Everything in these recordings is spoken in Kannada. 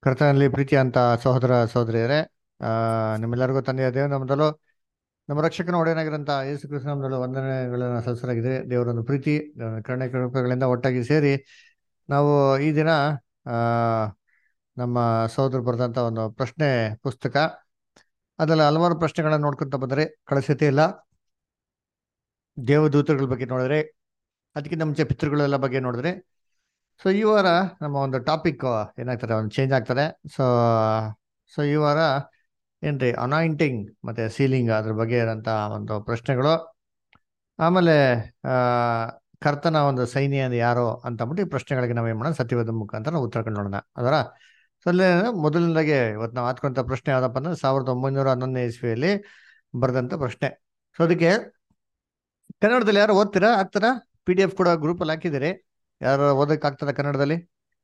ಕರ್ತನಲ್ಲಿ ಪ್ರೀತಿ ಅಂತ ಸಹೋದರ ಸಹೋದರಿಯರೇ ಆ ನಿಮ್ಮೆಲ್ಲರಿಗೂ ತಂದೆಯ ದೇವರ ಮೊದಲು ನಮ್ಮ ರಕ್ಷಕನ ಒಡೆಯನಾಗಿರಂತ ಯೇಸು ಕ್ರಿಸ್ತ ನಮ್ಮದಲು ವಂದನೆಗಳನ್ನು ಸಲ್ಲಿಸಲಾಗಿದೆ ದೇವರೊಂದು ಪ್ರೀತಿ ದೇವರ ಕರುಣೆ ಕೃಪೆಗಳಿಂದ ಒಟ್ಟಾಗಿ ಸೇರಿ ನಾವು ಈ ದಿನ ಆ ನಮ್ಮ ಸಹೋದರು ಬರೆದಂತ ಒಂದು ಪ್ರಶ್ನೆ ಪುಸ್ತಕ ಅದರಲ್ಲಿ ಹಲವಾರು ಪ್ರಶ್ನೆಗಳನ್ನ ನೋಡ್ಕೊಂತ ಬಂದರೆ ಕಳಿಸತೆ ಇಲ್ಲ ದೇವದೂತಗಳ ಬಗ್ಗೆ ನೋಡಿದ್ರೆ ಅದಕ್ಕಿಂತ ಮುಂಚೆ ಪಿತೃಗಳೆಲ್ಲ ಬಗ್ಗೆ ನೋಡಿದ್ರೆ ಸೊ ಈ ವಾರ ನಮ್ಮ ಒಂದು ಟಾಪಿಕ್ ಏನಾಗ್ತದೆ ಒಂದು ಚೇಂಜ್ ಆಗ್ತದೆ ಸೊ ಸೊ ಈ ವಾರ ಏನ್ರಿ ಅನಾಯಿಂಟಿಂಗ್ ಮತ್ತೆ ಸೀಲಿಂಗ್ ಅದ್ರ ಬಗ್ಗೆ ಇರೋಂಥ ಒಂದು ಪ್ರಶ್ನೆಗಳು ಆಮೇಲೆ ಆ ಕರ್ತನ ಒಂದು ಸೈನ್ಯ ಅಂದ್ರೆ ಯಾರು ಅಂತ ಅಂದ್ಬಿಟ್ಟು ಈ ಪ್ರಶ್ನೆಗಳಿಗೆ ನಾವೇನ್ ಮಾಡೋಣ ಸತ್ಯವಾದ ಮುಖಾಂತರ ನಾವು ಉತ್ತರ ಕಂಡು ಅದರ ಸೊ ಅಲ್ಲಿ ಮೊದಲನೇದಾಗೆ ಇವತ್ತು ನಾವು ಹಾಕೊಂತ ಪ್ರಶ್ನೆ ಯಾವ್ದಪ್ಪ ಅಂದ್ರೆ ಸಾವಿರದ ಒಂಬೈನೂರ ಹನ್ನೊಂದನೇ ಇಸ್ವಿಯಲ್ಲಿ ಬರೆದಂತ ಪ್ರಶ್ನೆ ಸೊ ಅದಕ್ಕೆ ಕನ್ನಡದಲ್ಲಿ ಯಾರು ಓದ್ತೀರಾ ಆಗ್ತಾರಾ ಪಿ ಡಿ ಎಫ್ ಕೂಡ ಗ್ರೂಪಲ್ಲಿ ಹಾಕಿದ್ದೀರಿ ಯಾರು ಓದಕ್ಕೆ ಆಗ್ತದ ಕನ್ನಡದಲ್ಲಿ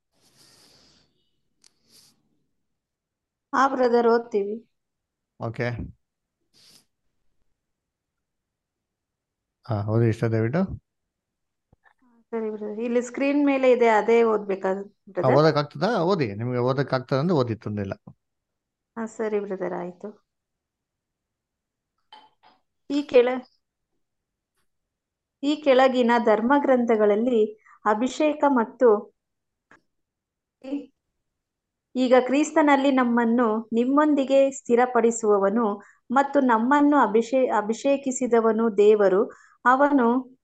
ಹಾ ಬ್ರದರ್ ಓದ್ತೀವಿ ಓಕೆ ಹಾ ಓದಿ ಇಷ್ಟ ದಯವಿಟ್ಟು ಸರಿ ಬ್ರದರ್ ಇಲ್ಲಿ ಸ್ಕ್ರೀನ್ ಮೇಲೆ ಇದೆ ಅದೇ ಓದ್ಬೇಕಾ ಹಾ, ಬ್ರದರ್ ಓದಕ್ ಆಗ್ತದಾ ಓದಿ ನಿಮ್ಗೆ ಓದಕ್ ಆಗ್ತದ ಅಂದ್ರೆ ಓದಿ ತೊಂದ್ರೆ ಇಲ್ಲ ಹಾ ಸರಿ ಬ್ರದರ್ ಆಯ್ತು ಈ ಕೆಳ ಈ ಕೆಳಗಿನ ಧರ್ಮಗ್ರಂಥಗಳಲ್ಲಿ ಅಭಿಷೇಕ ಮತ್ತು ಈಗ ಕ್ರಿಸ್ತನಲ್ಲಿ ನಮ್ಮನ್ನು ನಿಮ್ಮೊಂದಿಗೆ ಸ್ಥಿರಪಡಿಸುವವನು ಮತ್ತು ನಮ್ಮನ್ನು ಅಭಿಷೇ ಅಭಿಷೇಕಿಸಿದವನು ದೇವರು ಅವನು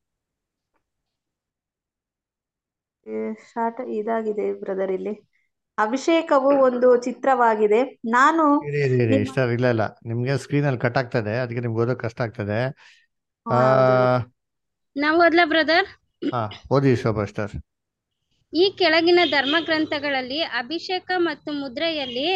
ಸ್ಟಾರ್ಟ್ ಇದಾಗಿದೆ ಬ್ರದರ್ ಇಲ್ಲಿ ಅಭಿಷೇಕವು ಒಂದು ಚಿತ್ರವಾಗಿದೆ ನಾನು ಇರಿ ಇರಿ ಇರಿ ನಿಮ್ಮ ಇಷ್ಟ ಇಲ್ಲ ಇಲ್ಲ ನಿಮ್ಗೆ ಸ್ಕ್ರೀನ್ ಅಲ್ಲಿ ಕಟ್ ಆಗ್ತದೆ ಅದಕ್ಕೆ ನಿಮ್ಗೆ ಓದೋಕ್ ಕಷ್ಟ ಆಗ್ತದೆ ಆ ಹಾ, ಹೌದು ನಾವು ಓದ್ಲಾ ಬ್ರದರ್ ಹಾ ಓದಿ ಶೋಭಾ ಸ್ಟಾರ್ ಈ ಕೆಳಗಿನ ಧರ್ಮಗ್ರಂಥಗಳಲ್ಲಿ ಅಭಿಷೇಕ ಮತ್ತು ಮುದ್ರೆಯಲ್ಲಿ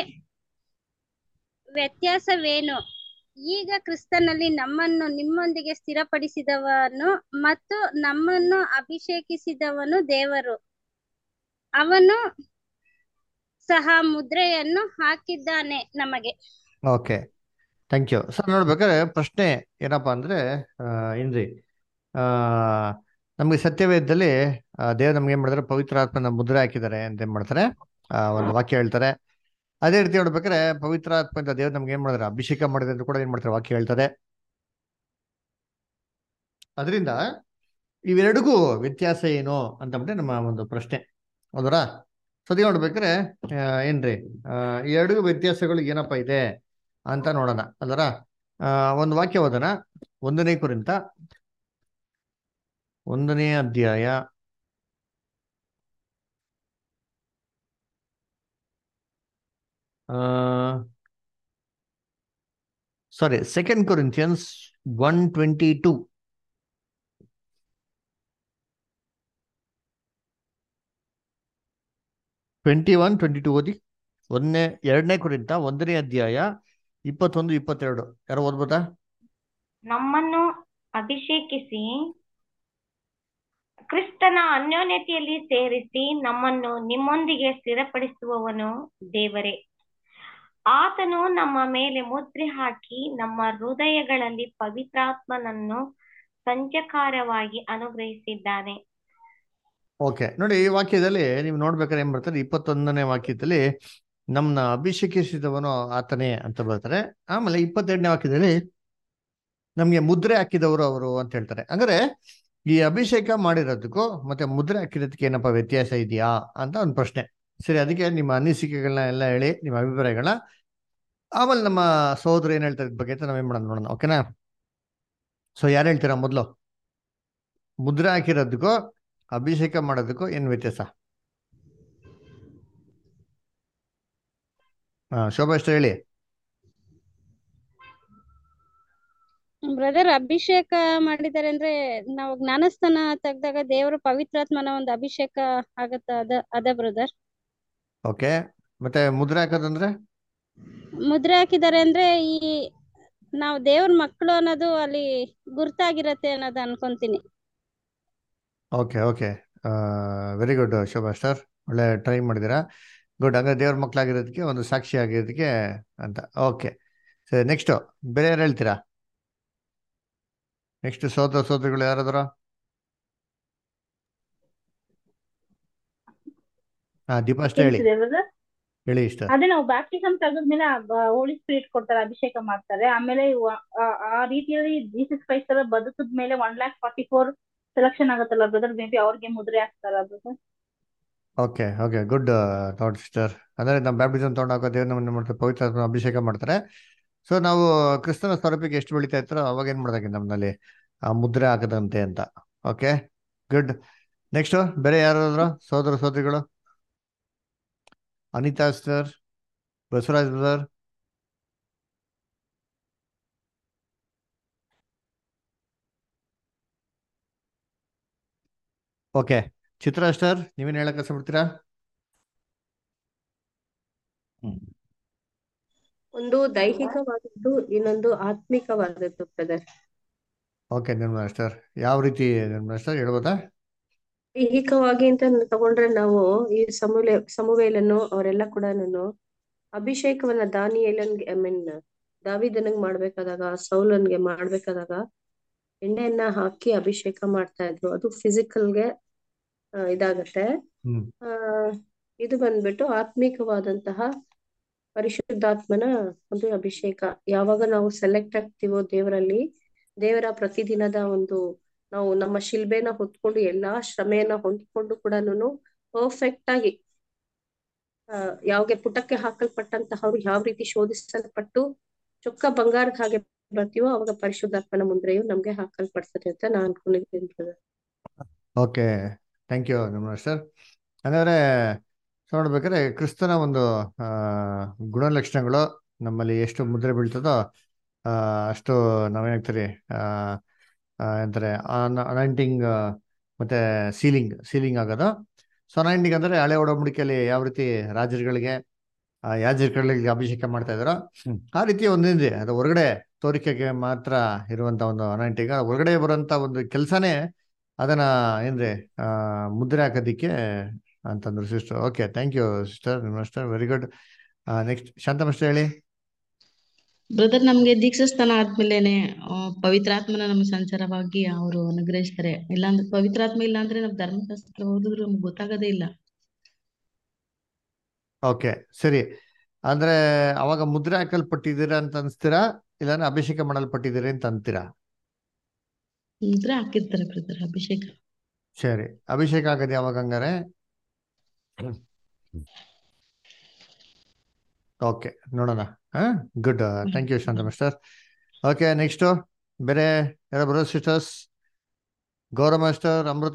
ವ್ಯತ್ಯಾಸವೇನು ಈಗ ಕ್ರಿಸ್ತನಲ್ಲಿ ನಮ್ಮನ್ನು ನಿಮ್ಮೊಂದಿಗೆ ಸ್ಥಿರಪಡಿಸಿದವನು ಮತ್ತು ನಮ್ಮನ್ನು ಅಭಿಷೇಕಿಸಿದವನು ದೇವರು ಅವನು ಸಹ ಮುದ್ರೆಯನ್ನು ಹಾಕಿದ್ದಾನೆ ನಮಗೆ ಓಕೆ ಥ್ಯಾಂಕ್ ಯು ಸರ್ ನೋಡ್ಬೇಕಾದ್ರೆ ಪ್ರಶ್ನೆ ಏನಪ್ಪಾ ಅಂದ್ರೆ ಆ, ಏನ್ರಿ ಆ ನಮ್ಗೆ ಸತ್ಯವೇದದಲ್ಲಿ ಆ, ದೇವ್ರು ನಮ್ಗೆ ಏನ್ ಮಾಡಿದ್ರೆ ಪವಿತ್ರ ಆತ್ಮನ ಮುದ್ರೆ ಹಾಕಿದ್ದಾರೆ ಅಂತ ಏನ್ ಮಾಡ್ತಾರೆ ಆ, ಒಂದು ವಾಕ್ಯ ಹೇಳ್ತಾರೆ ಅದೇ ರೀತಿ ನೋಡ್ಬೇಕಾದ್ರೆ ಪವಿತ್ರ ಆತ್ಮ ಅಂತ ದೇವ್ರು ನಮ್ಗೆ ಏನ್ ಮಾಡಿದ್ರೆ ಅಭಿಷೇಕ ಮಾಡಿದ್ರೆ ಅಂತ ಕೂಡ ಏನ್ ಮಾಡ್ತಾರೆ ವಾಕ್ಯ ಹೇಳ್ತಾರೆ ಅದರಿಂದ ಇವೆರಡಿಗೂ ವ್ಯತ್ಯಾಸ ಏನು ಅಂತ ಅಂದ್ಬಿಟ್ಟು ನಮ್ಮ ಒಂದು ಪ್ರಶ್ನೆ ಹೌದರಾ ಸದಿ ನೋಡ್ಬೇಕಾದ್ರೆ ಆ, ಏನ್ರಿ ಆ, ಈ ಎರಡಿಗೂ ವ್ಯತ್ಯಾಸಗಳು ಏನಪ್ಪಾ ಇದೆ ಅಂತ ನೋಡೋಣ ಅಲ್ವರ ಆ, ಒಂದು ವಾಕ್ಯ ಓದೋಣ ಒಂದನೇ ಕುರಿತ ಒಂದನೇ ಅಧ್ಯಾಯ sorry second Corinthians one twenty two twenty one twenty two ಓದಿ ಒಂದನೇ ಎರಡನೇ ಕುರಿತ ಒಂದನೇ ಅಧ್ಯಾಯ ಇಪ್ಪತ್ತೊಂದು ಇಪ್ಪತ್ತೆರಡು ಯಾರು ಓದ್ಬೋದಾ ನಮ್ಮನ್ನು ಅಭಿಷೇಕಿಸಿ ಕ್ರಿಸ್ತನ ಅನ್ಯೋನ್ಯತೆಯಲ್ಲಿ ಸೇರಿಸಿ ನಮ್ಮನ್ನು ನಿಮ್ಮೊಂದಿಗೆ ಸ್ಥಿರಪಡಿಸುವವನು ದೇವರೇ ಆತನು ನಮ್ಮ ಮೇಲೆ ಮುದ್ರೆ ಹಾಕಿ ನಮ್ಮ ಹೃದಯಗಳಲ್ಲಿ ಪವಿತ್ರಾತ್ಮನನ್ನು ಸಂಚಕಾರವಾಗಿ ಅನುಗ್ರಹಿಸಿದ್ದಾನೆ ಓಕೆ ನೋಡಿ ಈ ವಾಕ್ಯದಲ್ಲಿ ನೀವು ನೋಡ್ಬೇಕಾದ್ರೆ ಏನ್ ಬರ್ತಾರೆ ಇಪ್ಪತ್ತೊಂದನೇ ವಾಕ್ಯದಲ್ಲಿ ನಮ್ಮನ್ನ ಅಭಿಷೇಕಿಸಿದವನು ಆತನೇ ಅಂತ ಬರ್ತಾರೆ ಆಮೇಲೆ ಇಪ್ಪತ್ತೆರಡನೇ ವಾಕ್ಯದಲ್ಲಿ ನಮ್ಗೆ ಮುದ್ರೆ ಹಾಕಿದವರು ಅವರು ಅಂತ ಹೇಳ್ತಾರೆ ಅಂದ್ರೆ ಈ ಅಭಿಷೇಕ ಮಾಡಿರೋದಕ್ಕೂ ಮತ್ತೆ ಮುದ್ರೆ ಹಾಕಿರೋದಕ್ಕೆ ಏನಪ್ಪ ವ್ಯತ್ಯಾಸ ಇದೆಯಾ ಅಂತ ಒಂದು ಪ್ರಶ್ನೆ ಸರಿ ಅದಕ್ಕೆ ನಿಮ್ಮ ಅನಿಸಿಕೆಗಳನ್ನ ಎಲ್ಲ ಹೇಳಿ ನಿಮ್ಮ ಅಭಿಪ್ರಾಯಗಳನ್ನ ಆಮೇಲೆ ನಮ್ಮ ಸಹೋದರ ಏನ್ ಹೇಳ್ತಾರೆ ಇದ್ ಬಗ್ಗೆ ಅಂತ ನಾವೇನ್ ಮಾಡೋಣ ನೋಡೋಣ ಓಕೆನಾ ಸೊ ಯಾರು ಹೇಳ್ತೀರಾ ಮೊದಲು ಮುದ್ರೆ ಹಾಕಿರೋದಕ್ಕೂ ಅಭಿಷೇಕ ಮಾಡೋದಕ್ಕೂ ಏನ್ ವ್ಯತ್ಯಾಸ ಹಾ ಶೋಭಾ ಅಷ್ಟು ಹೇಳಿ ಬ್ರದರ್ ಅಭಿಷೇಕ ಮಾಡಿದ್ದಾರೆ ಅಂದ್ರೆ ನಾವು ಜ್ಞಾನಸ್ಥಾನ ತೆಗ್ದಾಗ ದೇವರು ಪವಿತ್ರಾತ್ಮನ ಒಂದು ಅಭಿಷೇಕ ಆಗತ್ತ ಅದ ಅದ ಬ್ರದರ್ ಓಕೆ ಮತ್ತೆ ಮುದ್ರೆ ಹಾಕೋದಂದ್ರೆ ಮುದ್ರೆ ಹಾಕಿದ್ದಾರೆ ಅಂದ್ರೆ ಈ ನಾವು ದೇವ್ರ ಮಕ್ಕಳು ಅನ್ನೋದು ಅಲ್ಲಿ ಗುರ್ತಾಗಿರತ್ತೆ ಅನ್ನೋದು ಅನ್ಕೊಂತೀನಿ okay okay very good Shobha sister ಒಳ್ಳೆ ಟ್ರೈ ಮಾಡಿದ್ದೀರಾ ಗುಡ್ ಹಂಗಾರೆ ದೇವ್ರ ಮಕ್ಕಳಾಗಿರೋದಕ್ಕೆ ಒಂದು ಸಾಕ್ಷಿ ಆಗಿರೋದಕ್ಕೆ ಅಂತ ಓಕೆ ಸರಿ ನೆಕ್ಸ್ಟು ಬೇರೆ ಯಾರು ಹೇಳ್ತೀರಾ ನೆಕ್ಸ್ಟ್ ಸೋದರ ಸೋದರಿಗಳು ಯಾರಾದ್ರು ಹಾ ದೀಪಾ ಅಷ್ಟೇ ಹೇಳಿ ಕೇಳಿಸಿದೆ brother? ಹೇಳಿ ಇಷ್ಟ ಅದೇ ನಾವು ಬ್ಯಾಪ್ಟಿಸಮ್ ತೆಗೆದ್ಮೇಲೆ ಹೋಲಿ ಸ್ಪಿರಿಟ್ ಕೊಡ್ತಾರೆ ಅಭಿಷೇಕ ಮಾಡ್ತಾರೆ ಆಮೇಲೆ ಇವ- ಆ- ಆ ರೀತಿಯಲ್ಲಿ ಜೀಸಸ್ ಕ್ರೈಸ್ಟ್ ಎಲ್ಲ ಬದುಕಿದ ಮೇಲೆ one lakh forty four selection ಆಗುತ್ತಲ್ಲ ಬ್ರದರ್ ಮೇ ಬಿ ಅವ್ರಿಗೆ ಮುದ್ರೆ ಹಾಕ್ತಾರ brother okay okay good thought sister ಅಂದರೆ ನಮ್ಮ ಬ್ಯಾಪ್ಟಿಸಮ್ ತೊಗೊಂಡಾಗ ದೇವ್ರ ನಮ್ಮನ್ನು ಮಾಡ್ತಾರೆ ಪವಿತ್ರ ಆತ್ಮನ ಅಭಿಷೇಕ ಮಾಡ್ತಾರೆ ಸೊ ನಾವು ಕ್ರಿಸ್ತನ ಸ್ವರೂಪಕ್ಕೆ ಎಷ್ಟು ಬೆಳಿತಾ ಇರ್ತಾರೋ ಅವಾಗ ಏನು ಮಾಡ್ದಂಗೆ ನಮ್ಮಲ್ಲಿ ಆ ಮುದ್ರೆ ಹಾಕದಂತೆ ಅಂತ ಓಕೆ ಗುಡ್ ನೆಕ್ಸ್ಟ್ ಬೇರೆ ಯಾರಾದ್ರು ಸೋದರ ಸೋದರಿಗಳು Anita sir Basavaraj brother okay Chitra sister ನೀವೇನು ಹೇಳಕ್ ಕಷ್ಟಪಡ್ತೀರಾ ಹ್ಮ್ ಒಂದು ದೈಹಿಕವಾದದ್ದು ಇನ್ನೊಂದು ಆತ್ಮಿಕವಾದದ್ದು ಬ್ರದರ್ ಓಕೆ ನಿರ್ಮಲಾ ಸ್ಟಾರ್ ಯಾವ ರೀತಿ ನಿರ್ಮಲಾ ಸ್ಟಾರ್ ಹೇಳ್ಬೋದಾ ದೈಹಿಕವಾಗಿ ಅಂತ ತಗೊಂಡ್ರೆ ನಾವು ಈ ಸಮುಲೆ ಸಮುವೇಲನು ಅವರೆಲ್ಲ ಕೂಡ ಅಭಿಷೇಕವನ್ನ ದಾನಿಯೇಲನ್ಗೆ ಐ ಮೀನ್ ದಾವಿದನಿಗೆ ಮಾಡ್ಬೇಕಾದಾಗ ಸೌಲನ್ಗೆ ಮಾಡ್ಬೇಕಾದಾಗ ಎಣ್ಣೆಯನ್ನ ಹಾಕಿ ಅಭಿಷೇಕ ಮಾಡ್ತಾ ಇದ್ರು ಅದು ಫಿಸಿಕಲ್ಗೆ ಇದಾಗತ್ತೆ ಹ್ಮ್ ಆ ಇದು ಬಂದ್ಬಿಟ್ಟು ಆತ್ಮಿಕವಾದಂತಹ ಪರಿಶುದ್ಧಾತ್ಮನ ಒಂದು ಅಭಿಷೇಕ ಯಾವಾಗ ನಾವು ಸೆಲೆಕ್ಟ್ ಆಗ್ತೀವೋ ದೇವರಲ್ಲಿ ದೇವರ ಪ್ರತಿದಿನದ ಒಂದು ನಾವು ನಮ್ಮ ಶಿಲ್ಬೆನ ಹೊತ್ಕೊಂಡು ಎಲ್ಲಾ ಶ್ರಮೆಯನ್ನ ಹೊಂದ್ಕೊಂಡು ಕೂಡ ಪರ್ಫೆಕ್ಟ್ ಆಗಿ ಆ ಯಾವ್ಗೆ ಪುಟಕ್ಕೆ ಹಾಕಲ್ಪಟ್ಟಂತಹವ್ರು ಯಾವ ರೀತಿ ಶೋಧಿಸಲ್ಪಟ್ಟು ಚೊಕ್ಕ ಬಂಗಾರದ ಹಾಗೆ ಬರ್ತೀವೋ ಅವಾಗ ಪರಿಶುದ್ಧಾತ್ಮನ ಮುಂದೆಯೂ ನಮ್ಗೆ ಹಾಕಲ್ಪಡ್ತದೆ ಅಂತ ನಾನ್ ಅನ್ಕೊಂಡಿದ್ದೀನಿ brother. Okay thank you Nirmala sister ಹಾಗಾದ್ರೆ ಸೊ ನೋಡ್ಬೇಕಾದ್ರೆ ಕ್ರಿಸ್ತನ ಒಂದು ಆ, ಗುಣಲಕ್ಷಣಗಳು ನಮ್ಮಲ್ಲಿ ಎಷ್ಟು ಮುದ್ರೆ ಬೀಳ್ತದೋ ಆ, ಅಷ್ಟು ನಾವೇನಾಗ್ತೀರಿ ಅಂತಾರೆ ಅನೈಂಟಿಂಗ್ ಮತ್ತೆ ಸೀಲಿಂಗ್ ಸೀಲಿಂಗ್ ಆಗೋದು ಸೊ ಅನೈಂಟಿಂಗ್ ಅಂದ್ರೆ ಹಳೆ ಒಡಂಬಡಿಕೆಯಲ್ಲಿ ಯಾವ ರೀತಿ ರಾಜರುಗಳಿಗೆ ಆ, ಯಾಜಕಗಳಿಗೆ ಅಭಿಷೇಕ ಮಾಡ್ತಾ ಇದ್ದಾರೋ ಆ ರೀತಿ ಒಂದಿದೆ ಅದು ಹೊರಗಡೆ ತೋರಿಕೆಗೆ ಮಾತ್ರ ಇರುವಂತ ಒಂದು ಅನೈಂಟಿಂಗ್ ಹೊರಗಡೆ ಬರುವಂತ ಒಂದು ಕೆಲಸನೇ ಅದನ್ನ ಏನ್ರಿ ಆ, ಮುದ್ರೆ ಹಾಕೋದಿಕ್ಕೆ ಅಂತಂದ್ರು sister okay thank you sister ನಿಮ್ಮ sister very good next Shanta mister ಹೇಳಿ ಬ್ರದರ್ ನಮ್ಗೆ ದೀಕ್ಷಾಸ್ಥಾನ ಆದ್ಮೇಲೆನೆ ಆ, ಪವಿತ್ರಾತ್ಮನ ನಮ್ಗೆ ಸಂಚಾರವಾಗಿ ಅವರು ಅನುಗ್ರಹಿಸ್ತಾರೆ ಇಲ್ಲಾಂದ್ರೆ ಪವಿತ್ರಾತ್ಮ ಇಲ್ಲ ಅಂದ್ರೆ ನಾವ್ ಧರ್ಮಶಾಸ್ತ್ರ ಓದಿದ್ರು ನಮ್ಗೆ ಗೊತ್ತಾಗೋದೇ ಇಲ್ಲ ಓಕೆ ಸರಿ ಅಂದ್ರೆ ಅವಾಗ ಮುದ್ರೆ ಹಾಕಲ್ಪಟ್ಟಿದ್ದೀರಾ ಅಂತ ಅನ್ಸ್ತೀರಾ ಇಲ್ಲಾಂದ್ರೆ ಅಭಿಷೇಕ ಮಾಡಲ್ಪಟ್ಟಿದ್ದೀರಿ ಅಂತ ಅಂತೀರಾ ಮುದ್ರೆ ಹಾಕಿರ್ತಾರೆ ಬ್ರದರ್ ಅಭಿಷೇಕ ಸರಿ ಅಭಿಷೇಕ ಆಗೋದು ಯಾವಾಗ ಹಂಗಾರೆ ಓಕೆ ನೋಡೋಣ ಹಾ good thank you Shanta mister okay next ಬೇರೆ ಯಾರೋ ಬರೋ ಸಿಸ್ಟರ್ಸ್ ಗೌರವ master Amrita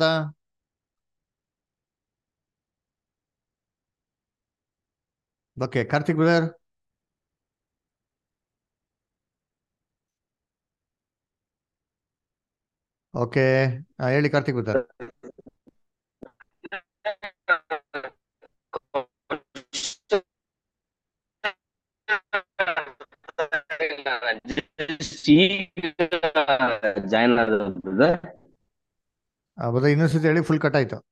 okay Karthik brother okay ಹೇಳಿ ಕಾರ್ತಿಕ್ ಬ್ರದರ್ ಜಾಯಿನ್ ಆದ ಬ್ರದರ್ ಇನ್ನೊಂದ್ಸತಿ ಹೇಳಿ ಫುಲ್ ಕಟ್ ಆಯ್ತು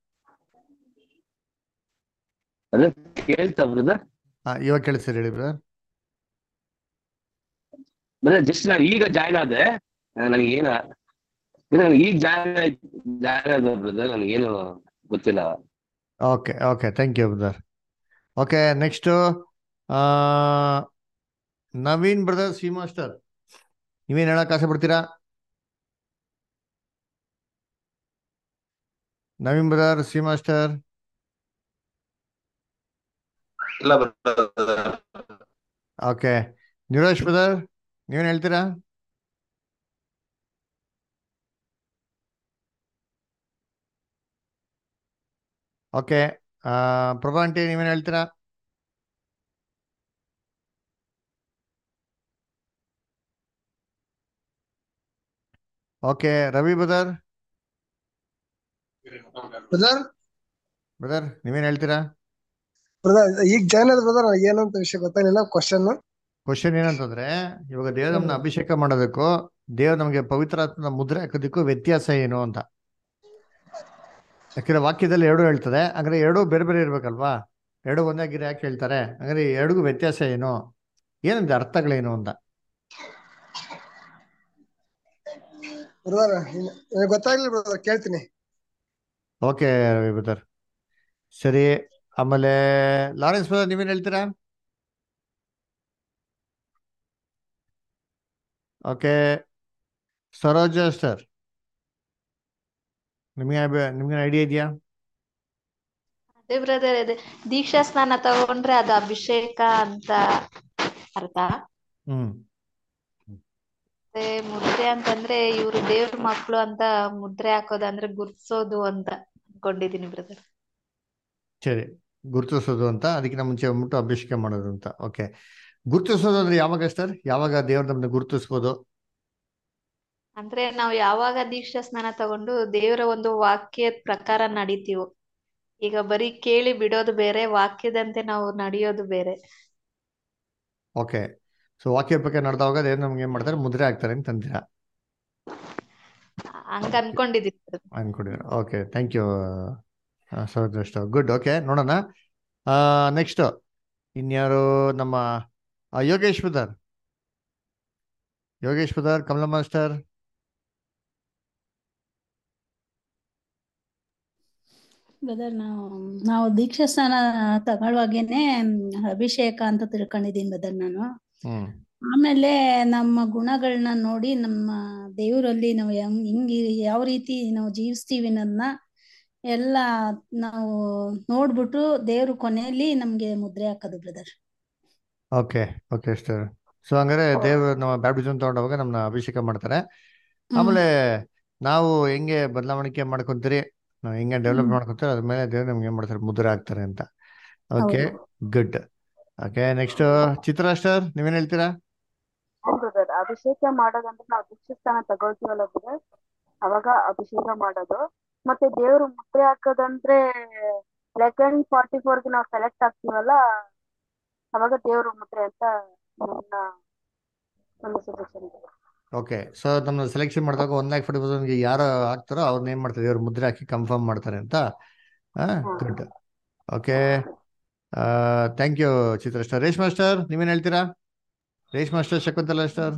ಅದೇ ಕೇಳ್ತಾ ಬ್ರದರ್ ಹಾ ಇವಾಗ ಕೇಳಿಸ್ತೀರಿ ಹೇಳಿ ಬ್ರದರ್ ಬ್ರದರ್ ಜಸ್ಟ್ ನಾನು ಈಗ ಜಾಯ್ನ್ ಆದೆ ನನಗೆ ಏನ ನನಗೆ ಈಗ ಜಾಯ್ನ್ ಜಾಯ್ನ್ ಆದ ಬ್ರದರ್ ನನಗೇನು ಗೊತ್ತಿಲ್ಲ okay okay thank you brother okay next Naveen brother C master ನೀವೇನು ಹೇಳಕ್ ಆಸೆ ಪಡ್ತೀರಾ ನವೀನ್ ಬ್ರದರ್ ಸಿ ಮಾಸ್ಟರ್ ಇಲ್ಲ brother. ಓಕೆ ನಿರೋಶ್ ಬ್ರದರ್ ನೀವೇನು ಹೇಳ್ತೀರಾ ಓಕೆ ಪ್ರಭಾ ಆಂಟಿ ನೀವೇನು ಹೇಳ್ತೀರಾ okay Ravi brother brother brother ನೀವೇನು ಹೇಳ್ತೀರಾ ಬ್ರದರ್ ಈಗ ಜಾಯ್ನ್ ಆದ ಬ್ರದರ್ ಏನಂತ ವಿಷಯ ಗೊತ್ತಾಗಲಿಲ್ಲ ಕ್ವಶನ್ ಕ್ವಶನ್ ಏನಂತಂದ್ರೆ ಇವಾಗ ದೇವ್ರ ನಮ್ಮನ್ನ ಅಭಿಷೇಕ ಮಾಡೋದಕ್ಕೂ ದೇವ್ರ ನಮಗೆ ಪವಿತ್ರಾತ್ಮನ ಮುದ್ರೆ ಹಾಕೋದಕ್ಕೂ ವ್ಯತ್ಯಾಸ ಏನು ಅಂತ ಯಾಕಂದ್ರೆ ವಾಕ್ಯದಲ್ಲಿ ಎರಡು ಹೇಳ್ತದೆ ಅಂದ್ರೆ ಎರಡು ಬೇರೆ ಬೇರೆ ಇರ್ಬೇಕಲ್ವಾ ಎರಡು ಒಂದಾಗಿರೋ ಯಾಕೆ ಹೇಳ್ತಾರೆ ಅಂದ್ರೆ ಎರಡಿಗೂ ವ್ಯತ್ಯಾಸ ಏನು ಏನಂತ ಅರ್ಥಗಳೇನು ಅಂತ ಬ್ರದರ್ ಗೊತ್ತಾಗ್ಲಿಲ್ಲ ಬ್ರದರ್ ಕೇಳ್ತೀನಿ ಓಕೆ ರವಿ ಬ್ರದರ್ ಸರಿ ಆಮೇಲೆ ಲಾರೆನ್ಸ್ ಬ್ರದರ್ ನೀವೇನ್ ಹೇಳ್ತೀರಾ ಓಕೆ ಸರೋಜ ಸರ್ ನಿಮಗೆ ನಿಮ್ಗೆ ಐಡಿಯಾ ಇದೆಯಾ ಅದೇ ಬ್ರದರ್ ಅದೇ ದೀಕ್ಷಾ ಸ್ನಾನ ತಗೊಂಡ್ರೆ ಅದು ಅಭಿಷೇಕ ಅಂತ ಅರ್ಥ ಹ್ಮ್ ಮತ್ತೆ ಮುದ್ರೆ ಅಂತಂದ್ರೆ ಇವ್ರು ದೇವ್ರ ಮಕ್ಳು ಅಂತ ಮುದ್ರೆ ಹಾಕೋದು ಅಂದ್ರೆ ಗುರ್ತಿಸೋದು ಅಂತ ಅನ್ಕೊಂಡಿದೀನಿ ಬ್ರದರ್ ಸರಿ ಗುರುತಿಸೋದು ಅಂತ ಅದಕ್ಕಿಂತ ಮುಂಚೆ ಬಂದ್ಬಿಟ್ಟು ಅಭಿಷೇಕ ಮಾಡೋದು ಅಂತ ಓಕೆ ಗುರುತಿಸೋದು ಅಂದ್ರೆ ಯಾವಾಗ ಸರ್ ಯಾವಾಗ ದೇವ್ರ ನಮ್ಮನ್ನ ಗುರುತಿಸ್ಬೋದು ಅಂದ್ರೆ ನಾವು ಯಾವಾಗ ದೀಕ್ಷಾ ಸ್ನಾನ ತಗೊಂಡು ದೇವರ ಒಂದು ವಾಕ್ಯದ ಪ್ರಕಾರ ನಡಿತೀವೋ ಈಗ ಬರೀ ಕೇಳಿ ಬಿಡೋದು ಬೇರೆ ವಾಕ್ಯದಂತೆ ನಾವು ನಡೆಯೋದು ಬೇರೆ ಓಕೆ ಸೊ ವಾಕ್ಯ ಬಗ್ಗೆ ನಡೆದವಾಗ ದೇವ್ರು ನಮ್ಗೆ ಏನ್ ಮಾಡ್ತಾರೆ ಮುದ್ರೆ ಹಾಕ್ತಾರೆ ಅಂತ ಅಂತೀರಾ ಹಂಗ ಅನ್ಕೊಂಡಿದೀನಿ brother. ಅನ್ಕೊಂಡಿದ್ದೀರಾ okay thank you sir good okay ನೋಡೋಣ ನೆಕ್ಸ್ಟ್ ಇನ್ಯಾರು ನಮ್ಮ ಆ, Yogesh brother Yogesh brother Kamala master brother ನಾವು ನಾವು ದೀಕ್ಷಾ ಸ್ನಾನ ತಗೊಳ್ವಾಗೇನೆ ಅಭಿಷೇಕ ಅಂತ ತಿಳ್ಕೊಂಡಿದ್ದೀನಿ ಬ್ರದರ್ ನಾನು ಹ್ಮ್ ಆಮೇಲೆ ನಮ್ಮ ಗುಣಗಳನ್ನ ನೋಡಿ ನಮ್ಮ ದೇವರಲ್ಲಿ ನಾವು ಹೆಂಗ್ ಹಿಂಗ್ ಯಾವ ರೀತಿ ನಾವು ಜೀವಿಸ್ತೀವಿ ಅನ್ನೋದನ್ನ ಎಲ್ಲ ನಾವು ನೋಡ್ಬಿಟ್ಟು ದೇವ್ರ ಕೊನೆಯಲ್ಲಿ ನಮ್ಗೆ ಮುದ್ರೆ ಹಾಕೋದು brother okay okay sir so ಹಂಗಾರೆ ದೇವ್ರು ನಮ್ಮ ಬ್ಯಾಪ್ಟಿಸಮ್ ತಗೊಂಡವಾಗ ನಮ್ಮನ್ನ ಅಭಿಷೇಕ ಮಾಡ್ತಾರೆ ಆಮೇಲೆ ನಾವು ಹೆಂಗೆ ಬದಲಾವಣೆ ಮಾಡ್ಕೊಂತೀರಿ ನಾವು ಹೆಂಗೆ ಡೆವಲಪ್ ಹ್ಮ್. ಮಾಡ್ಕೊಂತೀರಿ ಅದ್ರ ಮೇಲೆ ದೇವ್ರು ನಮ್ಗೆ ಏನ್ ಮಾಡ್ತಾರೆ ಮುದ್ರೆ ಹಾಕ್ತಾರೆ ಅಂತ ಓಕೆ ಹೌದು good okay next Chitra sir ನೀವೇನ್ ಹೇಳ್ತೀರಾ ಬ್ರದರ್ ಅಭಿಷೇಕ ಮಾಡೋದಂದ್ರೆ ನಾವು ದೀಕ್ಷಾಸ್ಥಾನ ತಗೊಳ್ತೀವಲ್ಲ ಬ್ರದರ್ ಅವಾಗ ಅಭಿಷೇಕ ಮಾಡೋದು ಮತ್ತೆ ದೇವ್ರು ಮುದ್ರೆ ಹಾಕೋದಂದ್ರೆ ಲೆವೆನ್ ಫಾರ್ಟಿ ಫೋರ್ಗೆ ನಾವು ಸೆಲೆಕ್ಟ್ ಆಗ್ತೀವಲ್ಲ ಅವಾಗ ದೇವ್ರು ಮುದ್ರೆ ಅಂತ ನನ್ನ ಒಂದು ಸಜೆಷನ್ ಓಕೆ ಸೊ ನಮ್ಮ ಸೆಲೆಕ್ಷನ್ ಮಾಡಿದಾಗ ಒನ್ ಲ್ಯಾಕ್ ಫಾರ್ಟಿ ತೌಸಂಡ್ಗೆ ಯಾರು ಹಾಕ್ತಾರೋ ಅವ್ರನ್ನ ಏನ್ ಮಾಡ್ತಾರೆ ದೇವ್ರು ಮುದ್ರೆ ಹಾಕಿ ಕನ್ಫರ್ಮ್ ಮಾಡ್ತಾರೆ ಅಂತ good okay thank you Chitra sister Reshma master ನೀವೇನ್ ಹೇಳ್ತೀರಾ ರೇಷ್ಮಾ ಮಾಸ್ಟರ್ ಶಕುಂತಲಾ ಸ್ಟಾರ್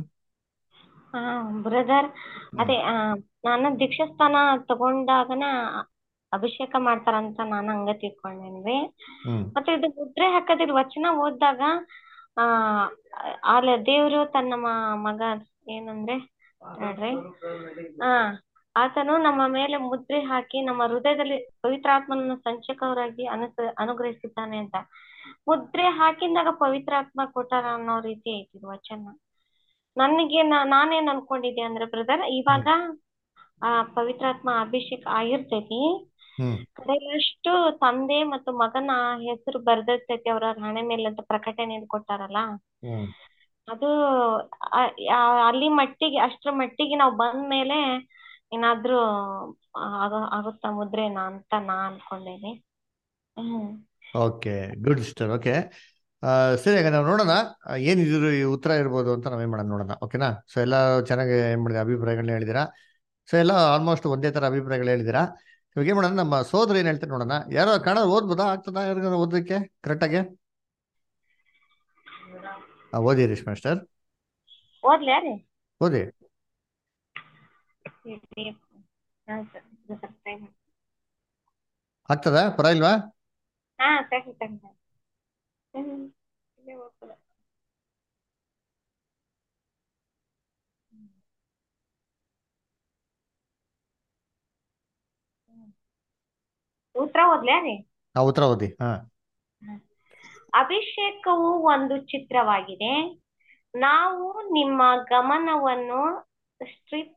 ಹಾ ಬ್ರದರ್ ಅದೇ ಆ, ನಾನು ದೀಕ್ಷಾಸ್ಥಾನ ತಗೊಂಡಾಗನ ಅಭಿಷೇಕ ಮಾಡ್ತಾರಂತ ನಾನು ಹಂಗ ತಿಳ್ಕೊಂಡೇನ್ರಿ ಹ್ಮ್ ಮತ್ತೆ ಇದು ಮುದ್ರೆ ಹಾಕೋದಿದ್ ವಚನ ಓದಿದಾಗ ಆ ಅಲ್ಲ ದೇವ್ರು ತನ್ನ ಮ- ಮಗ ಏನಂದ್ರೆ ನೋಡ್ರಿ ಆ ಆತನು ನಮ್ಮ ಮೇಲೆ ಮುದ್ರೆ ಹಾಕಿ ನಮ್ಮ ಹೃದಯದಲ್ಲಿ ಪವಿತ್ರಾತ್ಮನನ್ನು ಸಂಚಕವರಾಗಿ ಅನುಸ ಅನುಗ್ರಹಿಸಿದ್ದಾನೆ ಅಂತ ಮುದ್ರೆ ಹಾಕಿದಾಗ ಪವಿತ್ರಾತ್ಮ ಕೊಟ್ಟಾರ ಅನ್ನೋ ರೀತಿ ಐತಿ ಇದು ವಚನ ನನಗೆ ನಾ- ನಾನೇನ್ ಅನ್ಕೊಂಡಿದ್ದೆ ಅಂದ್ರೆ ಬ್ರದರ್ ಇವಾಗ ಆ ಪವಿತ್ರಾತ್ಮ ಅಭಿಷೇಕ ಆಗಿರ್ತೈತಿ ಹ್ಮ್ ಕಡೆಯಷ್ಟು ತಂದೆ ಮತ್ತು ಮಗನ ಹೆಸರು ಬರ್ದಿರ್ತೈತಿ ಅವ್ರ ಹಣೆ ಮೇಲೆ ಅಂತ ಪ್ರಕಟಣೆಯಲ್ಲಿ ಕೊಟ್ಟಾರಲ್ಲ ಹ್ಮ್ ಅದು ಆ- ಆ- ಅಲ್ಲಿ ಮಟ್ಟಿಗೆ ಅಷ್ಟ್ರ ಮಟ್ಟಿಗೆ ನಾವು ಬಂದ್ಮೇಲೆ ಏನಾದ್ರೂ ಆಗ ಆಗುತ್ತಾ ಮುದ್ರೆನಾ ಅಂತ ನಾ ಅನ್ಕೊಂಡೇನಿ ಹ್ಮ್ ಓಕೆ ಗುಡ್ ಸಿಸ್ಟರ್ ಓಕೆ ಸರಿ ಹಾಗಾದ್ರೆ ನಾವು ನೋಡೋಣ ಆ, ಏನಿದ್ರು ಈ ಉತ್ತರ ಇರ್ಬೋದು ಅಂತ ನಾವೇನ್ ಮಾಡೋಣ ನೋಡೋಣ ಓಕೆನಾ ಸೊ ಎಲ್ಲ ಚೆನ್ನಾಗಿ ಏನ್ ಮಾಡಿದೆ ಅಭಿಪ್ರಾಯಗಳನ್ನ ಹೇಳಿದಿರಾ ಸೊ ಎಲ್ಲ ಆಲ್ಮೋಸ್ಟ್ ಒಂದೇ ತರ ಅಭಿಪ್ರಾಯಗಳು ಹೇಳಿದಿರಾ ಇವಾಗ ಏನ್ ಮಾಡೋಣ ನಮ್ಮ ಸೋದರ ಏನ್ ಹೇಳ್ತಾರೆ ನೋಡೋಣ ಯಾರೋ ಕನ್ನಡ ಓದ್ಬೋದಾ ಆಗ್ತದಾ ಯಾರಿಗಾರು ಓದೋದಕ್ಕೆ ಕರೆಕ್ಟಾಗಿ ಓದಿ ರೇಷ್ಮಾ ಮಾಸ್ಟರ್ ಓದ್ಲ್ಯಾ ರೀ ಓದಿ ಹಾ ಸರ್ ಸರ್ ಟೈಮ್ ಆಗ್ತದಾ ಪರವಾಗಿಲ್ವಾ ಹಾ ಸರಿ ಸರಿ ಹ್ಮ್ ಇಲ್ಲೇ ಓದ್ಬೋದ ಉತ್ತರ ಓದ್ಲ್ಯಾ ರೀ ಆ ಉತ್ತರ ಓದಿ ಹಾ ಅಭಿಷೇಕವು ಒಂದು ಚಿತ್ರವಾಗಿದೆ ನಾವು ನಿಮ್ಮ ಗಮನವನ್ನು ಸ್ಟ್ರಿಪ್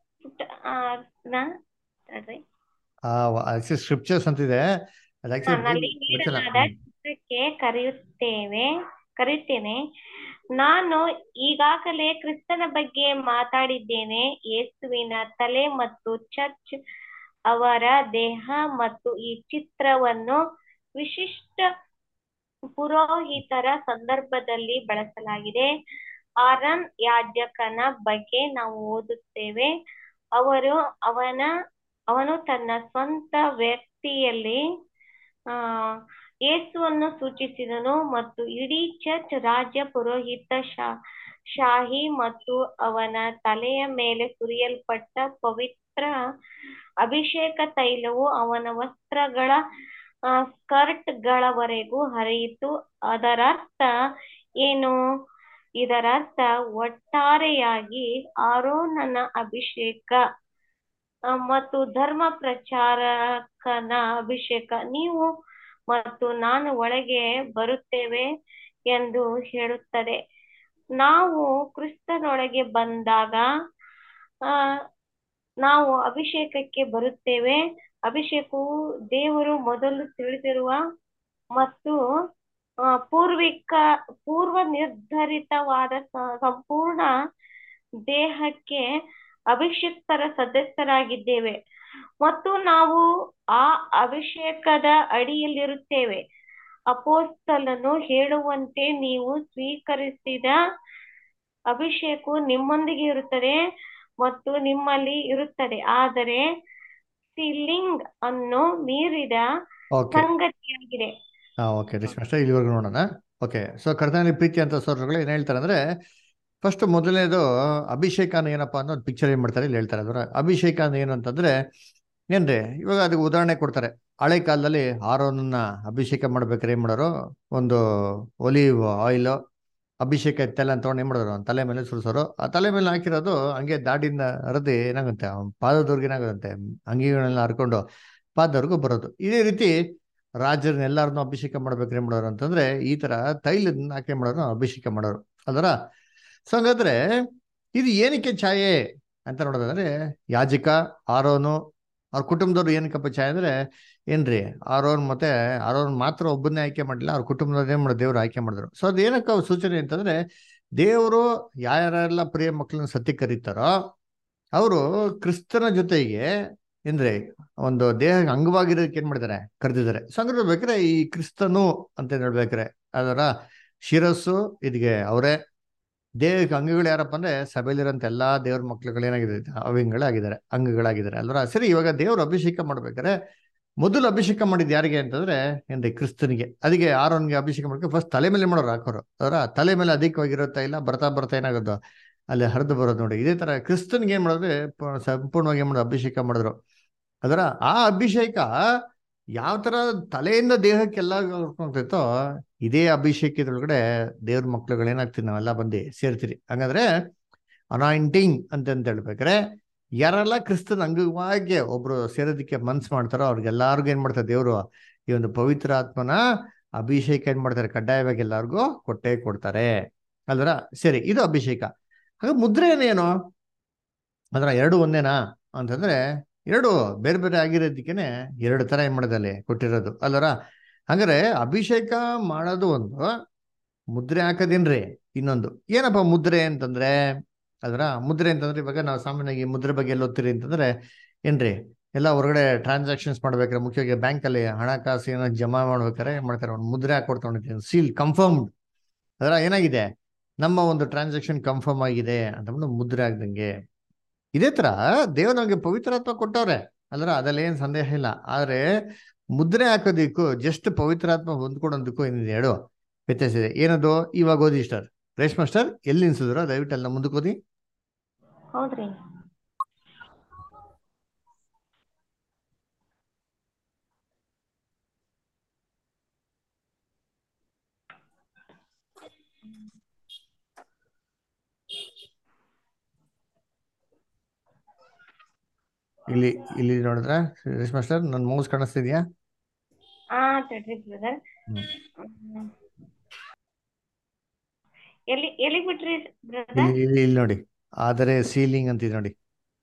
ಸ್ಕ್ರಿಪ್ಚರ್ಸ್ ಅಂತಿದೆ ಅದು ನಲ್ಲಿ ಆಕ್ಚುಲಿ ವಚನ ನೀಡಲಾದ ಚಿತ್ರಕ್ಕೆ ಕರೆಯುತ್ತೇವೆ ಕರೆಯುತ್ತೇನೆ ನಾನು ಈಗಾಗಲೇ ಕ್ರಿಸ್ತನ ಬಗ್ಗೆ ಮಾತಾಡಿದ್ದೇನೆ ಯೇಸುವಿನ ತಲೆ ಮತ್ತು ಚರ್ಚ್ ಅವರ ದೇಹ ಮತ್ತು ಈ ಚಿತ್ರವನ್ನು ವಿಶಿಷ್ಟ ಪುರೋಹಿತರ ಸಂದರ್ಭದಲ್ಲಿ ಬಳಸಲಾಗಿದೆ ಆರನ್ ಯಾಜಕನ ಬಗ್ಗೆ ನಾವು ಓದುತ್ತೇವೆ ಅವರು ಅವನ ಅವನು ತನ್ನ ಸ್ವಂತ ವ್ಯಕ್ತಿಯಲ್ಲಿ ಆ ಯೇಸುವನ್ನು ಸೂಚಿಸಿದನು ಮತ್ತು ಇಡೀ ಚರ್ಚ್ ರಾಜ್ಯ ಪುರೋಹಿತ ಶಾ ಶಾಹಿ ಮತ್ತು ಅವನ ತಲೆಯ ಮೇಲೆ ಸುರಿಯಲ್ಪಟ್ಟ ಪವಿತ್ರ ಅಭಿಷೇಕ ತೈಲವು ಅವನ ವಸ್ತ್ರಗಳ ಆ ಸ್ಕರ್ಟ್ಗಳವರೆಗೂ ಹರಿಯಿತು ಅದರರ್ಥ ಏನು ಇದರರ್ಥ ಒಟ್ಟಾರೆಯಾಗಿ ಆರೋನನ ಅಭಿಷೇಕ ಆ, ಮತ್ತು ಧರ್ಮ ಪ್ರಚಾರಕನ ಅಭಿಷೇಕ ನೀವು ಮತ್ತು ನಾನು ಒಳಗೆ ಬರುತ್ತೇವೆ ಎಂದು ಹೇಳುತ್ತದೆ ನಾವು ಕ್ರಿಸ್ತನೊಳಗೆ ಬಂದಾಗ ಆ ನಾವು ಅಭಿಷೇಕಕ್ಕೆ ಬರುತ್ತೇವೆ ಅಭಿಷೇಕವು ದೇವರು ಮೊದಲು ತಿಳಿದಿರುವ ಮತ್ತು ಆ, ಪೂರ್ವಿಕ ಪೂರ್ವ ನಿರ್ಧರಿತವಾದ ಸ- ಸಂಪೂರ್ಣ ದೇಹಕ್ಕೆ ಅಭಿಷಿಕ್ತರ ಸದಸ್ಯರಾಗಿದ್ದೇವೆ ಮತ್ತು ನಾವು ಆ ಅಭಿಷೇಕದ ಅಡಿಯಲ್ಲಿರುತ್ತೇವೆ ಅಪೋಸ್ತಲನು ಹೇಳುವಂತೆ ನೀವು ಸ್ವೀಕರಿಸಿದ ಅಭಿಷೇಕವು ನಿಮ್ಮೊಂದಿಗೆ ಇರುತ್ತದೆ ಮತ್ತು ನಿಮ್ಮಲ್ಲಿ ಇರುತ್ತದೆ ಆದರೆ ಸೀಲಿಂಗ್ ಅನ್ನು ಮೀರಿದ ಓಕೆ ಸಂಗತಿಯಾಗಿದೆ ಹಾ ಓಕೆ ರೇಷ್ಮೆ ಅಷ್ಟೇ ಇಲ್ಲಿವರೆಗೂ ನೋಡೋಣ ಓಕೆ ಸೊ ಕರ್ತನಲ್ಲಿ ಪ್ರೀತಿ ಅಂತ ಸೋದರಗಳು ಏನು ಹೇಳ್ತಾರೆ ಅಂದ್ರೆ ಫಸ್ಟ್ ಮೊದಲನೇದು ಅಭಿಷೇಕ ಅಂದ್ರೆ ಏನಪ್ಪಾ ಅನ್ನೋ ಒಂದು ಪಿಕ್ಚರ್ ಏನ್ ಮಾಡ್ತಾರೆ ಇಲ್ಲಿ ಹೇಳ್ತಾರೆ ಅದರ ಅಭಿಷೇಕ ಅಂದ್ರೆ ಏನು ಅಂತಂದ್ರೆ ಏನ್ರಿ ಇವಾಗ ಅದಕ್ಕೆ ಉದಾಹರಣೆ ಕೊಡ್ತಾರೆ ಹಳೆ ಕಾಲದಲ್ಲಿ ಆರೋನನ್ನ ಅಭಿಷೇಕ ಮಾಡ್ಬೇಕಾದ್ರೆ ಏನ್ ಮಾಡೋರು ಒಂದು ಒಲಿವ್ ಆಯಿಲ್ ಅಭಿಷೇಕ ಇತ್ತೆಲ್ಲ ಅಂತ ತಗೊಂಡು ಏನ್ ಮಾಡೋರು ಅವ್ನ್ ತಲೆ ಮೇಲೆ ಸುರಿಸೋರು ಆ ತಲೆ ಮೇಲೆ ಹಾಕಿರೋದು ಹಂಗೆ ದಾಡಿಯಿಂದ ಹರಿದು ಏನಾಗುತ್ತೆ ಅವ್ನ್ ಪಾದದವ್ರಿಗೆ ಏನಾಗುತ್ತೆ ಅಂಗಿಗಳನ್ನೆಲ್ಲ ಹರ್ಕೊಂಡು ಪಾದದವ್ರಿಗೂ ಬರೋದು ಇದೇ ರೀತಿ ರಾಜರನ್ನ ಎಲ್ಲಾರನ್ನೂ ಅಭಿಷೇಕ ಮಾಡ್ಬೇಕ್ರೆ ಏನ್ ಮಾಡೋರು ಅಂತಂದ್ರೆ ಈ ತರ ತೈಲದನ್ನ ಹಾಕಿ ಮಾಡೋರು ಅಭಿಷೇಕ ಮಾಡೋರು ಅದರ ಸೊ ಹಂಗಾದ್ರೆ ಇದು ಏನಕ್ಕೆ ಛಾಯೆ ಅಂತ ನೋಡೋದಂದ್ರೆ ಯಾಜಕ ಆರೋನು ಅವ್ರ ಕುಟುಂಬದವ್ರು ಏನಕ್ಕಪ್ಪ ಛಾಯೆ ಅಂದ್ರೆ ಏನ್ರಿ ಆರೋನ್ ಮತ್ತೆ ಆರೋನ್ ಮಾತ್ರ ಒಬ್ಬನ್ನೇ ಆಯ್ಕೆ ಮಾಡಲಿಲ್ಲ ಅವ್ರ ಕುಟುಂಬದವ್ರು ಏನ್ ಮಾಡೋದು ದೇವ್ರು ಆಯ್ಕೆ ಮಾಡಿದ್ರು ಸೊ ಅದು ಏನಕ್ಕ ಸೂಚನೆ ಅಂತಂದ್ರೆ ದೇವರು ಯಾರ್ಯಾರೆಲ್ಲ ಪ್ರಿಯ ಮಕ್ಕಳನ್ನ ಸತ್ಯ ಕರೀತಾರೋ ಅವರು ಕ್ರಿಸ್ತನ ಜೊತೆಗೆ ಏನ್ರಿ ಒಂದು ದೇಹ ಅಂಗವಾಗಿರೋದಕ್ಕೆ ಏನ್ ಮಾಡಿದ್ದಾರೆ ಕರೆದಿದ್ದಾರೆ ಸೊ ಹಂಗಾದ್ರೆ ಬೇಕಾದ್ರೆ ಈ ಕ್ರಿಸ್ತನು ಅಂತ ಹೇಳ್ಬೇಕ್ರೆ ಅದರ ಶಿರಸ್ಸು ಇದಿಗೆ ಅವರೇ ದೇಹಕ್ಕೆ ಅಂಗಗಳು ಯಾರಪ್ಪ ಅಂದ್ರೆ ಸಭೆಯಲ್ಲಿರೋಂಥ ಎಲ್ಲಾ ದೇವ್ರ ಮಕ್ಳುಗಳು ಏನಾಗಿದೆ ಅವಿಂಗಳಾಗಿದ್ದಾರೆ ಅಂಗಗಳಾಗಿದ್ದಾರೆ ಅಲ್ವರ ಸರಿ ಇವಾಗ ದೇವ್ರು ಅಭಿಷೇಕ ಮಾಡ್ಬೇಕಾದ್ರೆ ಮೊದಲು ಅಭಿಷೇಕ ಮಾಡಿದ್ ಯಾರಿಗೆ ಅಂತಂದ್ರೆ ಏನ್ರಿ ಕ್ರಿಸ್ತನಿಗೆ ಅದಕ್ಕೆ ಆರೋನ್ಗೆ ಅಭಿಷೇಕ ಮಾಡ್ಕೊಂಡು ಫಸ್ಟ್ ತಲೆ ಮೇಲೆ ಮಾಡೋರು ಹಾಕೋರು ಅದರ ತಲೆ ಮೇಲೆ ಅಧಿಕವಾಗಿರೋ ತೈಲ ಬರ್ತಾ ಬರ್ತಾ ಏನಾಗೋದು ಅಲ್ಲಿ ಹರಿದು ಬರೋದು ನೋಡಿ ಇದೇ ತರ ಕ್ರಿಸ್ತನ್ಗೆ ಏನ್ ಮಾಡಿದ್ರೆ ಪ- ಸಂಪೂರ್ಣವಾಗಿ ಏನ್ ಮಾಡೋದು ಅಭಿಷೇಕ ಮಾಡಿದ್ರು ಅದರ ಆ ಅಭಿಷೇಕ ಯಾವ ತರ ತಲೆಯಿಂದ ದೇಹಕ್ಕೆಲ್ಲ ಹೋಗ್ತಿತ್ತೋ ಇದೇ ಅಭಿಷೇಕದೊಳಗಡೆ ದೇವ್ರ ಮಕ್ಳುಗಳು ಏನಾಗ್ತೀವಿ ನಾವೆಲ್ಲ ಬಂದು ಸೇರ್ತೀರಿ ಹಂಗಂದ್ರೆ ಅನಾಯಿಂಟಿಂಗ್ ಅಂತ ಹೇಳ್ಬೇಕಾದ್ರೆ ಯಾರೆಲ್ಲ ಕ್ರಿಸ್ತನ ಅಂಗವಾಗಿ ಒಬ್ರು ಸೇರೋದಕ್ಕೆ ಮನ್ಸ್ ಮಾಡ್ತಾರೋ ಅವ್ರಿಗೆಲ್ಲಾರ್ಗು ಏನ್ ಮಾಡ್ತಾರೆ ದೇವ್ರು ಈ ಒಂದು ಪವಿತ್ರ ಆತ್ಮನ ಅಭಿಷೇಕ ಏನ್ ಮಾಡ್ತಾರೆ ಕಡ್ಡಾಯವಾಗಿ ಎಲ್ಲಾರ್ಗು ಕೊಟ್ಟೇ ಕೊಡ್ತಾರೆ ಅಲ್ವರ ಸರಿ ಇದು ಅಭಿಷೇಕ ಹಾಗೆ ಮುದ್ರೆ ಏನೇನು ಅದ್ರ ಎರಡು ಒಂದೇನಾ ಅಂತಂದ್ರೆ ಎರಡು ಬೇರೆ ಬೇರೆ ಆಗಿರೋದಕ್ಕೇನೆ ಎರಡು ತರ ಏನ್ ಮಾಡೋದು ಅಲ್ಲಿ ಕೊಟ್ಟಿರೋದು ಅಲ್ಲರ ಹಂಗಾರೆ ಅಭಿಷೇಕ ಮಾಡೋದು ಒಂದು ಮುದ್ರೆ ಹಾಕೋದೇನ್ರಿ ಇನ್ನೊಂದು ಏನಪ್ಪ ಮುದ್ರೆ ಅಂತಂದ್ರೆ ಅದರ ಮುದ್ರೆ ಅಂತಂದ್ರೆ ಇವಾಗ ನಾವು ಸಾಮಾನ್ಯವಾಗಿ ಮುದ್ರೆ ಬಗ್ಗೆ ಎಲ್ಲ ಓದ್ತೀರಿ ಅಂತಂದ್ರೆ ಏನ್ರಿ ಎಲ್ಲ ಹೊರಗಡೆ ಟ್ರಾನ್ಸಾಕ್ಷನ್ಸ್ ಮಾಡ್ಬೇಕಾದ್ರೆ ಮುಖ್ಯವಾಗಿ ಬ್ಯಾಂಕ್ ಅಲ್ಲಿ ಹಣಕಾಸು ಏನೋ ಜಮಾ ಮಾಡ್ಬೇಕಾದ್ರೆ ಏನ್ ಮಾಡ್ತಾರೆ ಒಂದು ಮುದ್ರೆ ಹಾಕೊಡ್ಕೊಂಡಿರ್ತೀನಿ ಸೀಲ್ ಕನ್ಫರ್ಮ್ಡ್ ಅದರ ಏನಾಗಿದೆ ನಮ್ಮ ಒಂದು ಟ್ರಾನ್ಸಾಕ್ಷನ್ ಕನ್ಫರ್ಮ್ ಆಗಿದೆ ಅಂತಂದ್ಬಿಟ್ಟು ಮುದ್ರೆ ಆಗ್ದಂಗೆ ಇದೇ ತರ ದೇವ್ರು ನಮಗೆ ಪವಿತ್ರಾತ್ಮ ಕೊಟ್ಟವ್ರೆ ಅಲ್ರ ಅದ್ರಲ್ಲಿ ಏನ್ ಸಂದೇಹ ಇಲ್ಲ ಆದ್ರೆ ಮುದ್ರೆ ಹಾಕೋದಿಕ್ಕೂ ಜಸ್ಟ್ ಪವಿತ್ರಾತ್ಮ ಹೊಂದ್ಕೊಡೋದಕ್ಕೂ ಏನಿದೆ ಹೇಳು ವ್ಯತ್ಯಾಸ ಇದೆ ಏನದು ಇವಾಗ ಓದಿ ಸ್ಟಾರ್ ರೇಷ್ಮಾ ಮಾಸ್ಟರ್ ಎಲ್ಲಿ ನಿಲ್ಸಿದ್ರು ದಯವಿಟ್ಟು ಎಲ್ಲ ಮುಂದಕ್ಕೆ ಓದಿ ಹೌದ್ರಿ ಇಲ್ಲಿ ಇಲ್ಲಿ ನೋಡಿದ್ರೆ ರೇಷ್ಮಾ ಮಾಸ್ಟರ್ ನನ್ನ ಮೌಸ್ ಕಾಣಿಸ್ತಿದ್ಯಾ ಹಾ ತಡ್ರಿ ಬ್ರದರ್ ಹ್ಮ್. ಎಲ್ಲಿ ಎಲ್ಲಿ ಬಿಟ್ರಿ ಬ್ರದರ್ ಇಲ್ಲಿ ಇಲ್ಲಿ ಇಲ್ಲಿ ನೋಡಿ ಆದರೆ ಸೀಲಿಂಗ್ ಅಂತಿದೆ ನೋಡಿ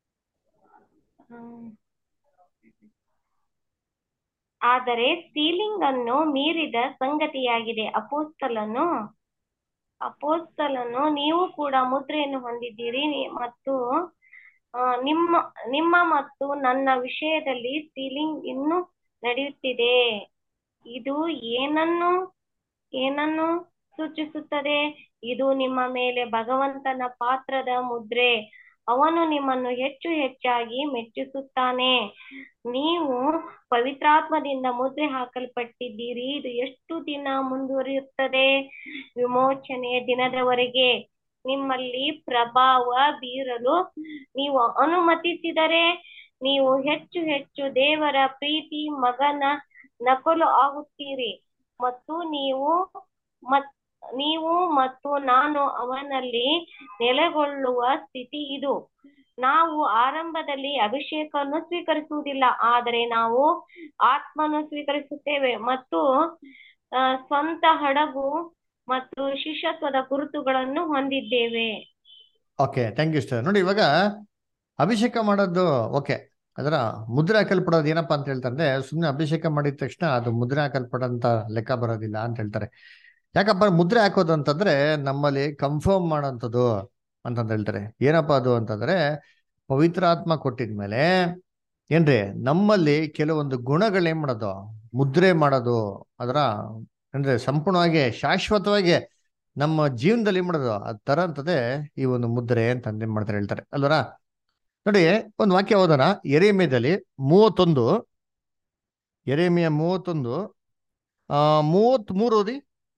ಆದರೆ ಸೀಲಿಂಗ್ ಅನ್ನು ಮೀರಿದ ಸಂಗತಿಯಾಗಿದೆ ಅಪೋಸ್ತಲನು ಅಪೋಸ್ತಲನು ನೀವು ಕೂಡ ಮುದ್ರೆಯನ್ನು ಹೊಂದಿದ್ದೀರಿ ನಿ- ಮತ್ತು ಆ, ನಿಮ್ಮ ನಿಮ್ಮ ಮತ್ತು ನನ್ನ ವಿಷಯದಲ್ಲಿ ಸೀಲಿಂಗ್ ಇನ್ನೂ ನಡೆಯುತ್ತಿದೆ ಇದು ಏನನ್ನು ಏನನ್ನು ಸೂಚಿಸುತ್ತದೆ ಇದು ನಿಮ್ಮ ಮೇಲೆ ಭಗವಂತನ ಪಾತ್ರದ ಮುದ್ರೆ ಅವನು ನಿಮ್ಮನ್ನು ಹೆಚ್ಚು ಹೆಚ್ಚಾಗಿ ಮೆಚ್ಚಿಸುತ್ತಾನೆ ನೀವು ಪವಿತ್ರಾತ್ಮದಿಂದ ಮುದ್ರೆ ಹಾಕಲ್ಪಟ್ಟಿದ್ದೀರಿ ಇದು ಎಷ್ಟು ದಿನ ಮುಂದುವರಿಯುತ್ತದೆ ವಿಮೋಚನೆಯ ದಿನದವರೆಗೆ ನಿಮ್ಮಲ್ಲಿ ಪ್ರಭಾವ ಬೀರಲು ನೀವು ಅನುಮತಿಸಿದರೆ ನೀವು ಹೆಚ್ಚು ಹೆಚ್ಚು ದೇವರ ಪ್ರೀತಿ ಮಗನ ನಕಲು ಆಗುತ್ತೀರಿ ಮತ್ತು ನೀವು ಮತ್ ನೀವು ಮತ್ತು ನಾನು ಅವನಲ್ಲಿ ನೆಲೆಗೊಳ್ಳುವ ಸ್ಥಿತಿ ಇದು ನಾವು ಆರಂಭದಲ್ಲಿ ಅಭಿಷೇಕವನ್ನು ಸ್ವೀಕರಿಸುವುದಿಲ್ಲ ಆದರೆ ನಾವು ಆತ್ಮನು ಸ್ವೀಕರಿಸುತ್ತೇವೆ ಮತ್ತು ಆ, ಸ್ವಂತ ಹಡಗು ಮತ್ತು ಶಿಷ್ಯತ್ವದ ಗುರುತುಗಳನ್ನು ಹೊಂದಿದ್ದೇವೆ ಓಕೆ ಥ್ಯಾಂಕ್ ಯು ಸರ್ ನೋಡಿ ಇವಾಗ ಅಭಿಷೇಕ ಮಾಡೋದು ಓಕೆ ಅದರ ಮುದ್ರೆ ಹಾಕಲ್ಪಡೋದು ಏನಪ್ಪಾ ಅಂತ ಹೇಳ್ತಾರೆ ಸುಮ್ಮನೆ ಅಭಿಷೇಕ ಮಾಡಿದ ತಕ್ಷಣ ಅದು ಮುದ್ರೆ ಹಾಕಲ್ಪಡಂತ ಲೆಕ್ಕ ಬರೋದಿಲ್ಲ ಅಂತ ಹೇಳ್ತಾರೆ ಯಾಕಪ್ಪ ಮುದ್ರೆ ಹಾಕೋದು ಅಂತಂದ್ರೆ ನಮ್ಮಲ್ಲಿ ಕನ್ಫರ್ಮ್ ಮಾಡೋಂಥದ್ದು ಅಂತಂತ ಹೇಳ್ತಾರೆ ಏನಪ್ಪಾ ಅದು ಅಂತಂದ್ರೆ ಪವಿತ್ರಾತ್ಮ ಕೊಟ್ಟಿದ್ಮೇಲೆ ಏನ್ರಿ ನಮ್ಮಲ್ಲಿ ಕೆಲವೊಂದು ಗುಣಗಳು ಏನ್ ಮಾಡೋದು ಮುದ್ರೆ ಮಾಡೋದು ಅದರ ಅಂದ್ರೆ ಸಂಪೂರ್ಣವಾಗಿ ಶಾಶ್ವತವಾಗಿ ನಮ್ಮ ಜೀವನದಲ್ಲಿ ಏನ್ ಮಾಡೋದು ಅದ್ ತರಂತದೆ ಈ ಒಂದು ಮುದ್ರೆ ಅಂತ ಏನ್ ಮಾಡ್ತಾರೆ ಹೇಳ್ತಾರೆ ಅಲ್ವರ ನೋಡಿ ಒಂದು ವಾಕ್ಯ ಓದೋಣ ಎರೇಮಿಯದಲ್ಲಿ ಮೂವತ್ತೊಂದು ಎರೇಮಿಯ ಮೂವತ್ತೊಂದು ಆ ಮೂವತ್ತ್ ಮೂರು ಓದಿ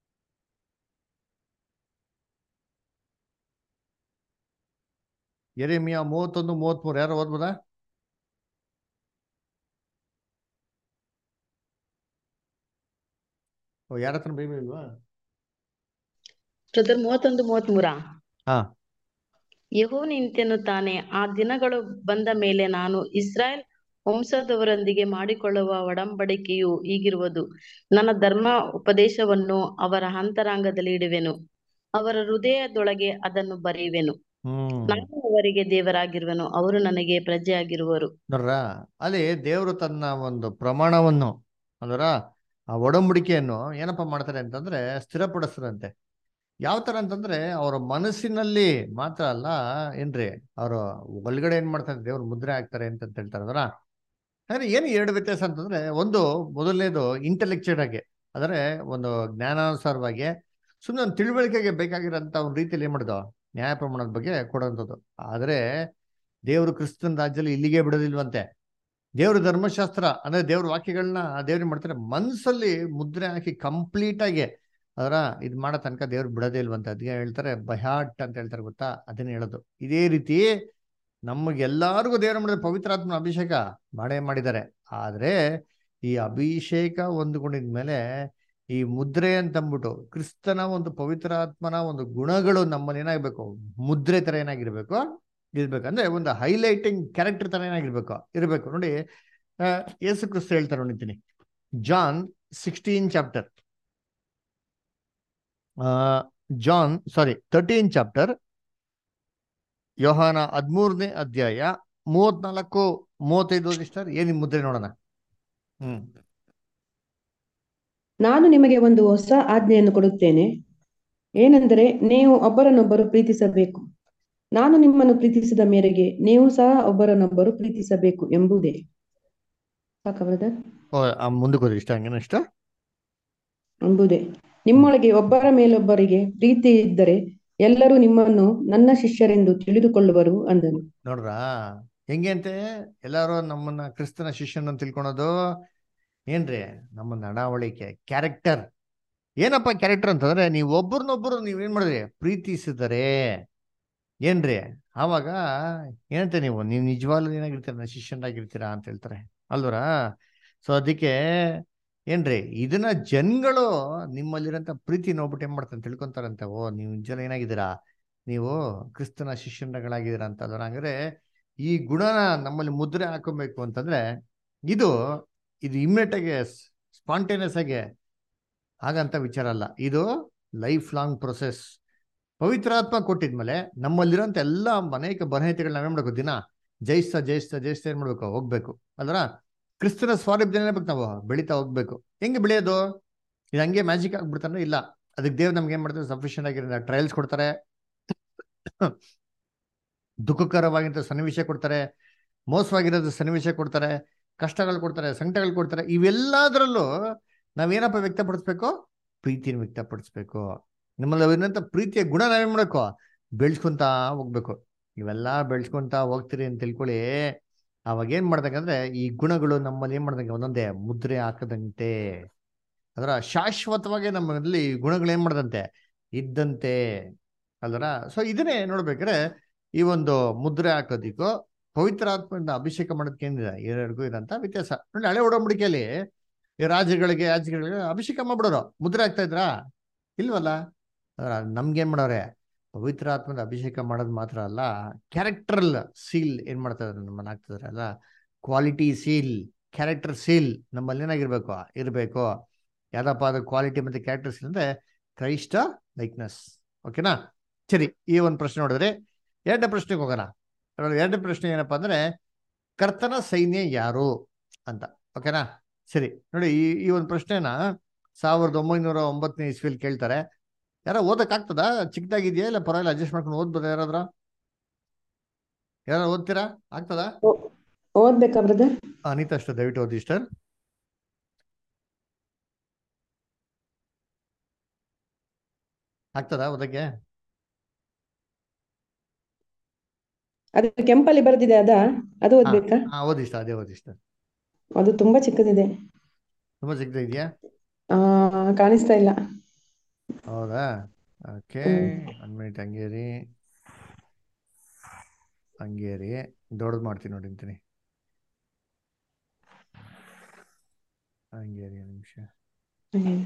ಎರೇಮಿಯ ಮೂವತ್ತೊಂದು ಮೂವತ್ಮೂರು ಯಾರು ಓದ್ಬೋದಾ ಓ ಯಾರ ಹತ್ರ ಬೈಬಲ್ ಇಲ್ವಾ ಬ್ರದರ್ ಮೂವತ್ತೊಂದು ಮೂವತ್ಮೂರಾ ಹಾ ಯೆಹೋವನೆಂತೆನ್ನುತ್ತಾನೆ ಆ ದಿನಗಳು ಬಂದ ಮೇಲೆ ನಾನು ಇಸ್ರಾಯೇಲ್ ವಂಶದವರೊಂದಿಗೆ ಮಾಡಿಕೊಳ್ಳುವ ಒಡಂಬಡಿಕೆಯು ಹೀಗಿರುವುದು ನನ್ನ ಧರ್ಮ ಉಪದೇಶವನ್ನು ಅವರ ಅಂತರಂಗದಲ್ಲಿ ಇಡುವೆನು ಅವರ ಹೃದಯದೊಳಗೆ ಅದನ್ನು ಬರೆಯುವೆನು ಹ್ಮ್ ನಾನು ಅವರಿಗೆ ದೇವರಾಗಿರುವೆನು ಅವರು ನನಗೆ ಪ್ರಜೆಯಾಗಿರುವರು ನೋಡ್ರ ಅಲ್ಲಿ ದೇವರು ತನ್ನ ಒಂದು ಪ್ರಮಾಣವನ್ನು ಅಂದ್ರ ಆ ಒಡಂಬಡಿಕೆಯನ್ನು ಏನಪ್ಪ ಮಾಡ್ತಾರೆ ಅಂತಂದ್ರೆ ಸ್ಥಿರಪಡಿಸ್ತಾರಂತೆ ಯಾವ ತರ ಅಂತಂದ್ರೆ ಅವರ ಮನಸ್ಸಿನಲ್ಲಿ ಮಾತ್ರ ಅಲ್ಲ ಏನ್ರಿ ಅವರು ಒಳಗಡೆ ಏನ್ ಮಾಡ್ತಾರೆ ದೇವ್ರು ಮುದ್ರೆ ಹಾಕ್ತಾರೆ ಅಂತ ಹೇಳ್ತಾರೆ ಅದರ ಅಂದ್ರೆ ಏನು ಎರಡು ವ್ಯತ್ಯಾಸ ಅಂತಂದ್ರೆ ಒಂದು ಮೊದಲನೇದು ಇಂಟೆಲೆಕ್ಚುಯಲ್ ಆಗಿ ಅಂದರೆ ಒಂದು ಜ್ಞಾನಾನುಸಾರವಾಗಿ ಸುಮ್ಮನೆ ಒಂದು ತಿಳುವಳಿಕೆಗೆ ಬೇಕಾಗಿರೋಂಥ ಒಂದು ರೀತಿಯಲ್ಲಿ ಏನ್ ಮಾಡೋದು ನ್ಯಾಯ ಪ್ರಮಾಣದ ಬಗ್ಗೆ ಕೊಡುವಂಥದ್ದು ಆದರೆ ದೇವರು ಕ್ರಿಸ್ತನ ರಾಜ್ಯದಲ್ಲಿ ಇಲ್ಲಿಗೆ ಬಿಡೋದಿಲ್ವಂತೆ ದೇವ್ರ ಧರ್ಮಶಾಸ್ತ್ರ ಅಂದ್ರೆ ದೇವ್ರ ವಾಕ್ಯಗಳನ್ನ ದೇವ್ರಿಗೆ ಮಾಡ್ತಾರೆ ಮನ್ಸಲ್ಲಿ ಮುದ್ರೆ ಹಾಕಿ ಕಂಪ್ಲೀಟ್ ಆಗಿ ಅದರ ಇದು ಮಾಡೋ ತನಕ ದೇವ್ರು ಬಿಡೋದೇ ಇಲ್ವಂತೆ ಅದಕ್ಕೆ ಹೇಳ್ತಾರೆ ಬಯಾಟ್ ಅಂತ ಹೇಳ್ತಾರೆ ಗೊತ್ತಾ ಅದನ್ನ ಹೇಳೋದು ಇದೇ ರೀತಿ ನಮಗೆಲ್ಲರಿಗೂ ದೇವ್ರ ಮಾಡಿದ್ರೆ ಪವಿತ್ರಾತ್ಮನ ಅಭಿಷೇಕ ಮಾಡೇ ಮಾಡಿದ್ದಾರೆ ಆದ್ರೆ ಈ ಅಭಿಷೇಕ ಹೊಂದ್ಕೊಂಡಿದ್ಮೇಲೆ ಈ ಮುದ್ರೆ ಅಂತ ಅಂದ್ಬಿಟ್ಟು ಕ್ರಿಸ್ತನ ಒಂದು ಪವಿತ್ರಾತ್ಮನ ಒಂದು ಗುಣಗಳು ನಮ್ಮಲ್ಲಿ ಏನಾಗಬೇಕು ಮುದ್ರೆ ತರ ಏನಾಗಿರ್ಬೇಕು ಇರ್ಬೇಕು ಅಂದ್ರೆ ಒಂದು ಹೈಲೈಟಿಂಗ್ ಕ್ಯಾರೆಕ್ಟರ್ ತರ ಏನಾಗಿರ್ಬೇಕು ಇರಬೇಕು ನೋಡಿ ಆ, ಯೇಸು ಕ್ರಿಸ್ತ ಹೇಳ್ತಾರೆ ನೋಡಿದ್ದೀನಿ John sixteen chapter John sorry thirteen chapter ಯೋಹಾನ ಹದಿಮೂರನೇ ಅಧ್ಯಾಯ ಮೂವತ್ನಾಲ್ಕು ಮೂವತ್ತೈದು ಸಿಸ್ಟರ್ ಏನಿ ಮುದ್ರೆ ನೋಡೋಣ ಹ್ಮ್ ನಾನು ನಿಮಗೆ ಒಂದು ಹೊಸ ಆಜ್ಞೆಯನ್ನು ಕೊಡುತ್ತೇನೆ ಏನೆಂದರೆ ನೀವು ಒಬ್ಬರನ್ನೊಬ್ಬರು ಪ್ರೀತಿಸಬೇಕು ನಾನು ನಿಮ್ಮನ್ನು ಪ್ರೀತಿಸಿದ ಮೇರೆಗೆ ನೀವು ಸಹ ಒಬ್ಬರನ್ನೊಬ್ಬರು ಪ್ರೀತಿಸಬೇಕು ಎಂಬುದೇ ಸಾಕ ಬ್ರದರ್ ಓ ಆ, ಮುಂದಕ್ಕೆ ಹೋದ್ರಿ ಇಷ್ಟ ಹಂಗೇನ ಇಷ್ಟ ಎಂಬುದೇ ನಿಮ್ಮೊಳಗೆ ಒಬ್ಬರ ಮೇಲೊಬ್ಬರಿಗೆ ಪ್ರೀತಿ ಇದ್ದರೆ ಎಲ್ಲರೂ ನಿಮ್ಮನ್ನು ನನ್ನ ಶಿಷ್ಯರೆಂದು ತಿಳಿದುಕೊಳ್ಳುವರು ಅಂದನು ನೋಡ್ರಾ ಹೆಂಗೆ ಅಂತೆ ಎಲ್ಲಾರು ನಮ್ಮನ್ನ ಕ್ರಿಸ್ತನ ಶಿಷ್ಯನ ತಿಳ್ಕೊಳೋದು ಏನ್ರಿ ನಮ್ಮ ನಡವಳಿಕೆ ಕ್ಯಾರೆಕ್ಟರ್ ಏನಪ್ಪ ಕ್ಯಾರೆಕ್ಟರ್ ಅಂತಂದ್ರೆ ನೀವು ಒಬ್ರನ್ನೊಬ್ರು ನೀವ್ ಏನ್ ಮಾಡಿದ್ರಿ ಪ್ರೀತಿಸಿದರೆ ಏನ್ರಿ ಆವಾಗ ಏನಂತೆ ನೀವು ನೀವು ನಿಜವಾಗ್ಲೂ ಏನಾಗಿರ್ತೀರ ನನ್ನ ಶಿಷ್ಯನಾಗಿರ್ತೀರಾ ಅಂತ ಹೇಳ್ತಾರೆ ಅಲ್ವರಾ ಸೊ ಅದಕ್ಕೆ ಏನ್ರಿ ಇದನ್ನ ಜನಗಳು ನಿಮ್ಮಲ್ಲಿರೋಂಥ ಪ್ರೀತಿ ನೋಡ್ಬಿಟ್ಟು ಏನ್ ಮಾಡ್ತಾರೆ ತಿಳ್ಕೊಂತಾರಂತೆ ಓ ನೀವು ನಿಜ ಏನಾಗಿದ್ದೀರಾ ನೀವು ಕ್ರಿಸ್ತನ ಶಿಷ್ಯನಗಳಾಗಿದ್ದೀರಾ ಅಂತ ಅದರ ಹಂಗಾರೆ ಈ ಗುಣನ ನಮ್ಮಲ್ಲಿ ಮುದ್ರೆ ಹಾಕೊಬೇಕು ಅಂತಂದ್ರೆ ಇದು ಇದು ಇಮ್ಮಿಡಿಯೇಟ್ ಆಗಿ ಸ್ಪಾಂಟೇನಿಯಸ್ ಆಗಿ ಹಾಗಂತ ವಿಚಾರ ಅಲ್ಲ ಇದು ಲೈಫ್ ಲಾಂಗ್ ಪ್ರೊಸೆಸ್ ಪವಿತ್ರಾತ್ಮ ಕೊಟ್ಟಿದ್ಮೇಲೆ ನಮ್ಮಲ್ಲಿರೋಂಥ ಎಲ್ಲ ಅನೇಕ ಬನಹೇತಿಗಳನ್ನ ನಾವೇನ್ ಮಾಡ್ಬೇಕು ದಿನ ಜಯಿಸ್ತಾ ಜಯಿಸ್ತಾ ಜಯಿಸ್ತಾ ಏನ್ ಮಾಡ್ಬೇಕು ಹೋಗ್ಬೇಕು ಅಲ್ರ ಕ್ರಿಸ್ತನ ಸ್ವಾರೂಪ್ಯ ಏನ್ಬೇಕು ನಾವು ಬೆಳಿತಾ ಹೋಗ್ಬೇಕು ಹೆಂಗೆ ಬೆಳೆಯೋದು ಇದು ಹಂಗೆ ಮ್ಯಾಜಿಕ್ ಆಗ್ಬಿಡ್ತಾನೆ ಇಲ್ಲ ಅದಕ್ಕೆ ದೇವ್ ನಮ್ಗೆ ಏನ್ ಮಾಡ್ತಾರೆ ಸಫಿಷಿಯಂಟ್ ಆಗಿರೋ ಟ್ರಯಲ್ಸ್ ಕೊಡ್ತಾರೆ ದುಃಖಕರವಾಗಿಂತ ಸನ್ನಿವೇಶ ಕೊಡ್ತಾರೆ ಮೋಸವಾಗಿರೋದು ಸನ್ನಿವೇಶ ಕೊಡ್ತಾರೆ ಕಷ್ಟಗಳು ಕೊಡ್ತಾರೆ ಸಂಕಟಗಳು ಕೊಡ್ತಾರೆ ಇವೆಲ್ಲದರಲ್ಲೂ ನಾವೇನಪ್ಪ ವ್ಯಕ್ತಪಡಿಸ್ಬೇಕು ಪ್ರೀತಿನ ವ್ಯಕ್ತಪಡಿಸ್ಬೇಕು ನಿಮ್ಮಲ್ಲಿ ಇರೋಂಥ ಪ್ರೀತಿಯ ಗುಣ ನಾವೇನ್ ಮಾಡಬೇಕು ಬೆಳೆಸ್ಕೊಂತ ಹೋಗ್ಬೇಕು ಇವೆಲ್ಲ ಬೆಳೆಸ್ಕೊಂತ ಹೋಗ್ತೀರಿ ಅಂತ ತಿಳ್ಕೊಳ್ಳಿ ಅವಾಗ ಏನ್ ಮಾಡ್ದಂಗಂದ್ರೆ ಈ ಗುಣಗಳು ನಮ್ಮಲ್ಲಿ ಏನ್ ಮಾಡ್ದಂಗೆ ಒಂದೊಂದೇ ಮುದ್ರೆ ಹಾಕದಂತೆ ಅದರ ಶಾಶ್ವತವಾಗಿ ನಮ್ಮಲ್ಲಿ ಈ ಗುಣಗಳು ಏನ್ ಮಾಡದಂತೆ ಇದ್ದಂತೆ ಅಲ್ದರ ಸೊ ಇದನ್ನೇ ನೋಡ್ಬೇಕಾದ್ರೆ ಈ ಒಂದು ಮುದ್ರೆ ಹಾಕೋದಿಕ್ಕೂ ಪವಿತ್ರ ಆತ್ಮದಿಂದ ಅಭಿಷೇಕ ಮಾಡೋದಕ್ಕೆ ಏನಿದೆ ಎರಡಿಗೂ ಇರೋಂಥ ವ್ಯತ್ಯಾಸ ನೋಡಿ ಹಳೆ ಒಡಂಬಡಿಕೆಯಲ್ಲಿ ಈ ರಾಜ್ಯಗಳಿಗೆ ಯಾಜಕಗಳಿಗೆ ಅಭಿಷೇಕ ಮಾಡ್ಬಿಡೋರು ಮುದ್ರೆ ಆಗ್ತಾ ಇದ್ರಾ ಇಲ್ವಲ್ಲ ಅದ್ರ ನಮ್ಗೇನ್ ಮಾಡೋರೆ ಪವಿತ್ರ ಆತ್ಮದ ಅಭಿಷೇಕ ಮಾಡೋದು ಮಾತ್ರ ಅಲ್ಲ ಕ್ಯಾರೆಕ್ಟರಲ್ ಸೀಲ್ ಏನ್ ಮಾಡ್ತಾ ಇದಾರೆ ನಮ್ಮನ್ನ ಆಗ್ತಿದಾರೆ ಅಲ್ಲ ಕ್ವಾಲಿಟಿ ಸೀಲ್ ಕ್ಯಾರೆಕ್ಟರ್ ಸೀಲ್ ನಮ್ಮಲ್ಲಿ ಏನಾಗಿರ್ಬೇಕು ಇರಬೇಕು ಯಾವ್ದಪ್ಪ ಅದು ಕ್ವಾಲಿಟಿ ಮತ್ತೆ ಕ್ಯಾರೆಕ್ಟರ್ ಸೀಲ್ ಅಂದ್ರೆ ಕ್ರೈಸ್ಟ ಲೈಕ್ನೆಸ್ ಓಕೆನಾ ಸರಿ ಈ ಒಂದು ಪ್ರಶ್ನೆ ನೋಡಿದ್ರೆ ಎರಡನೇ ಪ್ರಶ್ನೆಗೆ ಹೋಗೋಣ ಎರಡನೇ ಪ್ರಶ್ನೆ ಏನಪ್ಪಾ ಅಂದ್ರೆ ಕರ್ತನ ಸೈನ್ಯ ಯಾರು ಅಂತ ಓಕೆನಾ ಸರಿ ನೋಡಿ ಈ ಈ ಒಂದು ಪ್ರಶ್ನೆನ ಸಾವಿರದ ಒಂಬೈನೂರ ಒಂಬತ್ತನೇ ಇಸ್ವಿಲ್ ಕೇಳ್ತಾರೆ ಯಾರೋ ಓದಕ್ ಆಗ್ತದಾ ಚಿಕ್ಕದಾಗಿದೆಯಾ ಇಲ್ಲ ಪರವಾಗಿಲ್ಲ ಅಡ್ಜಸ್ಟ್ ಮಾಡ್ಕೊಂಡು ಓದ್ಬೋದಾ ಯಾರಾದ್ರ ಯಾರು ಓದ್ತೀರಾ ಆಗ್ತದಾ ಓದ್ಬೇಕಾ ಬ್ರದರ್ ಅನಿತಾ ಅಷ್ಟು ದಯವಿಟ್ಟು ಓದಿ ಸಿಸ್ಟರ್ ಆಗ್ತದಾ ಓದಕ್ಕೆ ಅದು ಕೆಂಪಲ್ಲಿ ಬರೆದಿದೆ ಅದಾ ಅದು ಓದ್ಬೇಕಾ ಹಾ ಓದಿ ಇಷ್ಟ ಅದೇ ಓದಿ ಇಷ್ಟ ಅದು ತುಂಬಾ ಚಿಕ್ಕದಿದೆ ತುಂಬಾ ಚಿಕ್ಕದಿದೆಯಾ ಆ ಕಾಣಿಸ್ತಾ ಇಲ್ಲ ಹೌದಾ ಓಕೆ ಹ್ಮ್. ಒನ್ ಮಿನಿಟ್ ಹಂಗೆ ರೀ ಹಂಗೆ ರೀ ದೊಡ್ಡದು ಮಾಡ್ತೀನಿ ನೋಡಿ ಅಂತೀನಿ ಹಂಗೆ ರೀ ಒಂದು ನಿಮಿಷ ಹ್ಮ್.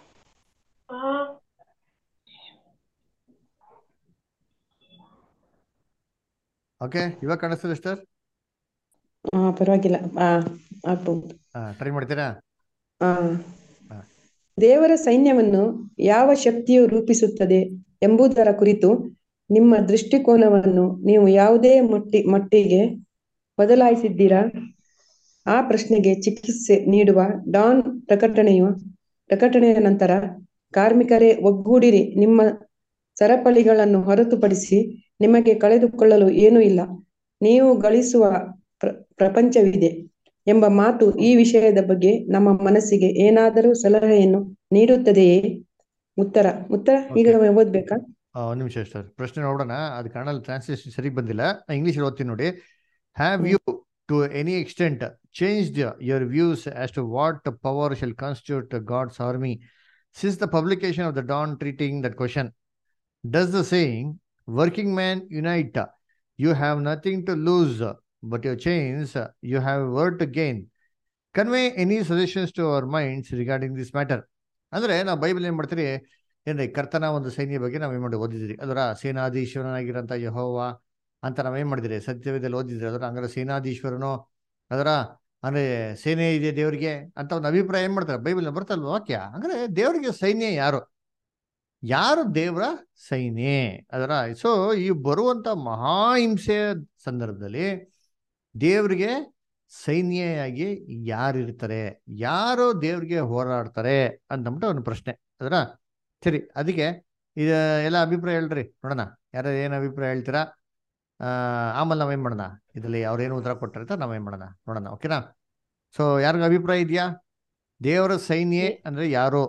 ಓಕೆ ಇವಾಗ ಕಾಣಿಸ್ತದೆ ಸಿಸ್ಟರ್ ಆ ಪರವಾಗಿಲ್ಲ ಆ ಆಗ್ಬಹುದು ಟ್ರೈ ಮಾಡ್ತೀರಾ ಆ ಹಾ. ದೇವರ ಸೈನ್ಯವನ್ನು ಯಾವ ಶಕ್ತಿಯು ರೂಪಿಸುತ್ತದೆ ಎಂಬುದರ ಕುರಿತು ನಿಮ್ಮ ದೃಷ್ಟಿಕೋನವನ್ನು ನೀವು ಯಾವುದೇ ಮಟ್ಟಿ ಮಟ್ಟಿಗೆ ಬದಲಾಯಿಸಿದ್ದೀರಾ ಆ ಪ್ರಶ್ನೆಗೆ ಚಿಕಿತ್ಸೆ ನೀಡುವ ಡಾನ್ ಪ್ರಕಟಣೆಯು ಪ್ರಕಟಣೆಯ ನಂತರ ಕಾರ್ಮಿಕರೇ ಒಗ್ಗೂಡಿರಿ ನಿಮ್ಮ ಸರಪಳಿಗಳನ್ನು ಹೊರತುಪಡಿಸಿ ನಿಮಗೆ ಕಳೆದುಕೊಳ್ಳಲು ಏನೂ ಇಲ್ಲ ನೀವು ಗಳಿಸುವ ಪ್ರ- ಪ್ರಪಂಚವಿದೆ ಎಂಬ ಮಾತು ಈ ವಿಷಯದ ಬಗ್ಗೆ ನಮ್ಮ ಮನಸ್ಸಿಗೆ ಏನಾದರೂ ಸಲಹೆಯನ್ನು ನೀಡುತ್ತದೆಯೇ ಉತ್ತರ ಉತ್ತರ ಈಗ ಓದ್ಬೇಕಾ ಆ, ಒಂದ್ ನಿಮಿಷ ಸರ್ ಪ್ರಶ್ನೆ ನೋಡೋಣ ಅದು ಕನ್ನಡ ಟ್ರಾನ್ಸ್ಲೇಷನ್ ಸರಿ ಬಂದಿಲ್ಲ ಇಂಗ್ಲಿಷ್ ಓದ್ತೀನಿ ನೋಡಿ have you to any extent changed your views as to what power shall constitute God's army since the publication of the Dawn treating that question does the saying working man unite you have nothing to lose but your change you have world to gain convey any suggestions to our minds regarding this matter ಅಂದ್ರೆ ನಾವು ಬೈಬಲ್ ಏನ್ ಮಾಡ್ತೀರಿ ಏನ್ರಿ ಕರ್ತನ ಒಂದು ಸೈನ್ಯ ಬಗ್ಗೆ ನಾವ್ ಏನ್ ಮಾಡಿ ಓದಿದ್ರಿ ಅದರ ಸೇನಾಧೀಶ್ವರನಾಗಿರಂತ ಯಹೋವ ಅಂತ ನಾವೇನ್ ಮಾಡಿದ್ರಿ ಸತ್ಯವೇದಲ್ಲಿ ಓದಿದ್ರಿ ಅದರ ಹಂಗಾರೆ ಸೇನಾಧೀಶ್ವರನು ಅದರ ಅಂದ್ರೆ ಸೇನೆ ಇದೆ ದೇವರಿಗೆ ಅಂತ ಒಂದು ಅಭಿಪ್ರಾಯ ಏನ್ ಮಾಡ್ತಾರೆ ಬೈಬಲ್ ಬರ್ತಲ್ವ ವಾಕ್ಯ ಅಂದ್ರೆ ದೇವರಿಗೆ ಸೈನ್ಯ ಯಾರು ಯಾರು ದೇವರ ಸೈನ್ಯ ಅದರ ಸೊ ಈ ಬರುವಂತ ಮಹಾಹಿಂಸೆಯ ಸಂದರ್ಭದಲ್ಲಿ ದೇವ್ರಿಗೆ ಸೈನ್ಯಯಾಗಿ ಯಾರಿರ್ತಾರೆ ಯಾರು ದೇವ್ರಿಗೆ ಹೋರಾಡ್ತಾರೆ ಅಂತಂದ್ಬಿಟ್ಟು ಒಂದು ಪ್ರಶ್ನೆ ಅದರ ಸರಿ ಅದಕ್ಕೆ ಇದು ಎಲ್ಲ ಅಭಿಪ್ರಾಯ ಹೇಳ್ರಿ ನೋಡೋಣ ಯಾರು ಏನು ಅಭಿಪ್ರಾಯ ಹೇಳ್ತೀರಾ ಆ, ಆಮೇಲೆ ನಾವೇನ್ ಮಾಡೋಣ ಇದರಲ್ಲಿ ಅವ್ರು ಏನು ಉತ್ತರ ಕೊಟ್ಟಾರೆ ಅಂತ ನಾವೇನ್ ಮಾಡೋಣ ನೋಡೋಣ ಓಕೆನಾ ಸೊ ಯಾರಿಗ ಅಭಿಪ್ರಾಯ ಇದೆಯಾ ದೇವರ ಸೈನ್ಯ ಅಂದ್ರೆ ಯಾರು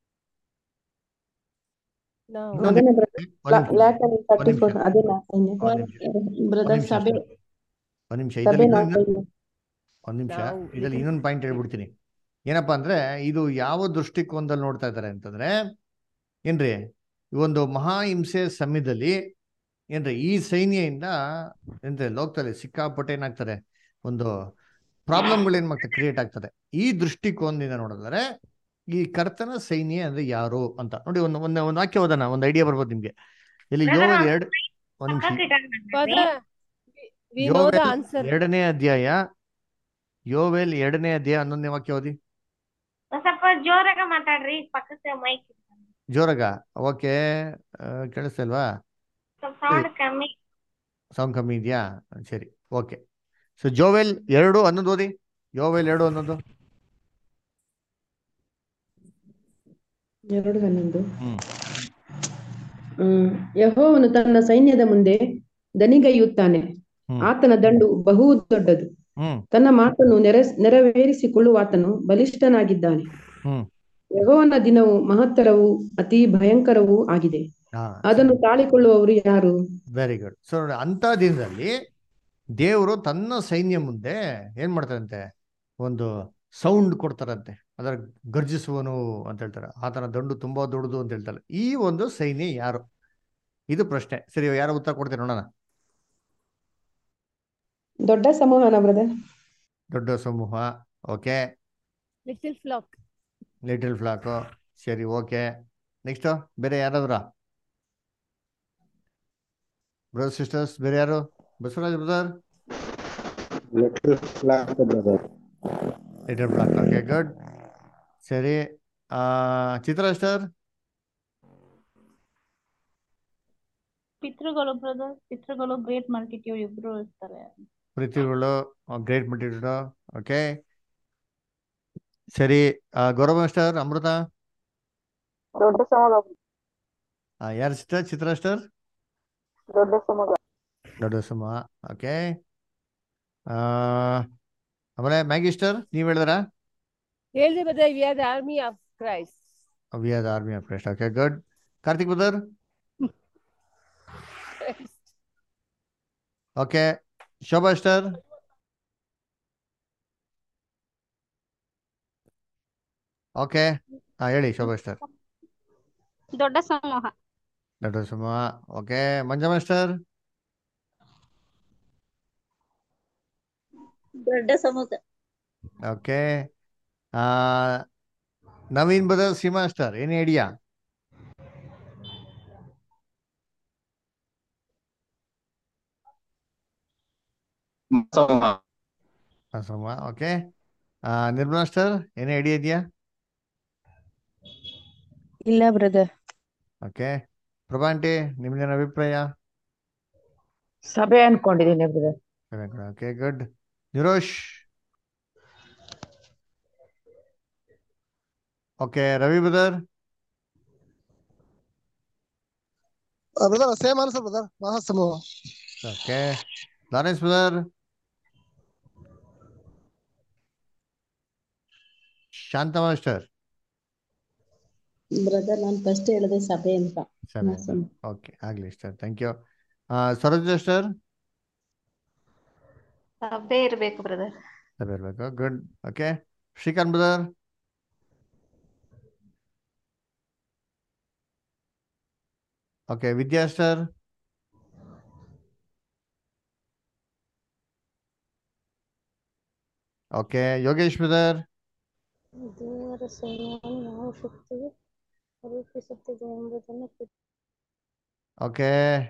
ಇನ್ನೊಂದು ಅದನ್ನೇ ಒಂದ್ ನಿಮಿಷ ಲ್ಯಾಟರ್ ಒಂದ್ ತರ್ಟಿ ನಿಮಿಷ ಫೋರ್ ಅದೇನಾ ಒಂದ್ ನಿಮಿಷ ಒಂದ್ ಬ್ರದರ್ ನಿಮಿಷ ಸಭೆ ಅಷ್ಟೇ. ಒಂದ್ ನಿಮಿಷ ಸಭೆ ಇದರಲ್ಲಿ ನಾಲ್ಕು ಇನ್ನೊಂದು ಒಂದ್ ನಿಮಿಷ ನಾವು ಇದರಲ್ಲಿ ಇದು ಇನ್ನೊಂದು ಪಾಯಿಂಟ್ ಹೇಳ್ಬಿಡ್ತೀನಿ ಏನಪ್ಪಾ ಅಂದ್ರೆ ಇದು ಯಾವ ದೃಷ್ಟಿಕೋನದಲ್ಲಿ ನೋಡ್ತಾ ಇದ್ದಾರೆ ಅಂತಂದ್ರೆ ಏನ್ರಿ ಈ ಒಂದು ಮಹಾಹಿಂಸೆ ಸಮಯದಲ್ಲಿ ಏನ್ರಿ ಈ ಸೈನ್ಯದಿಂದ ಏನ್ರಿ ಲೋಕದಲ್ಲಿ ಸಿಕ್ಕಾಪಟ್ಟೆ ಏನಾಗ್ತದೆ ಒಂದು ಪ್ರಾಬ್ಲಮ್ಗಳು ಏನ್ ಮಾಡ್ತದೆ ಕ್ರಿಯೇಟ್ ಆಗ್ತದೆ ಈ ದೃಷ್ಟಿಕೋನದಿಂದ ನೋಡಿದ್ರೆ ಈ ಕರ್ತನ ಸೈನ್ಯ ಅಂದ್ರೆ ಯಾರು ಅಂತ ನೋಡಿ ಒಂದು ಒಂದು ಒಂದು ವಾಕ್ಯ ಓದೋಣ ಒಂದು ಐಡಿಯಾ ಬರ್ಬೋದು ನಿಮ್ಗೆ ಇಲ್ಲಿ ಯೋವೆಲ್ ಎರಡು ಒಂದ್ ನಿಮಿಷ Father, we know the Joel answer. ಎರಡನೇ ಅಧ್ಯಾಯ ಯೋವೆಲ್ ಎರಡನೇ ಅಧ್ಯಾಯ ಹನ್ನೊಂದನೇ ವಾಕ್ಯ ಓದಿ ಒಂದ್ ಸ್ವಲ್ಪ ಜೋರಾಗ ಮಾತಾಡ್ರಿ ಪಕ್ಕದ ಮೈಕ್ ಜೋರಾಗ ಓಕೆ ಕೇಳಿಸ್ತಾ ಇಲ್ವಾ ಸ್ವಲ್ಪ ಸೌಂಡ್ ಕಮ್ಮಿ ಸೌಂಡ್ ಕಮ್ಮಿ ಇದೆಯಾ ಸರಿ ಓಕೆ ಸೊ ಜೋವೆಲ್ ಎರಡು ಹನ್ನೊಂದು ಓದಿ ಯೋವೆಲ್ ಎರಡು ಹನ್ನೊಂದು ಎರಡು ಹನ್ನೊಂದು ಹ್ಮ್ ಹ್ಮ್ ಯೆಹೋವನು ತನ್ನ ಸೈನ್ಯದ ಮುಂದೆ ದನಿಗೈಯುತ್ತಾನೆ ಹ್ಮ್ ಆತನ ದಂಡು ಬಹು ದೊಡ್ಡದು ಹ್ಮ್ ತನ್ನ ಮಾತನ್ನು ನೆರ ನೆರವೇರಿಸಿಕೊಳ್ಳುವಾತನು ಬಲಿಷ್ಠನಾಗಿದ್ದಾನೆ ಹ್ಮ್ ಯೆಹೋವನ ದಿನವು ಮಹತ್ತರವೂ ಅತಿ ಭಯಂಕರವೂ ಆಗಿದೆ ಹಾ ಅದನ್ನು ತಾಳಿಕೊಳ್ಳುವವರು ಯಾರು ವೆರಿ ಗುಡ್ ಸೊ ನೋಡಿ ಅಂತ ದಿನದಲ್ಲಿ ದೇವರು ತನ್ನ ಸೈನ್ಯ ಮುಂದೆ ಏನ್ ಮಾಡ್ತಾರಂತೆ ಒಂದು ಸೌಂಡ್ ಕೊಡ್ತಾರಂತೆ ಅದರ ಗರ್ಜಿಸುವನು ಅಂತ ಹೇಳ್ತಾರೆ ಆತನ ದಂಡು ತುಂಬಾ ದೊಡ್ಡದು ಅಂತ ಹೇಳ್ತಾರೆ ಈ ಒಂದು ಸೈನ್ಯ ಯಾರು ಇದು ಪ್ರಶ್ನೆ ಸರಿ ಯಾರು ಉತ್ತರ ಕೊಡ್ತೀರಿ ನೋಡೋಣ ದೊಡ್ಡ ಸಮೂಹನ ಬ್ರದರ್ ದೊಡ್ಡ ಸಮೂಹ okay little flock little flock ಸರಿ ಓಕೆ ನೆಕ್ಸ್ಟು ಬೇರೆ ಯಾರಾದ್ರ ಬ್ರದರ್ ಸಿಸ್ಟರ್ಸ್ ಬೇರೆ ಯಾರು Basavaraj brother little flock brother little flock okay good ಸರಿ ಆ, ಚಿತ್ರ ಸ್ಟರ್ ಪಿತೃಗಳು ಬ್ರದರ್ ಪಿತೃಗಳು ಗ್ರೇಟ್ ಮಲ್ಟಿಟ್ಯೂಡ್ ಇಬ್ರು ಇರ್ತಾರೆ ಪೃಥ್ವಿಗಳು ಗ್ರೇಟ್ ಮಟೀರಿಯಲ್ ಓಕೆ ಸರಿ ಆ, ಗೌರವ ಸ್ಟರ್ ಅಮೃತ ದೊಡ್ಡ ಸಮೂಹ ಆ, ಯಾರು ಸಿಸ್ಟರ್ ಚಿತ್ರ ಸ್ಟರ್ ದೊಡ್ಡ ಸಮೂಹ ದೊಡ್ಡ ಸುಮ ಓಕೆ ಆಮೇಲೆ ಮ್ಯಾಗಿ ಸ್ಟರ್ ನೀವು ಹೇಳಿದ್ರಾ ಹೇಳಿದೆ brother we are the army of Christ we are the army of Christ okay good Karthik brother okay Shobha sister okay ಹಾಂ ಹೇಳಿ ಶೋಭಾ ಸ್ಟರ್ ದೊಡ್ಡ ಸಮೂಹ ದೊಡ್ಡ ಸುಮ ಓಕೆ ಮಂಜಮ್ಮ ಸ್ಟರ್ ದೊಡ್ಡ ಸಮೂಹ okay Naveen brother Seema sister ಏನ್ ಐಡಿಯಾ ಸಮ ಓಕೆ ನಿರ್ಮಲಾ ಸ್ಟಾರ್ ಏನ್ ಐಡಿಯಾ ಇದೆಯಾ ಇಲ್ಲ ಬ್ರದರ್ ಓಕೆ ಪ್ರಭಾ ಆಂಟಿ ನಿಮ್ದೇನು ಅಭಿಪ್ರಾಯ ಸಭೆ ಅನ್ಕೊಂಡಿದ್ದೀನಿ brother okay good Nirosh okay Ravi brother brother same answer brother ಮಹಾಸಮೂಹ okay Lawrence brother Shanta master brother ನಾನು ಫಸ್ಟ್ ಹೇಳಿದೆ ಸಭೆ ಅಂತ ಸರಿ ಮಹಾಸಮೂಹ. ಓಕೆ ಆಗಲಿ sir thank you Saroja sir ಸಭೆ ಇರ್ಬೇಕು ಬ್ರದರ್ ಸರಿ ಇರಬೇಕು good okay Srikanth brother okay Vidya sir okay Yogesh brother ದೇವರ ಸೈನ್ಯವನ್ನು ಯಾವ ಶಕ್ತಿಗೆ ರೂಪಿಸುತ್ತದೆ ಎಂಬುದನ್ನು ಪುಟ್- ಓಕೆ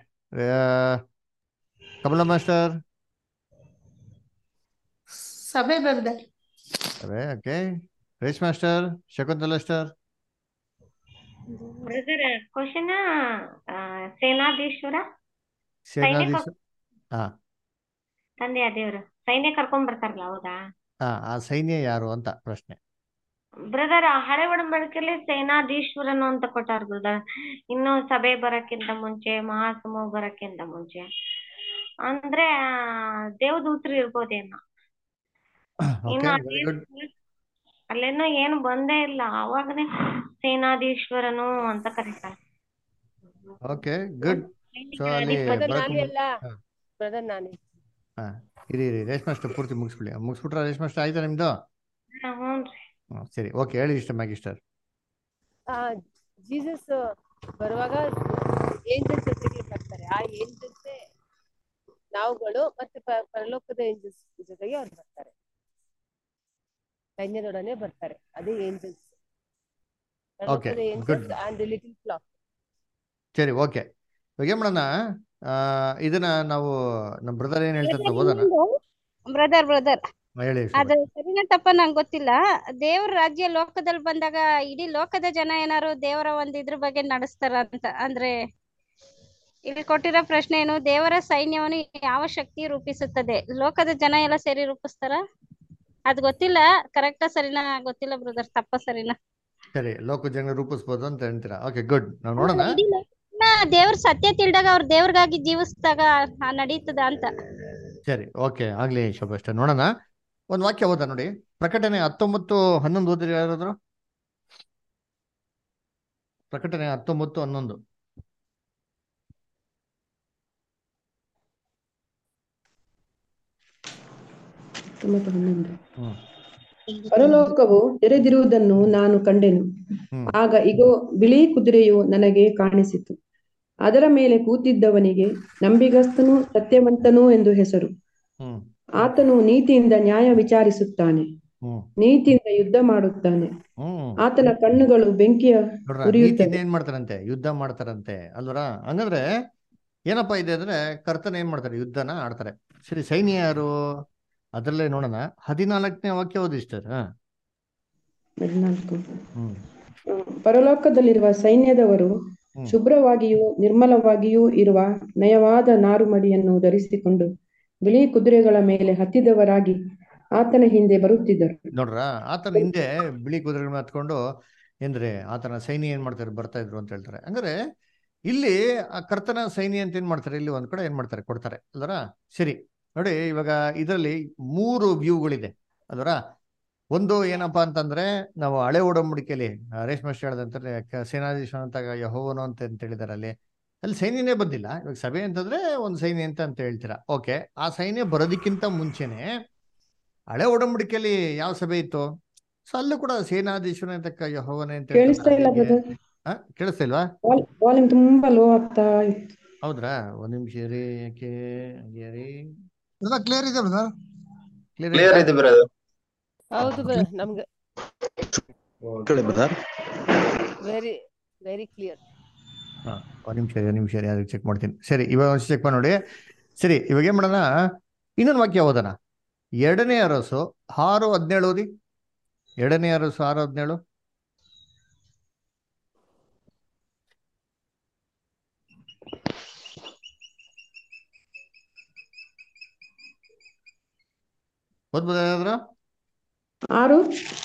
ಕಮಲ ಮಾಸ್ಟರ್ ಸಭೆ ಬ್ರದರ್ ಸರಿ okay Reshma master Shakuntala sister brother question ಸೇನಾಧೀಶ್ವರ ಸೇನಾಧೀಶ ಹಾ ತಂದೆಯ ದೇವರು ಸೈನ್ಯ ಕರ್ಕೊಂಡ್ ಬರ್ತಾರಲ್ಲ ಹೌದಾ ಹಾ ಆ ಸೈನ್ಯ ಯಾರು ಅಂತ ಪ್ರಶ್ನೆ ಬ್ರದರ್ ಹಳೆ ಒಡಂಬಡಿಕೆಯಲ್ಲಿ ಸೇನಾಧೀಶ್ವರನು ಅಂತ ಕೊಟ್ಟಾರ ಬ್ರದರ್ ಇನ್ನು ಸಭೆ ಬರಕ್ಕಿಂತ ಮುಂಚೆ ಮಹಾಸಮೂಹ ಬರಕ್ಕಿಂತ ಮುಂಚೆ ಅಂದ್ರೆ ಆ, ದೇವದೂತರು ಇರ್ಬೋದೇನೋ ಇನ್ನು ಓಕೆ ವೆರಿ ಗುಡ್ ಅಲ್ಲೇನೋ ಏನು ಬಂದೇ ಇಲ್ಲ ಅವಾಗನೇ ಸೇನಾಧೀಶ್ವರನು ಅಂತ ಕರೀತಾರೆ ಓಕೆ ಗುಡ್ ಸೊ ಅಲ್ಲಿ ಬ್ರದರ್ ಬರಕ್ ನಾನೇ ಮುಂಚೆ ಅಲ್ಲ ಹಾ ಬ್ರದರ್ ನಾನೇ ಹಾ ಇರಿ ಇರಿ ರೇಷ್ಮೆ ಅಷ್ಟು ಪೂರ್ತಿ ಮುಗಿಸ್ಬಿಡಿ ಮುಗಿಸ್ಬಿಟ್ರ ರೇಷ್ಮೆ ಅಷ್ಟು ಆಯ್ತಾ ನಿಮ್ದು ಹ್ಞೂನ್ರಿ ಹ್ಮ್, ಸರಿ ಓಕೆ ಹೇಳಿ ಇಷ್ಟ ಮ್ಯಾಗಿಸ್ಟರ್ ಆ ಜೀಸಸ್ ಬರುವಾಗ ಏಂಜಲ್ಸ್ ಜೊತೆಗೆ ಬರ್ತಾರೆ ಆ ಏಂಜಲ್ಸ್ ನಾವುಗಳು ಮತ್ತೆ ಪ- ಪರಲೋಕದ ಏಂಜಲ್ಸ್ ಜೊತೆಗೆ ಅವ್ರು ಬರ್ತಾರೆ ಸೈನ್ಯದೊಡನೆ ಬರ್ತಾರೆ ಅದೇ ಏಂಜಲ್ಸ್ ಓಕೆ ಪರಲೋಕದ good angels and little flock ಸರಿ ಓಕೆ ಇವಾಗ ಏನ್ ಮಾಡೋಣ ಆ, ಇದನ್ನ ನಾವು ನಮ್ಮ ಬ್ರದರ್ ಏನ್ ಹೇಳ್ತಾರೆ ಅಂತ ಓದೋಣ ಬ್ರದರ್ ಬ್ರದರ್ ಹಾ, ಹೇಳಿ ಶೋಭಾ ಅದು ಸರಿನಾ ತಪ್ಪ ನಂಗೆ ಗೊತ್ತಿಲ್ಲ ದೇವ್ರ ರಾಜ್ಯ ಲೋಕದಲ್ಲಿ ಬಂದಾಗ ಇಡೀ ಲೋಕದ ಜನ ಏನಾರು ದೇವರ ಒಂದ್ ಇದ್ರ ಬಗ್ಗೆ ನಡೆಸ್ತಾರ ಅಂತ ಅಂದ್ರೆ ಇಲ್ಲಿ ಕೊಟ್ಟಿರೋ ಪ್ರಶ್ನೆ ಏನು ದೇವರ ಸೈನ್ಯವನ್ನು ಯಾವ ಶಕ್ತಿ ರೂಪಿಸುತ್ತದೆ ಲೋಕದ ಜನ ಎಲ್ಲ ಸೇರಿ ರೂಪಿಸ್ತಾರ ಅದ್ ಗೊತ್ತಿಲ್ಲ ಕರೆಕ್ಟಾ ಸರಿನಾ ಗೊತ್ತಿಲ್ಲ ಬ್ರದರ್ ತಪ್ಪ ಸರಿನಾ ಸರಿ ಲೋಕ ಜನ ರೂಪಿಸ್ಬೋದು ಅಂತ ಹೇಳ್ತೀರಾ ಓಕೆ ಗುಡ್ ನಾವು ನೋಡೋಣ ಇಡೀ ಲೋಕನ ದೇವ್ರ ಸತ್ಯ ತಿಳಿದಾಗ ಅವ್ರ ದೇವ್ರಿಗಾಗಿ ಜೀವಿಸಿದಾಗ ನಡೀತದ ಅಂತ ಸರಿ ಓಕೆ ಆಗ್ಲಿ ಶೋಭಾ ಅಷ್ಟೇ ನೋಡೋಣ ಒಂದು ವಾಕ್ಯ ಓದ ನೋಡಿ ಪ್ರಕಟಣೆ ಹತ್ತೊಂಬತ್ತು ಹನ್ನೊಂದು ಓದಿರಿ ಯಾರಾದ್ರು ಪ್ರಕಟಣೆ ಹತ್ತೊಂಬತ್ತು ಹನ್ನೊಂದು ಹತ್ತೊಂಬತ್ತು ಹನ್ನೊಂದು ಹ್ಮ್ ಪರಲೋಕವು ತೆರೆದಿರುವುದನ್ನು ನಾನು ಕಂಡೆನು ಹ್ಮ್ ಆಗ ಇಗೋ ಬಿಳಿ ಕುದುರೆಯು ನನಗೆ ಕಾಣಿಸಿತು ಅದರ ಮೇಲೆ ಕೂತಿದ್ದವನಿಗೆ ನಂಬಿಗಸ್ತನೂ ಸತ್ಯವಂತನೂ ಎಂದು ಹೆಸರು ಹ್ಮ್ ಆತನು ನೀತಿಯಿಂದ ನ್ಯಾಯ ವಿಚಾರಿಸುತ್ತಾನೆ ಹ್ಮ್ ನೀತಿಯಿಂದ ಯುದ್ಧ ಮಾಡುತ್ತಾನೆ ಹ್ಮ್ ಆತನ ಕಣ್ಣುಗಳು ಬೆಂಕಿಯ ನೋಡ್ರ ನೀತಿಯಿಂದ ಉರಿಯುತ್ತವೆ ಏನ್ ಮಾಡ್ತಾರಂತೆ ಯುದ್ಧ ಮಾಡ್ತಾರಂತೆ ಅಲ್ವರ ಹಂಗಂದ್ರೆ ಏನಪ್ಪಾ ಇದೆ ಅಂದ್ರೆ ಕರ್ತನ ಏನ್ ಮಾಡ್ತಾರೆ ಯುದ್ಧನ ಆಡ್ತಾರೆ ಸರಿ ಸೈನ್ಯ ಯಾರು ಅದ್ರಲ್ಲೇ ನೋಡೋಣ ಹದಿನಾಲ್ಕನೇ ವಾಕ್ಯ ಓದಿ ಸರ್ ಹದಿನಾಲ್ಕು ಹ್ಮ್ ಪರಲೋಕದಲ್ಲಿರುವ ಸೈನ್ಯದವರು ಹ್ಮ್ ಶುಭ್ರವಾಗಿಯೂ ನಿರ್ಮಲವಾಗಿಯೂ ಇರುವ ನಯವಾದ ನಾರುಮಡಿಯನ್ನು ಧರಿಸಿಕೊಂಡು ಬಿಳಿ ಕುದುರೆಗಳ ಮೇಲೆ ಹತ್ತಿದವರಾಗಿ ಆತನ ಹಿಂದೆ ಬರುತ್ತಿದ್ದರು ನೋಡ್ರ ಆತನ ಹಿಂದೆ ಬಿಳಿ ಕುದುರೆಗಳನ್ನ ಹತ್ಕೊಂಡು ಏನ್ರಿ ಆತನ ಸೈನ್ಯ ಏನ್ ಮಾಡ್ತಾರೆ ಬರ್ತಾ ಇದ್ರು ಅಂತ ಹೇಳ್ತಾರೆ ಹಂಗಾರೆ ಇಲ್ಲಿ ಆ ಕರ್ತನ ಸೈನ್ಯ ಅಂತ ಏನ್ ಮಾಡ್ತಾರೆ ಇಲ್ಲಿ ಒಂದ್ ಕಡೆ ಏನ್ ಮಾಡ್ತಾರೆ ಕೊಡ್ತಾರೆ ಅಲ್ವರ ಸರಿ ನೋಡಿ ಇವಾಗ ಇದರಲ್ಲಿ ಮೂರು ವ್ಯೂಗಳಿದೆ ಅಲ್ವರ ಒಂದು ಏನಪ್ಪಾ ಅಂತಂದ್ರೆ ನಾವು ಹಳೆ ಒಡಂಬಡಿಕೆಯಲ್ಲಿ ಆ, ರೇಷ್ಮೆ ಅಷ್ಟೇ ಹೇಳ್ದಂತಾರೆ ಕ- ಸೇನಾಧೀಶ ಅಂತ ಯಹೋವನು ಅಂತ ಅಂತ ಹೇಳಿದಾರೆ ಅಲ್ಲಿ ಅಲ್ಲಿ ಸೈನ್ಯನೇ ಬಂದಿಲ್ಲ ಇವಾಗ ಸಭೆ ಅಂತಂದ್ರೆ ಒಂದು ಸೈನ್ಯ ಅಂತ ಅಂತ ಹೇಳ್ತೀರಾ ಓಕೆ ಆ ಸೈನ್ಯ ಬರೋದಕ್ಕಿಂತ ಮುಂಚೆನೆ ಹಳೆ ಒಡಂಬಡಿಕೆಯಲ್ಲಿ ಯಾವ ಸಭೆ ಇತ್ತು ಸೊ ಅಲ್ಲೂ ಕೂಡ ಸೇನಾಧೀಶನ ಅಂತ ಯಹೋವನೇ ಅಂತ ಹೇಳ್ತಾರೆ ಕೇಳಿಸ್ತಾ ಇಲ್ಲ ಹಾಗೆ ಬ್ರದರ್ ಆ, ಕೇಳಿಸ್ತಾ ಇಲ್ವಾ ವಾಲ್ಯೂಮ್ ತುಂಬಾ ಲೋ ಆಗ್ತಾ ಇತ್ತು ಹೌದ್ರಾ ಒಂದ್ ನಿಮಿಷ ರೀ ಯಾಕೆ ಹಂಗೆ ರೀ ಕ್ಲಿಯರ್ ಇದೆ ಬ್ರದರ್ ಕ್ಲಿಯರ್ ಕ್ಲಿಯರ್ ಆಯ್ತಾ ಇದೆ ಬ್ರದರ್ ಹೌದು ಬ್ರದರ್ ನಮ್ಗೆ ಕೇಳಿ ಬ್ರದರ್ ವೆರಿ ವೆರಿ ಕ್ಲಿಯರ್ ಹಾ ಒಂದ್ ನಿಮಿಷ ಒಂದ್ ನಿಮಿಷ ರೀ ಅದಕ್ಕೆ ಚೆಕ್ ಮಾಡ್ತೀನಿ ಸರಿ ಇವಾಗ ಒಂದು ಚೆಕ್ ಮಾಡಿ ನೋಡಿ ಸರಿ ಇವಾಗ ಏನ್ ಮಾಡೋಣ ಇನ್ನೊಂದು ವಾಕ್ಯ ಓದೋಣ ಎರಡನೇ ಅರಸು ಆರು ಹದಿನೇಳು ಓದಿ ಎರಡನೇ ಅರಸು ಆರು ಹದಿನೇಳು ಓದ್ಬೋದ ಯಾರಾದ್ರೂ ಆರು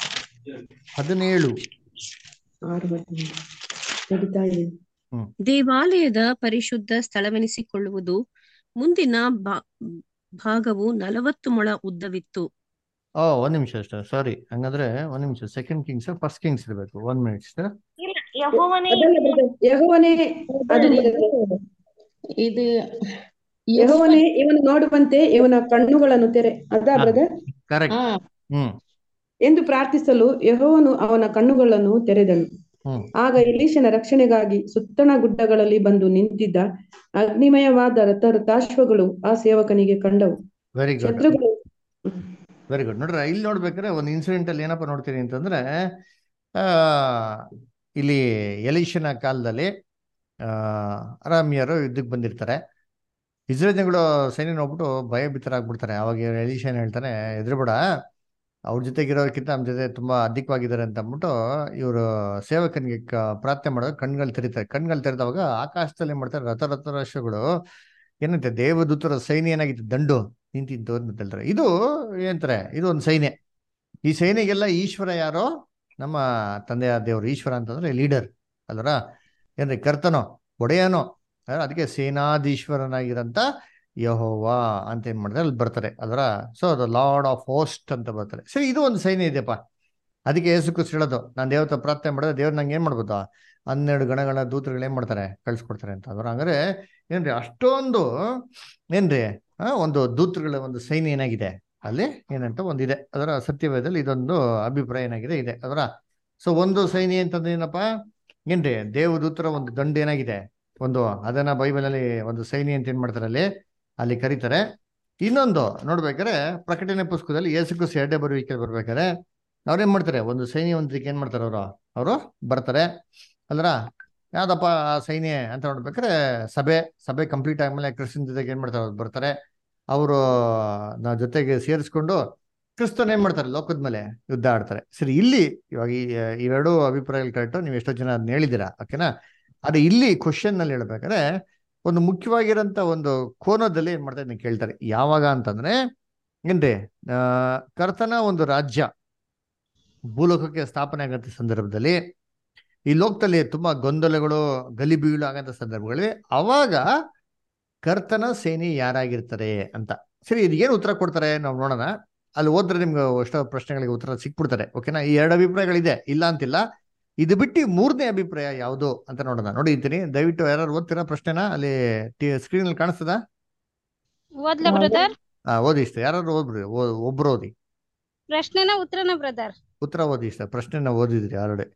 ಹದಿನೇಳು ಆರು ಹದಿನೇಳು ನಡೀತಾ ಇದೆ ಹ್ಮ್ ದೇವಾಲಯದ ಪರಿಶುದ್ಧ ಸ್ಥಳವೆನಿಸಿಕೊಳ್ಳುವುದು ಮುಂದಿನ ಭಾ- ಭಾಗವು ನಲವತ್ತು ಮೊಳ ಉದ್ದವಿತ್ತು ಓ ಒಂದ್ ನಿಮಿಷ ಅಷ್ಟೇ ಸಾರಿ ಹಂಗಂದ್ರೆ ಒಂದ್ ನಿಮಿಷ ಸೆಕೆಂಡ್ ಕಿಂಗ್ಸ್ ಫಸ್ಟ್ ಕಿಂಗ್ಸ್ ಇರಬೇಕು ಒನ್ ಮಿನಿಟ್ ಸರ್ ಇಲ್ಲ ಯಹೋವನೇ ಅದಲ್ಲ ಬ್ರದರ್ ಯೆಹೋವನೇ ಅದು ಇದು ಯೆಹೋವನೇ ಇವನು ನೋಡುವಂತೆ ಇವನ ಕಣ್ಣುಗಳನ್ನು ತೆರೆ ಅದಾ ಬ್ರದರ್ ಕರೆಕ್ಟ್ ಹಾ ಹ್ಮ್ ಎಂದು ಪ್ರಾರ್ಥಿಸಲು ಯೆಹೋವನು ಅವನ ಕಣ್ಣುಗಳನ್ನು ತೆರೆದನು ಹ್ಮ್ ಆಗ ಎಲೀಷನ ರಕ್ಷಣೆಗಾಗಿ ಸುತ್ತಣ ಗುಡ್ಡಗಳಲ್ಲಿ ಬಂದು ನಿಂತಿದ್ದ ಅಗ್ನಿಮಯವಾದ ರಥ ರಥಾಶ್ವಗಳು ಆ ಸೇವಕನಿಗೆ ಕಂಡವು ವೆರಿ ಗುಡ್ ಶತ್ರುಗಳು ವೆರಿ ಗುಡ್ ನೋಡ್ರಿ ಇಲ್ಲಿ ನೋಡ್ಬೇಕಾದ್ರೆ ಒಂದು ಇನ್ಸಿಡೆಂಟ್ ಅಲ್ಲಿ ಏನಪ್ಪ ನೋಡ್ತೀರಿ ಅಂತಂದ್ರೆ ಆ ಇಲ್ಲಿ ಎಲೀಷನ ಕಾಲದಲ್ಲಿ ಆ ಅರಾಮಿಯರು ಯುದ್ಧಕ್ಕೆ ಬಂದಿರ್ತಾರೆ ಇಸ್ರೇಲ್ ಜನಗಳು ಸೈನ್ಯ ನೋಡ್ಬಿಟ್ಟು ಭಯಭೀತರಾಗ್ಬಿಡ್ತಾರೆ ಅವಾಗ ಎಲೀಷನ್ ಹೇಳ್ತಾನೆ ಎದುರುಬೇಡ ಅವ್ರ ಜೊತೆಗಿರೋದಕ್ಕಿಂತ ನಮ್ಮ ಜೊತೆ ತುಂಬಾ ಅಧಿಕವಾಗಿದ್ದಾರೆ ಅಂತ ಅಂದ್ಬಿಟ್ಟು ಇವರು ಸೇವಕನಿಗೆ ಕ- ಪ್ರಾರ್ಥನೆ ಮಾಡೋದು ಕಣ್ಗಳು ತೆರೀತಾರೆ ಕಣ್ಗಳು ತೆರೆದವಾಗ ಆಕಾಶದಲ್ಲಿ ಏನ್ ಮಾಡ್ತಾರೆ ರಥ ರಥ ರಾಶಿಗಳು ಏನಂತೆ ದೇವದೂತರ ಸೈನ್ಯ ಏನಾಗಿತ್ತು ದಂಡು ನಿಂತಿತ್ತು ಅಂತ ಹೇಳ್ತಾರೆ ಇದು ಏನಂತಾರೆ ಇದು ಒಂದು ಸೈನ್ಯ ಈ ಸೈನ್ಯಗೆಲ್ಲ ಈಶ್ವರ ಯಾರೋ ನಮ್ಮ ತಂದೆಯ ದೇವರು ಈಶ್ವರ ಅಂತಂದ್ರೆ ಲೀಡರ್ ಅಲ್ವರ ಏನ್ರಿ ಕರ್ತನೋ ಒಡೆಯನೋ ಅಲ್ವಾ? ಅದಕ್ಕೆ ಸೇನಾಧೀಶ್ವರನಾಗಿರಂತ ಯಹೋವಾ ಅಂತ ಏನ್ ಮಾಡ್ತಾರೆ ಅಲ್ಲಿ ಬರ್ತಾರೆ ಅದರ so the lord of host ಅಂತ ಬರ್ತಾರೆ ಸರಿ ಇದು ಒಂದು ಸೈನ್ಯ ಇದೆಯಪ್ಪ ಅದಕ್ಕೆ ಯೇಸು ಕ್ರಿಸ್ತ ಹೇಳೋದು ನಾನು ದೇವತ ಪ್ರಾರ್ಥನೆ ಮಾಡಿದ್ರೆ ದೇವ್ರು ನಂಗೆ ಏನ್ ಮಾಡ್ಬೋದು ಹನ್ನೆರಡು ಗಣಗಳ ದೂತರುಗಳು ಏನ್ ಮಾಡ್ತಾರೆ ಕಳ್ಸಿಕೊಡ್ತಾರೆ ಅಂತ ಅದ್ರ ಹಂಗಾರೆ ಏನ್ರಿ ಅಷ್ಟೊಂದು ಏನ್ರಿ ಆ ಒಂದು ದೂತರುಗಳ ಒಂದು ಸೈನ್ಯ ಏನಾಗಿದೆ ಅಲ್ಲಿ ಏನಂತ ಒಂದಿದೆ ಅದರ ಸತ್ಯವೇದದಲ್ಲಿ ಇದೊಂದು ಅಭಿಪ್ರಾಯ ಏನಾಗಿದೆ ಇದೆ ಅದರ ಸೊ ಒಂದು ಸೈನ್ಯ ಅಂತಂದ್ರೆ ಏನಪ್ಪಾ ಏನ್ರಿ ದೇವದೂತರ ಒಂದು ದಂಡು ಏನಾಗಿದೆ ಒಂದು ಅದನ್ನ ಬೈಬಲ್ ಅಲ್ಲಿ ಒಂದು ಸೈನ್ಯ ಅಂತ ಏನ್ ಮಾಡ್ತಾರೆ ಅಲ್ಲಿ ಅಲ್ಲಿ ಕರೀತಾರೆ ಇನ್ನೊಂದು ನೋಡ್ಬೇಕಾದ್ರೆ ಪ್ರಕಟಣೆ ಪುಸ್ತಕದಲ್ಲಿ ಯೇಸು ಕ್ರಿಸ್ತ ಎರಡೇ ಬರುವಿಕೆ ಬರ್ಬೇಕಾದ್ರೆ ಅವ್ರೇನ್ ಮಾಡ್ತಾರೆ ಒಂದು ಸೈನ್ಯ ಒಂದಕ್ಕೆ ಏನ್ ಮಾಡ್ತಾರೆ ಅವರು ಅವರು ಬರ್ತಾರೆ ಅಲ್ರ ಯಾವ್ದಪ್ಪ ಆ ಸೈನ್ಯ ಅಂತ ನೋಡ್ಬೇಕಾದ್ರೆ ಸಭೆ ಸಭೆ ಕಂಪ್ಲೀಟ್ ಆದ್ಮೇಲೆ ಕ್ರಿಸ್ತನ್ ಜೊತೆಗೆ ಏನ್ ಮಾಡ್ತಾರೆ ಅವ್ರು ಬರ್ತಾರೆ ಅವರು ನಾ ಜೊತೆಗೆ ಸೇರಿಸ್ಕೊಂಡು ಕ್ರಿಸ್ತನ್ ಏನ್ ಮಾಡ್ತಾರೆ ಲೋಕದ ಮೇಲೆ ಯುದ್ಧ ಆಡ್ತಾರೆ ಸರಿ ಇಲ್ಲಿ ಇವಾಗ ಈ ಇವೆರಡು ಅಭಿಪ್ರಾಯಗಳು ಕರೆಕ್ಟು ನೀವು ಎಷ್ಟೋ ಜನ ಅದನ್ನ ಹೇಳಿದ್ದೀರಾ ಓಕೆನಾ ಆದ್ರೆ ಇಲ್ಲಿ ಕ್ವಶನ್ ನಲ್ಲಿ ಹೇಳ್ಬೇಕಾದ್ರೆ ಒಂದು ಮುಖ್ಯವಾಗಿರೋಂಥ ಒಂದು ಕೋನದಲ್ಲಿ ಏನ್ ಮಾಡ್ತಾರೆ ಇದನ್ನ ಕೇಳ್ತಾರೆ ಯಾವಾಗ ಅಂತಂದ್ರೆ ಏನ್ರಿ ಆ ಕರ್ತನ ಒಂದು ರಾಜ್ಯ ಭೂಲೋಕಕ್ಕೆ ಸ್ಥಾಪನೆ ಆಗಂತ ಸಂದರ್ಭದಲ್ಲಿ ಈ ಲೋಕದಲ್ಲಿ ತುಂಬಾ ಗೊಂದಲಗಳು ಗಲಿಬೀಳು ಆಗಂತ ಸಂದರ್ಭಗಳಲ್ಲಿ ಅವಾಗ ಕರ್ತನ ಸೇನೆ ಯಾರಾಗಿರ್ತಾರೆ ಅಂತ ಸರಿ ಇದಕ್ಕೇನು ಉತ್ತರ ಕೊಡ್ತಾರೆ ನಾವು ನೋಡೋಣ ಅಲ್ಲಿ ಓದ್ರೆ ನಿಮ್ಗೆ ಎಷ್ಟೋ ಪ್ರಶ್ನೆಗಳಿಗೆ ಉತ್ತರ ಸಿಕ್ಬಿಡ್ತಾರೆ ಓಕೆನಾ ಈ ಎರಡು ಅಭಿಪ್ರಾಯಗಳಿದೆ ಇಲ್ಲ ಅಂತಿಲ್ಲ ಇದು ಬಿಟ್ಟು ಮೂರನೇ ಅಭಿಪ್ರಾಯ ಯಾವುದು ಅಂತ ನೋಡೋಣ ನೋಡಿ ಇದ್ದೀನಿ ದಯವಿಟ್ಟು ಯಾರು ಓದ್ತೀರಾ ಪ್ರಶ್ನೆನ ಅಲ್ಲಿ ಸ್ಕ್ರೀನ್ ಅಲ್ಲಿ ಕಾಣಿಸ್ತದ ಓದ್ಲಾ ಬ್ರದರ್ ಆ, ಓದಿ ಇಷ್ಟ ಯಾರು ಓದ್ಬಿಡ್ರಿ ಓ- ಒಬ್ರು ಓದಿ ಪ್ರಶ್ನೆನ ಉತ್ತರನ ಬ್ರದರ್ ಉತ್ತರ ಓದಿ ಇಷ್ಟ ಪ್ರಶ್ನೆನ ಓದಿದ್ರಿ ಆಲ್ರೆಡಿ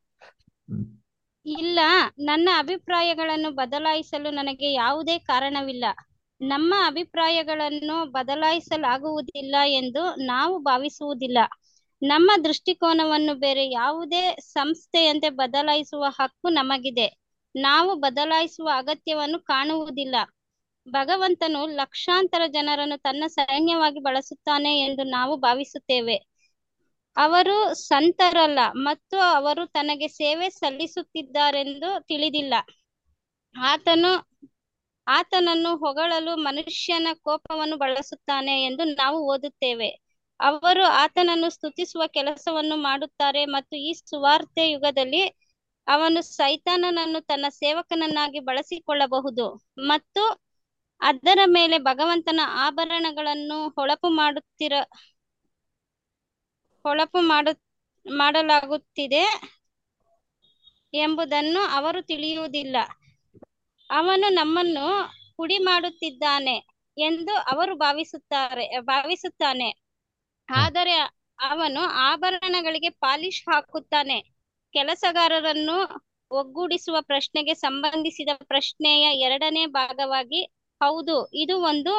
ಇಲ್ಲ ನನ್ನ ಅಭಿಪ್ರಾಯಗಳನ್ನು ಬದಲಾಯಿಸಲು ನನಗೆ ಯಾವುದೇ ಕಾರಣವಿಲ್ಲ ನಮ್ಮ ಅಭಿಪ್ರಾಯಗಳನ್ನು ಬದಲಾಯಿಸಲಾಗುವುದಿಲ್ಲ ಎಂದು ನಾವು ಭಾವಿಸುವುದಿಲ್ಲ ನಮ್ಮ ದೃಷ್ಟಿಕೋನವನ್ನು ಬೇರೆ ಯಾವುದೇ ಸಂಸ್ಥೆಯಂತೆ ಬದಲಾಯಿಸುವ ಹಕ್ಕು ನಮಗಿದೆ ನಾವು ಬದಲಾಯಿಸುವ ಅಗತ್ಯವನ್ನು ಕಾಣುವುದಿಲ್ಲ ಭಗವಂತನು ಲಕ್ಷಾಂತರ ಜನರನ್ನು ತನ್ನ ಸೈನ್ಯವಾಗಿ ಬಳಸುತ್ತಾನೆ ಎಂದು ನಾವು ಭಾವಿಸುತ್ತೇವೆ ಅವರು ಸಂತರಲ್ಲ ಮತ್ತು ಅವರು ತನಗೆ ಸೇವೆ ಸಲ್ಲಿಸುತ್ತಿದ್ದಾರೆಂದು ತಿಳಿದಿಲ್ಲ ಆತನು ಆತನನ್ನು ಹೊಗಳಲು ಮನುಷ್ಯನ ಕೋಪವನ್ನು ಬಳಸುತ್ತಾನೆ ಎಂದು ನಾವು ಓದುತ್ತೇವೆ ಅವರು ಆತನನ್ನು ಸ್ತುತಿಸುವ ಕೆಲಸವನ್ನು ಮಾಡುತ್ತಾರೆ ಮತ್ತು ಈ ಸುವಾರ್ತೆ ಯುಗದಲ್ಲಿ ಅವನು ಸೈತಾನನನ್ನು ತನ್ನ ಸೇವಕನನ್ನಾಗಿ ಬಳಸಿಕೊಳ್ಳಬಹುದು ಮತ್ತು ಅದರ ಮೇಲೆ ಭಗವಂತನ ಆಭರಣಗಳನ್ನು ಹೊಳಪು ಮಾಡುತ್ತಿರ ಹೊಳಪು ಮಾಡು ಮಾಡಲಾಗುತ್ತಿದೆ ಎಂಬುದನ್ನು ಅವರು ತಿಳಿಯುವುದಿಲ್ಲ ಅವನು ನಮ್ಮನ್ನು ಪುಡಿ ಮಾಡುತ್ತಿದ್ದಾನೆ ಎಂದು ಅವರು ಭಾವಿಸುತ್ತಾರೆ ಭಾವಿಸುತ್ತಾನೆ ಆದರೆ ಅವನು ಆಭರಣಗಳಿಗೆ ಪಾಲಿಶ್ ಹಾಕುತ್ತಾನೆ ಕೆಲಸಗಾರರನ್ನು ಒಗ್ಗೂಡಿಸುವ ಪ್ರಶ್ನೆಗೆ ಸಂಬಂಧಿಸಿದ ಪ್ರಶ್ನೆಯ ಎರಡನೇ ಭಾಗವಾಗಿ ಹೌದು ಇದು ಒಂದು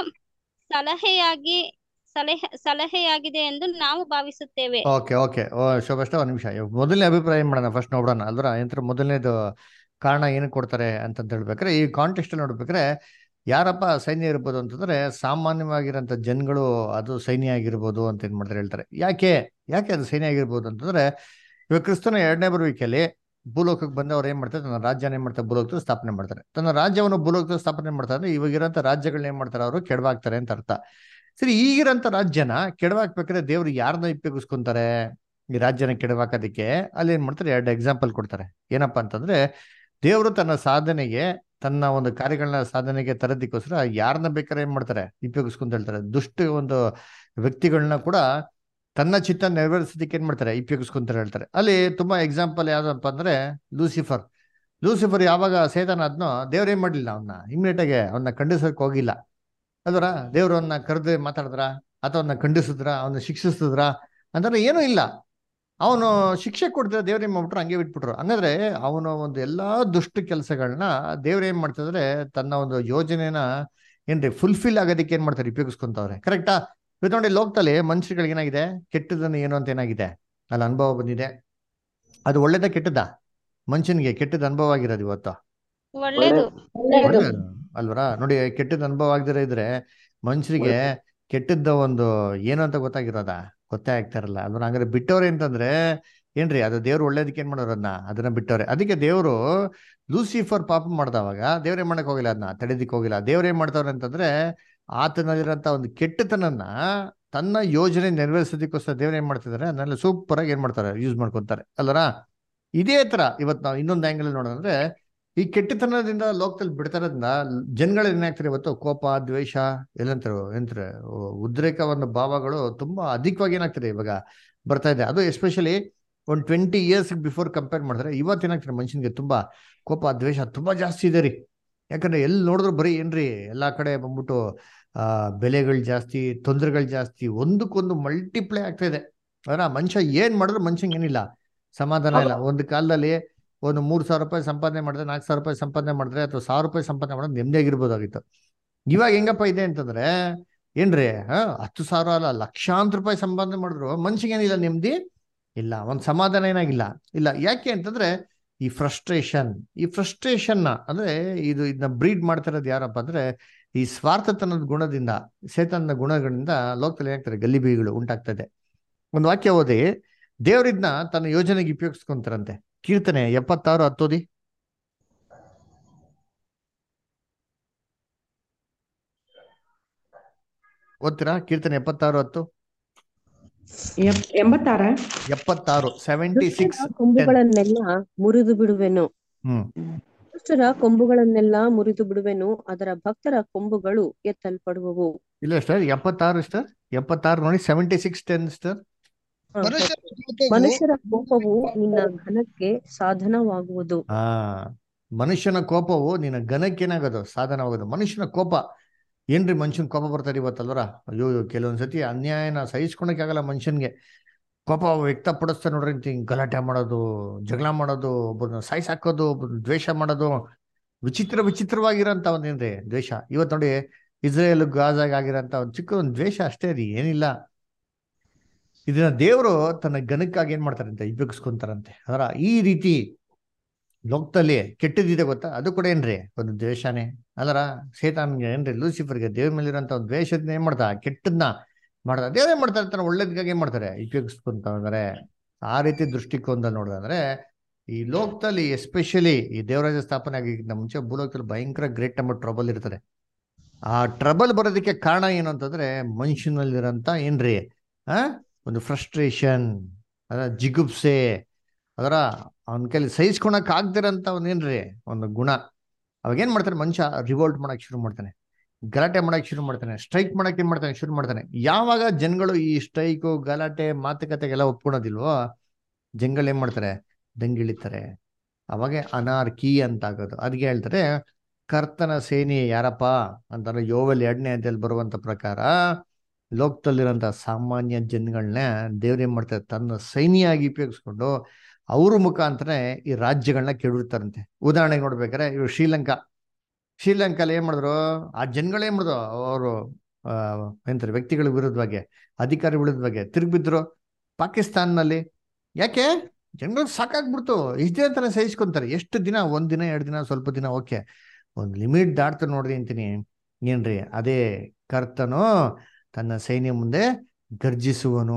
ಸಲಹೆಯಾಗಿ ಸಲಹೆ ಸಲಹೆಯಾಗಿದೆ ಎಂದು ನಾವು ಭಾವಿಸುತ್ತೇವೆ ಓಕೆ ಓಕೆ ಓ ಶೋಭಷ್ಟ ಒಂದು ನಿಮಿಷ ಇವಾಗ ಮೊದಲನೇ ಅಭಿಪ್ರಾಯ ಏನ್ ಮಾಡೋಣ ಫಸ್ಟ್ ನೋಡೋಣ ಅಲ್ದ್ರ ಎಂತ ಮೊದಲನೇದು ಕಾರಣ ಏನು ಕೊಡ್ತಾರೆ ಅಂತಂತ ಹೇಳ್ಬೇಕಾದ್ರೆ ಈ ಕಾಂಟೆಕ್ಸ್ಟ್ ನೋಡ್ಬೇಕಾದ್ರೆ ಯಾರಪ್ಪ ಸೈನ್ಯ ಇರ್ಬೋದು ಅಂತಂದ್ರೆ ಸಾಮಾನ್ಯವಾಗಿರೋಂಥ ಜನಗಳು ಅದು ಸೈನ್ಯ ಆಗಿರ್ಬೋದು ಅಂತ ಏನ್ ಮಾಡ್ತಾರೆ ಹೇಳ್ತಾರೆ ಯಾಕೆ ಯಾಕೆ ಅದು ಸೈನ್ಯ ಆಗಿರ್ಬೋದು ಅಂತಂದ್ರೆ ಇವಾಗ ಕ್ರಿಸ್ತನ ಎರಡನೇ ಬರುವಿಕೆಯಲ್ಲಿ ಭೂಲೋಕಕ್ಕೆ ಬಂದು ಅವ್ರು ಏನ್ ಮಾಡ್ತಾರೆ ತನ್ನ ರಾಜ್ಯನ ಏನ್ ಮಾಡ್ತಾರೆ ಭೂಲೋಕದಲ್ಲಿ ಸ್ಥಾಪನೆ ಮಾಡ್ತಾರೆ ತನ್ನ ರಾಜ್ಯವನ್ನು ಭೂಲೋಕದಲ್ಲಿ ಸ್ಥಾಪನೆ ಮಾಡ್ತಾರೆ ಅಂದ್ರೆ ಇವಾಗಿರೋಂಥ ರಾಜ್ಯಗಳನ್ನ ಏನ್ ಮಾಡ್ತಾರೆ ಅವರು ಕೆಡವಾಗ್ತಾರೆ ಅಂತ ಅರ್ಥ ಸರಿ ಈಗಿರೋಂಥ ರಾಜ್ಯನ ಕೆಡವಾಕ್ಬೇಕಾದ್ರೆ ದೇವ್ರು ಯಾರನ್ನ ಉಪಯೋಗಿಸ್ಕೊಂತಾರೆ ಈ ರಾಜ್ಯನ ಕೆಡವಾಕೋದಕ್ಕೆ ಅಲ್ಲಿ ಏನ್ ಮಾಡ್ತಾರೆ ಎರಡು ಎಕ್ಸಾಂಪಲ್ ಕೊಡ್ತಾರೆ ಏನಪ್ಪಾ ಅಂತಂದ್ರೆ ದೇವರು ತನ್ನ ಸಾಧನೆಗೆ ತನ್ನ ಒಂದು ಕಾರ್ಯಗಳನ್ನ ಸಾಧನೆಗೆ ತರೋದಕ್ಕೋಸ್ಕರ ಯಾರನ್ನ ಬೇಕಾದ್ರೆ ಏನ್ ಮಾಡ್ತಾರೆ ಉಪಯೋಗಿಸ್ಕೊಂತ ಹೇಳ್ತಾರೆ ದುಷ್ಟ ಒಂದು ವ್ಯಕ್ತಿಗಳನ್ನ ಕೂಡ ತನ್ನ ಚಿತ್ತ ನೆರವೇರಿಸೋದಕ್ಕೆ ಏನ್ ಮಾಡ್ತಾರೆ ಉಪಯೋಗಿಸ್ಕೊಂತಾರೆ ಹೇಳ್ತಾರೆ ಅಲ್ಲಿ ತುಂಬಾ ಎಕ್ಸಾಂಪಲ್ ಯಾವ್ದಪ್ಪ ಅಂದ್ರೆ ಲೂಸಿಫರ್ ಲೂಸಿಫರ್ ಯಾವಾಗ ಸೇತನ ಆದ್ನೋ ದೇವ್ರ ಏನ್ ಮಾಡ್ಲಿಲ್ಲ ಅವನ್ನ ಇಮಿಡಿಯೇಟ್ ಆಗಿ ಅವನ್ನ ಖಂಡಿಸೋಕೆ ಹೋಗಿಲ್ಲ ಅಲ್ವರ ದೇವ್ರು ಅವನ್ನ ಕರೆದು ಮಾತಾಡಿದ್ರ ಅಥವಾ ಅವನ್ನ ಖಂಡಿಸಿದ್ರ ಅವನ್ನ ಶಿಕ್ಷಿಸಿದ್ರ ಅಂತಂದ್ರೆ ಏನೂ ಇಲ್ಲ ಅವನು ಶಿಕ್ಷೆ ಕೊಡ್ತಿದ್ರೆ ದೇವ್ರ ಏನ್ ಮಾಡ್ಬಿಟ್ರು ಹಂಗೆ ಬಿಟ್ಬಿಟ್ರು ಹಂಗಂದ್ರೆ ಅವನ ಒಂದು ಎಲ್ಲಾ ದುಷ್ಟ ಕೆಲಸಗಳನ್ನ ದೇವ್ರ ಏನ್ ಮಾಡ್ತಿದ್ರೆ ತನ್ನ ಒಂದು ಯೋಜನೆನ ಏನ್ರಿ ಫುಲ್ಫಿಲ್ ಆಗೋದಕ್ಕೆ ಏನ್ ಮಾಡ್ತಾರೆ ಉಪಯೋಗಿಸ್ಕೊಂತವ್ರೆ ಕರೆಕ್ಟಾ ಇವತ್ತು ನೋಡಿ ಲೋಕದಲ್ಲಿ ಮನುಷ್ಯಗಳಿಗೆ ಏನಾಗಿದೆ ಕೆಟ್ಟದನ್ನು ಏನು ಅಂತ ಏನಾಗಿದೆ ಅಲ್ಲಿ ಅನುಭವ ಬಂದಿದೆ ಅದು ಒಳ್ಳೇದ ಕೆಟ್ಟದ ಮನುಷ್ಯನಿಗೆ ಕೆಟ್ಟದ ಅನುಭವ ಆಗಿರೋದು ಇವತ್ತು ಒಳ್ಳೇದು ಒಳ್ಳೇದು ಅಲ್ವರಾ ನೋಡಿ ಕೆಟ್ಟದ ಅನುಭವ ಆಗದಿರ ಇದ್ರೆ ಮನುಷ್ಯರಿಗೆ ಕೆಟ್ಟದ್ದ ಒಂದು ಏನು ಅಂತ ಗೊತ್ತಾಗಿರೋದ ಗೊತ್ತೇ ಆಗ್ತಾ ಇರಲ್ಲ ಅದನ್ನ ಹಂಗಾರೆ ಬಿಟ್ಟವ್ರೆ ಅಂತಂದ್ರೆ ಏನ್ರಿ ಅದು ದೇವ್ರು ಒಳ್ಳೇದಕ್ಕೆ ಏನ್ ಮಾಡೋರು ಅದನ್ನ ಅದನ್ನ ಬಿಟ್ಟವ್ರೆ ಅದಕ್ಕೆ ದೇವರು ಲೂಸಿಫರ್ ಪಾಪ ಮಾಡ್ದವಾಗ ದೇವ್ರ ಏನ್ ಮಾಡಕ್ ಹೋಗಿಲ್ಲ ಅದನ್ನ ತಡೆದಿಕ್ ಹೋಗಿಲ್ಲ ದೇವ್ರ ಏನ್ ಮಾಡ್ತಾವ್ರೆ ಅಂತಂದ್ರೆ ಆತನಲ್ಲಿರೋಂಥ ಒಂದು ಕೆಟ್ಟತನನ್ನ ತನ್ನ ಯೋಜನೆ ನೆರವೇರಿಸೋದಕ್ಕೋಸ್ಕರ ದೇವ್ರ ಏನ್ ಮಾಡ್ತಿದ್ದಾರೆ ಅದನ್ನೆಲ್ಲ ಸೂಪರ್ ಆಗಿ ಏನ್ ಮಾಡ್ತಾರೆ ಯೂಸ್ ಮಾಡ್ಕೊಂತಾರೆ ಅಲ್ಲರ ಇದೇ ತರ ಇವತ್ತು ನಾವು ಇನ್ನೊಂದು ಆಂಗಲ್ ನೋಡೋದಂದ್ರೆ ಈ ಕೆಟ್ಟತನದಿಂದ ಲೋಕದಲ್ಲಿ ಬಿಡ್ತಾರದ್ರಿಂದ ಜನಗಳು ಏನಾಗ್ತಾರೆ ಇವತ್ತು ಕೋಪ ದ್ವೇಷ ಎಲ್ಲಂತಾರೆ ಎಂತಾರೆ ಉದ್ರೇಕವನ್ನ ಭಾವಗಳು ತುಂಬಾ ಅಧಿಕವಾಗಿ ಏನಾಗ್ತದೆ ಇವಾಗ ಬರ್ತಾ ಇದೆ ಅದು ಎಸ್ಪೆಷಲಿ ಒಂದು ಟ್ವೆಂಟಿ ಇಯರ್ಸ್ ಬಿಫೋರ್ ಕಂಪೇರ್ ಮಾಡಿದ್ರೆ ಇವತ್ತು ಏನಾಗ್ತದೆ ಮನುಷ್ಯನಿಗೆ ತುಂಬಾ ಕೋಪ ದ್ವೇಷ ತುಂಬಾ ಜಾಸ್ತಿ ಇದೆ ರೀ ಯಾಕಂದ್ರೆ ಎಲ್ಲಿ ನೋಡಿದ್ರು ಬರೀ ಏನ್ರಿ ಎಲ್ಲಾ ಕಡೆ ಬಂದ್ಬಿಟ್ಟು ಆ ಬೆಲೆಗಳು ಜಾಸ್ತಿ ತೊಂದರೆಗಳು ಜಾಸ್ತಿ ಒಂದಕ್ಕೊಂದು ಮಲ್ಟಿಪ್ಲೈ ಆಗ್ತಾ ಇದೆ ಅದರ ಮನುಷ್ಯ ಏನ್ ಮಾಡಿದ್ರು ಮನುಷ್ಯಂಗೆ ಏನಿಲ್ಲ ಸಮಾಧಾನ ಇಲ್ಲ ಒಂದು ಕಾಲದಲ್ಲಿ ಒಂದು ಮೂರ್ ಸಾವಿರ ರೂಪಾಯಿ ಸಂಪಾದನೆ ಮಾಡಿದ್ರೆ ನಾಲ್ಕು ಸಾವಿರ ರೂಪಾಯಿ ಸಂಪಾದನೆ ಮಾಡಿದ್ರೆ ಅಥವಾ ಸಾವಿರ ರೂಪಾಯಿ ಸಂಪಾದನೆ ಮಾಡಿದ್ರೆ ನೆಮ್ಮದಿಯಾಗಿರ್ಬೋದಾಗಿತ್ತು ಇವಾಗ ಹೆಂಗಪ್ಪ ಇದೆ ಅಂತಂದ್ರೆ ಏನ್ರಿ ಹ ಹತ್ತು ಸಾವಿರ ಅಲ್ಲ ಲಕ್ಷಾಂತರ ರೂಪಾಯಿ ಸಂಪಾದನೆ ಮಾಡಿದ್ರು ಮನ್ಸಿಗೇನಿಲ್ಲ ನೆಮ್ಮದಿ ಇಲ್ಲ ಒಂದ್ ಸಮಾಧಾನ ಏನಾಗಿಲ್ಲ ಇಲ್ಲ ಯಾಕೆ ಅಂತಂದ್ರೆ ಈ ಫ್ರಸ್ಟ್ರೇಷನ್ ಈ ಫ್ರಸ್ಟ್ರೇಷನ್ ಅಂದ್ರೆ ಇದು ಇದನ್ನ ಬ್ರೀಡ್ ಮಾಡ್ತಾ ಇರೋದು ಯಾರಪ್ಪ ಅಂದ್ರೆ ಈ ಸ್ವಾರ್ಥತನದ ಗುಣದಿಂದ ಸೇತನ ಗುಣಗಳಿಂದ ಲೋಕದಲ್ಲಿ ಏನಾಗ್ತಾರೆ ಗಲ್ಲಿಬಿಗಳು ಉಂಟಾಗ್ತಾ ಇದೆ ಒಂದು ವಾಕ್ಯ ಓದಿ ದೇವರಿದ್ನ ತನ್ನ ಯೋಜನೆಗೆ ಉಪಯೋಗಿಸ್ಕೊಂತಾರಂತೆ ಕೀರ್ತನೆ ಎಪ್ಪತ್ತಾರು ಹತ್ತೋದಿ ಓದ್ತೀರಾ ಕೀರ್ತನೆ ಎಪ್ಪತ್ತಾರು ಹತ್ತು ಎಪ್- ಎಂಬತ್ತಾರ ಎಪ್ಪತ್ತಾರು ಸೆವೆಂಟಿ ದುಷ್ಟರ ಸಿಕ್ಸ್ ಕೊಂಬುಗಳನ್ನೆಲ್ಲ ಮುರಿದು ಬಿಡುವೆನು ಹ್ಮ್ ದುಷ್ಟರ ಕೊಂಬುಗಳನ್ನೆಲ್ಲ ಮುರಿದು ಬಿಡುವೆನು ಅದರ ಭಕ್ತರ ಕೊಂಬುಗಳು ಎತ್ತಲ್ಪಡುವವು ಇಲ್ಲ ಸರ್ ಎಪ್ಪತ್ತಾರು ಸರ್ ಎಪ್ಪತ್ತಾರು ನೋಡಿ ಸೆವೆಂಟಿ ಸಿಕ್ಸ್ ಟೆನ್ ಸರ್ ಹ, ಮನುಷ್ಯರ ಕೋಪವು ನಿನ್ನ ಘನಕ್ಕೆ ಸಾಧನವಾಗುವುದು ಆ ಮನುಷ್ಯನ ಕೋಪವು ನಿನ್ನ ಘನಕ್ಕೇನಾಗೋದು ಸಾಧನವಾಗೋದು ಮನುಷ್ಯನ ಕೋಪ ಏನ್ರಿ ಮನುಷ್ಯನ ಕೋಪ ಬರ್ತಾರೆ ಇವತ್ತಲ್ವರ ಅಯ್ಯೋ ಅಯ್ಯೋ, ಕೆಲವೊಂದ್ಸತಿ ಅನ್ಯಾಯನ ಸಹಿಸ್ಕೊಳಕ್ ಆಗಲ್ಲ ಮನುಷ್ಯನ್ಗೆ ಕೋಪ ವ್ಯಕ್ತಪಡಿಸ್ತಾ ನೋಡ್ರಿ ಅಂತ ಹಿಂಗ್ ಗಲಾಟೆ ಮಾಡೋದು ಜಗಳ ಮಾಡೋದು ಒಬ್ಬರನ್ನ ಸಾಯ್ಸಾಕೋದು ಒಬ್ಬರನ್ನ ದ್ವೇಷ ಮಾಡೋದು ವಿಚಿತ್ರ ವಿಚಿತ್ರವಾಗಿರೋಂಥ ಒಂದೇನ್ರಿ ದ್ವೇಷ ಇವತ್ತು ನೋಡಿ ಇಸ್ರೇಲ್ ಗಾಜಾಗ ಆಗಿರೋಂಥ ಒಂದು ಚಿಕ್ಕ ಒಂದು ದ್ವೇಷ ಅಷ್ಟೇ ರೀ ಏನಿಲ್ಲ ಇದನ್ನ ದೇವರು ತನ್ನ ಘನಕ್ಕಾಗಿ ಏನ್ ಮಾಡ್ತಾರಂತೆ ಉಪಯೋಗಿಸ್ಕೊಂತಾರಂತೆ ಅದರ ಈ ರೀತಿ ಲೋಕದಲ್ಲಿ ಕೆಟ್ಟದಿದೆ ಗೊತ್ತಾ ಅದು ಕೂಡ ಏನ್ರಿ ಒಂದು ದ್ವೇಷನೇ ಅಲ್ಲರ ಸೇತಾನ್ಗೆ ಏನ್ರಿ ಲೂಸಿಫರ್ಗೆ ದೇವ್ರ ಮೇಲಿರೋಂಥ ಒಂದು ದ್ವೇಷದ ಏನ್ ಮಾಡ್ತಾ ಕೆಟ್ಟದ್ನ ಮಾಡ್ತಾ ದೇವ್ರ ಏನ್ ಮಾಡ್ತಾರೆ ತಾನು ಒಳ್ಳೇದಕ್ಕಾಗಿ ಏನ್ ಮಾಡ್ತಾರೆ ಉಪಯೋಗಿಸ್ಕೊಂತ ಅಂದ್ರೆ ಆ ರೀತಿ ದೃಷ್ಟಿಕೋನದಲ್ಲಿ ನೋಡಿದ್ರೆ ಈ ಲೋಕದಲ್ಲಿ ಎಸ್ಪೆಷಲಿ ಈ ದೇವರಾಜ ಸ್ಥಾಪನೆ ಆಗಿದ್ದ ಮುಂಚೆ ಭೂಲೋಕದಲ್ಲಿ ಭಯಂಕರ ಗ್ರೇಟ್ ನಂಬರ್ ಟ್ರಬಲ್ ಇರ್ತದೆ ಆ ಟ್ರಬಲ್ ಬರೋದಕ್ಕೆ ಕಾರಣ ಏನು ಅಂತಂದ್ರೆ ಮನುಷ್ಯನಲ್ಲಿರೋಂಥ ಏನ್ರಿ ಆ ಒಂದು ಫ್ರಸ್ಟ್ರೇಷನ್ ಅದರ ಜಿಗುಪ್ಸೆ ಅದರ ಅವನ ಕೈಲಿ ಸಹಿಸ್ಕೊಳಕ್ ಆಗ್ದಿರಂತ ಒಂದೇನ್ರಿ ಒಂದು ಗುಣ ಅವಾಗ ಏನ್ ಮಾಡ್ತಾನೆ ಮನುಷ್ಯ ರಿವೋಲ್ಟ್ ಮಾಡಕ್ ಶುರು ಮಾಡ್ತಾನೆ ಗಲಾಟೆ ಮಾಡಕ್ ಶುರು ಮಾಡ್ತಾನೆ ಸ್ಟ್ರೈಕ್ ಮಾಡಕ್ ಏನ್ ಮಾಡ್ತಾನೆ ಶುರು ಮಾಡ್ತಾನೆ ಯಾವಾಗ ಜನಗಳು ಈ ಸ್ಟ್ರೈಕು ಗಲಾಟೆ ಮಾತುಕತೆಗೆಲ್ಲ ಒಪ್ಕೊಳೋದಿಲ್ವೋ ಜನಗಳು ಏನ್ ಮಾಡ್ತಾರೆ ದಂಗಿಳಿತಾರೆ ಅವಾಗೆ ಅನಾರ್ಕಿ ಅಂತ ಆಗೋದು ಅದಕ್ಕೆ ಹೇಳ್ತಾರೆ ಕರ್ತನ ಸೇನೆ ಯಾರಪ್ಪ ಅಂತಾರೆ ಯೋವೆಲ್ ಎರಡನೇ ಅಧ್ಯಾಯಲ್ಲಿ ಬರುವಂತ ಪ್ರಕಾರ ಲೋಕದಲ್ಲಿರೋಂಥ ಸಾಮಾನ್ಯ ಜನಗಳನ್ನ ದೇವ್ರೇನ್ ಮಾಡ್ತಾರೆ ತನ್ನ ಸೈನ್ಯಾಗಿ ಉಪಯೋಗಿಸ್ಕೊಂಡು ಅವ್ರ ಮುಖಾಂತರ ಈ ರಾಜ್ಯಗಳನ್ನ ಕೆಡಿರ್ತಾರಂತೆ ಉದಾಹರಣೆಗೆ ನೋಡ್ಬೇಕಾರೆ ಇವ್ರು ಶ್ರೀಲಂಕಾ ಶ್ರೀಲಂಕಾಲಿ ಏನ್ ಮಾಡಿದ್ರು ಆ ಜನಗಳು ಏನ್ ಮಾಡಿದ್ರು ಅವರು ಎಂತಾರೆ ವ್ಯಕ್ತಿಗಳ ವಿರುದ್ಧವಾಗಿ ಅಧಿಕಾರಿ ವಿರುದ್ಧವಾಗಿ ತಿರುಗಿಬಿದ್ರು ಪಾಕಿಸ್ತಾನ್ನಲ್ಲಿ ಯಾಕೆ ಜನಗಳು ಸಾಕಾಗ್ಬಿಡ್ತು ಇಷ್ಟು ದಿನ ತಾನೇ ಸಹಿಸ್ಕೊಂತಾರೆ ಎಷ್ಟು ದಿನ ಒಂದ್ ದಿನ ಎರಡು ದಿನ ಸ್ವಲ್ಪ ದಿನ ಓಕೆ ಒಂದು ಲಿಮಿಟ್ ದಾಟ್ತು ನೋಡ್ರಿ ಅಂತೀನಿ ಏನ್ರಿ ಅದೇ ಕರ್ತನು ತನ್ನ ಸೈನ್ಯ ಮುಂದೆ ಗರ್ಜಿಸುವನು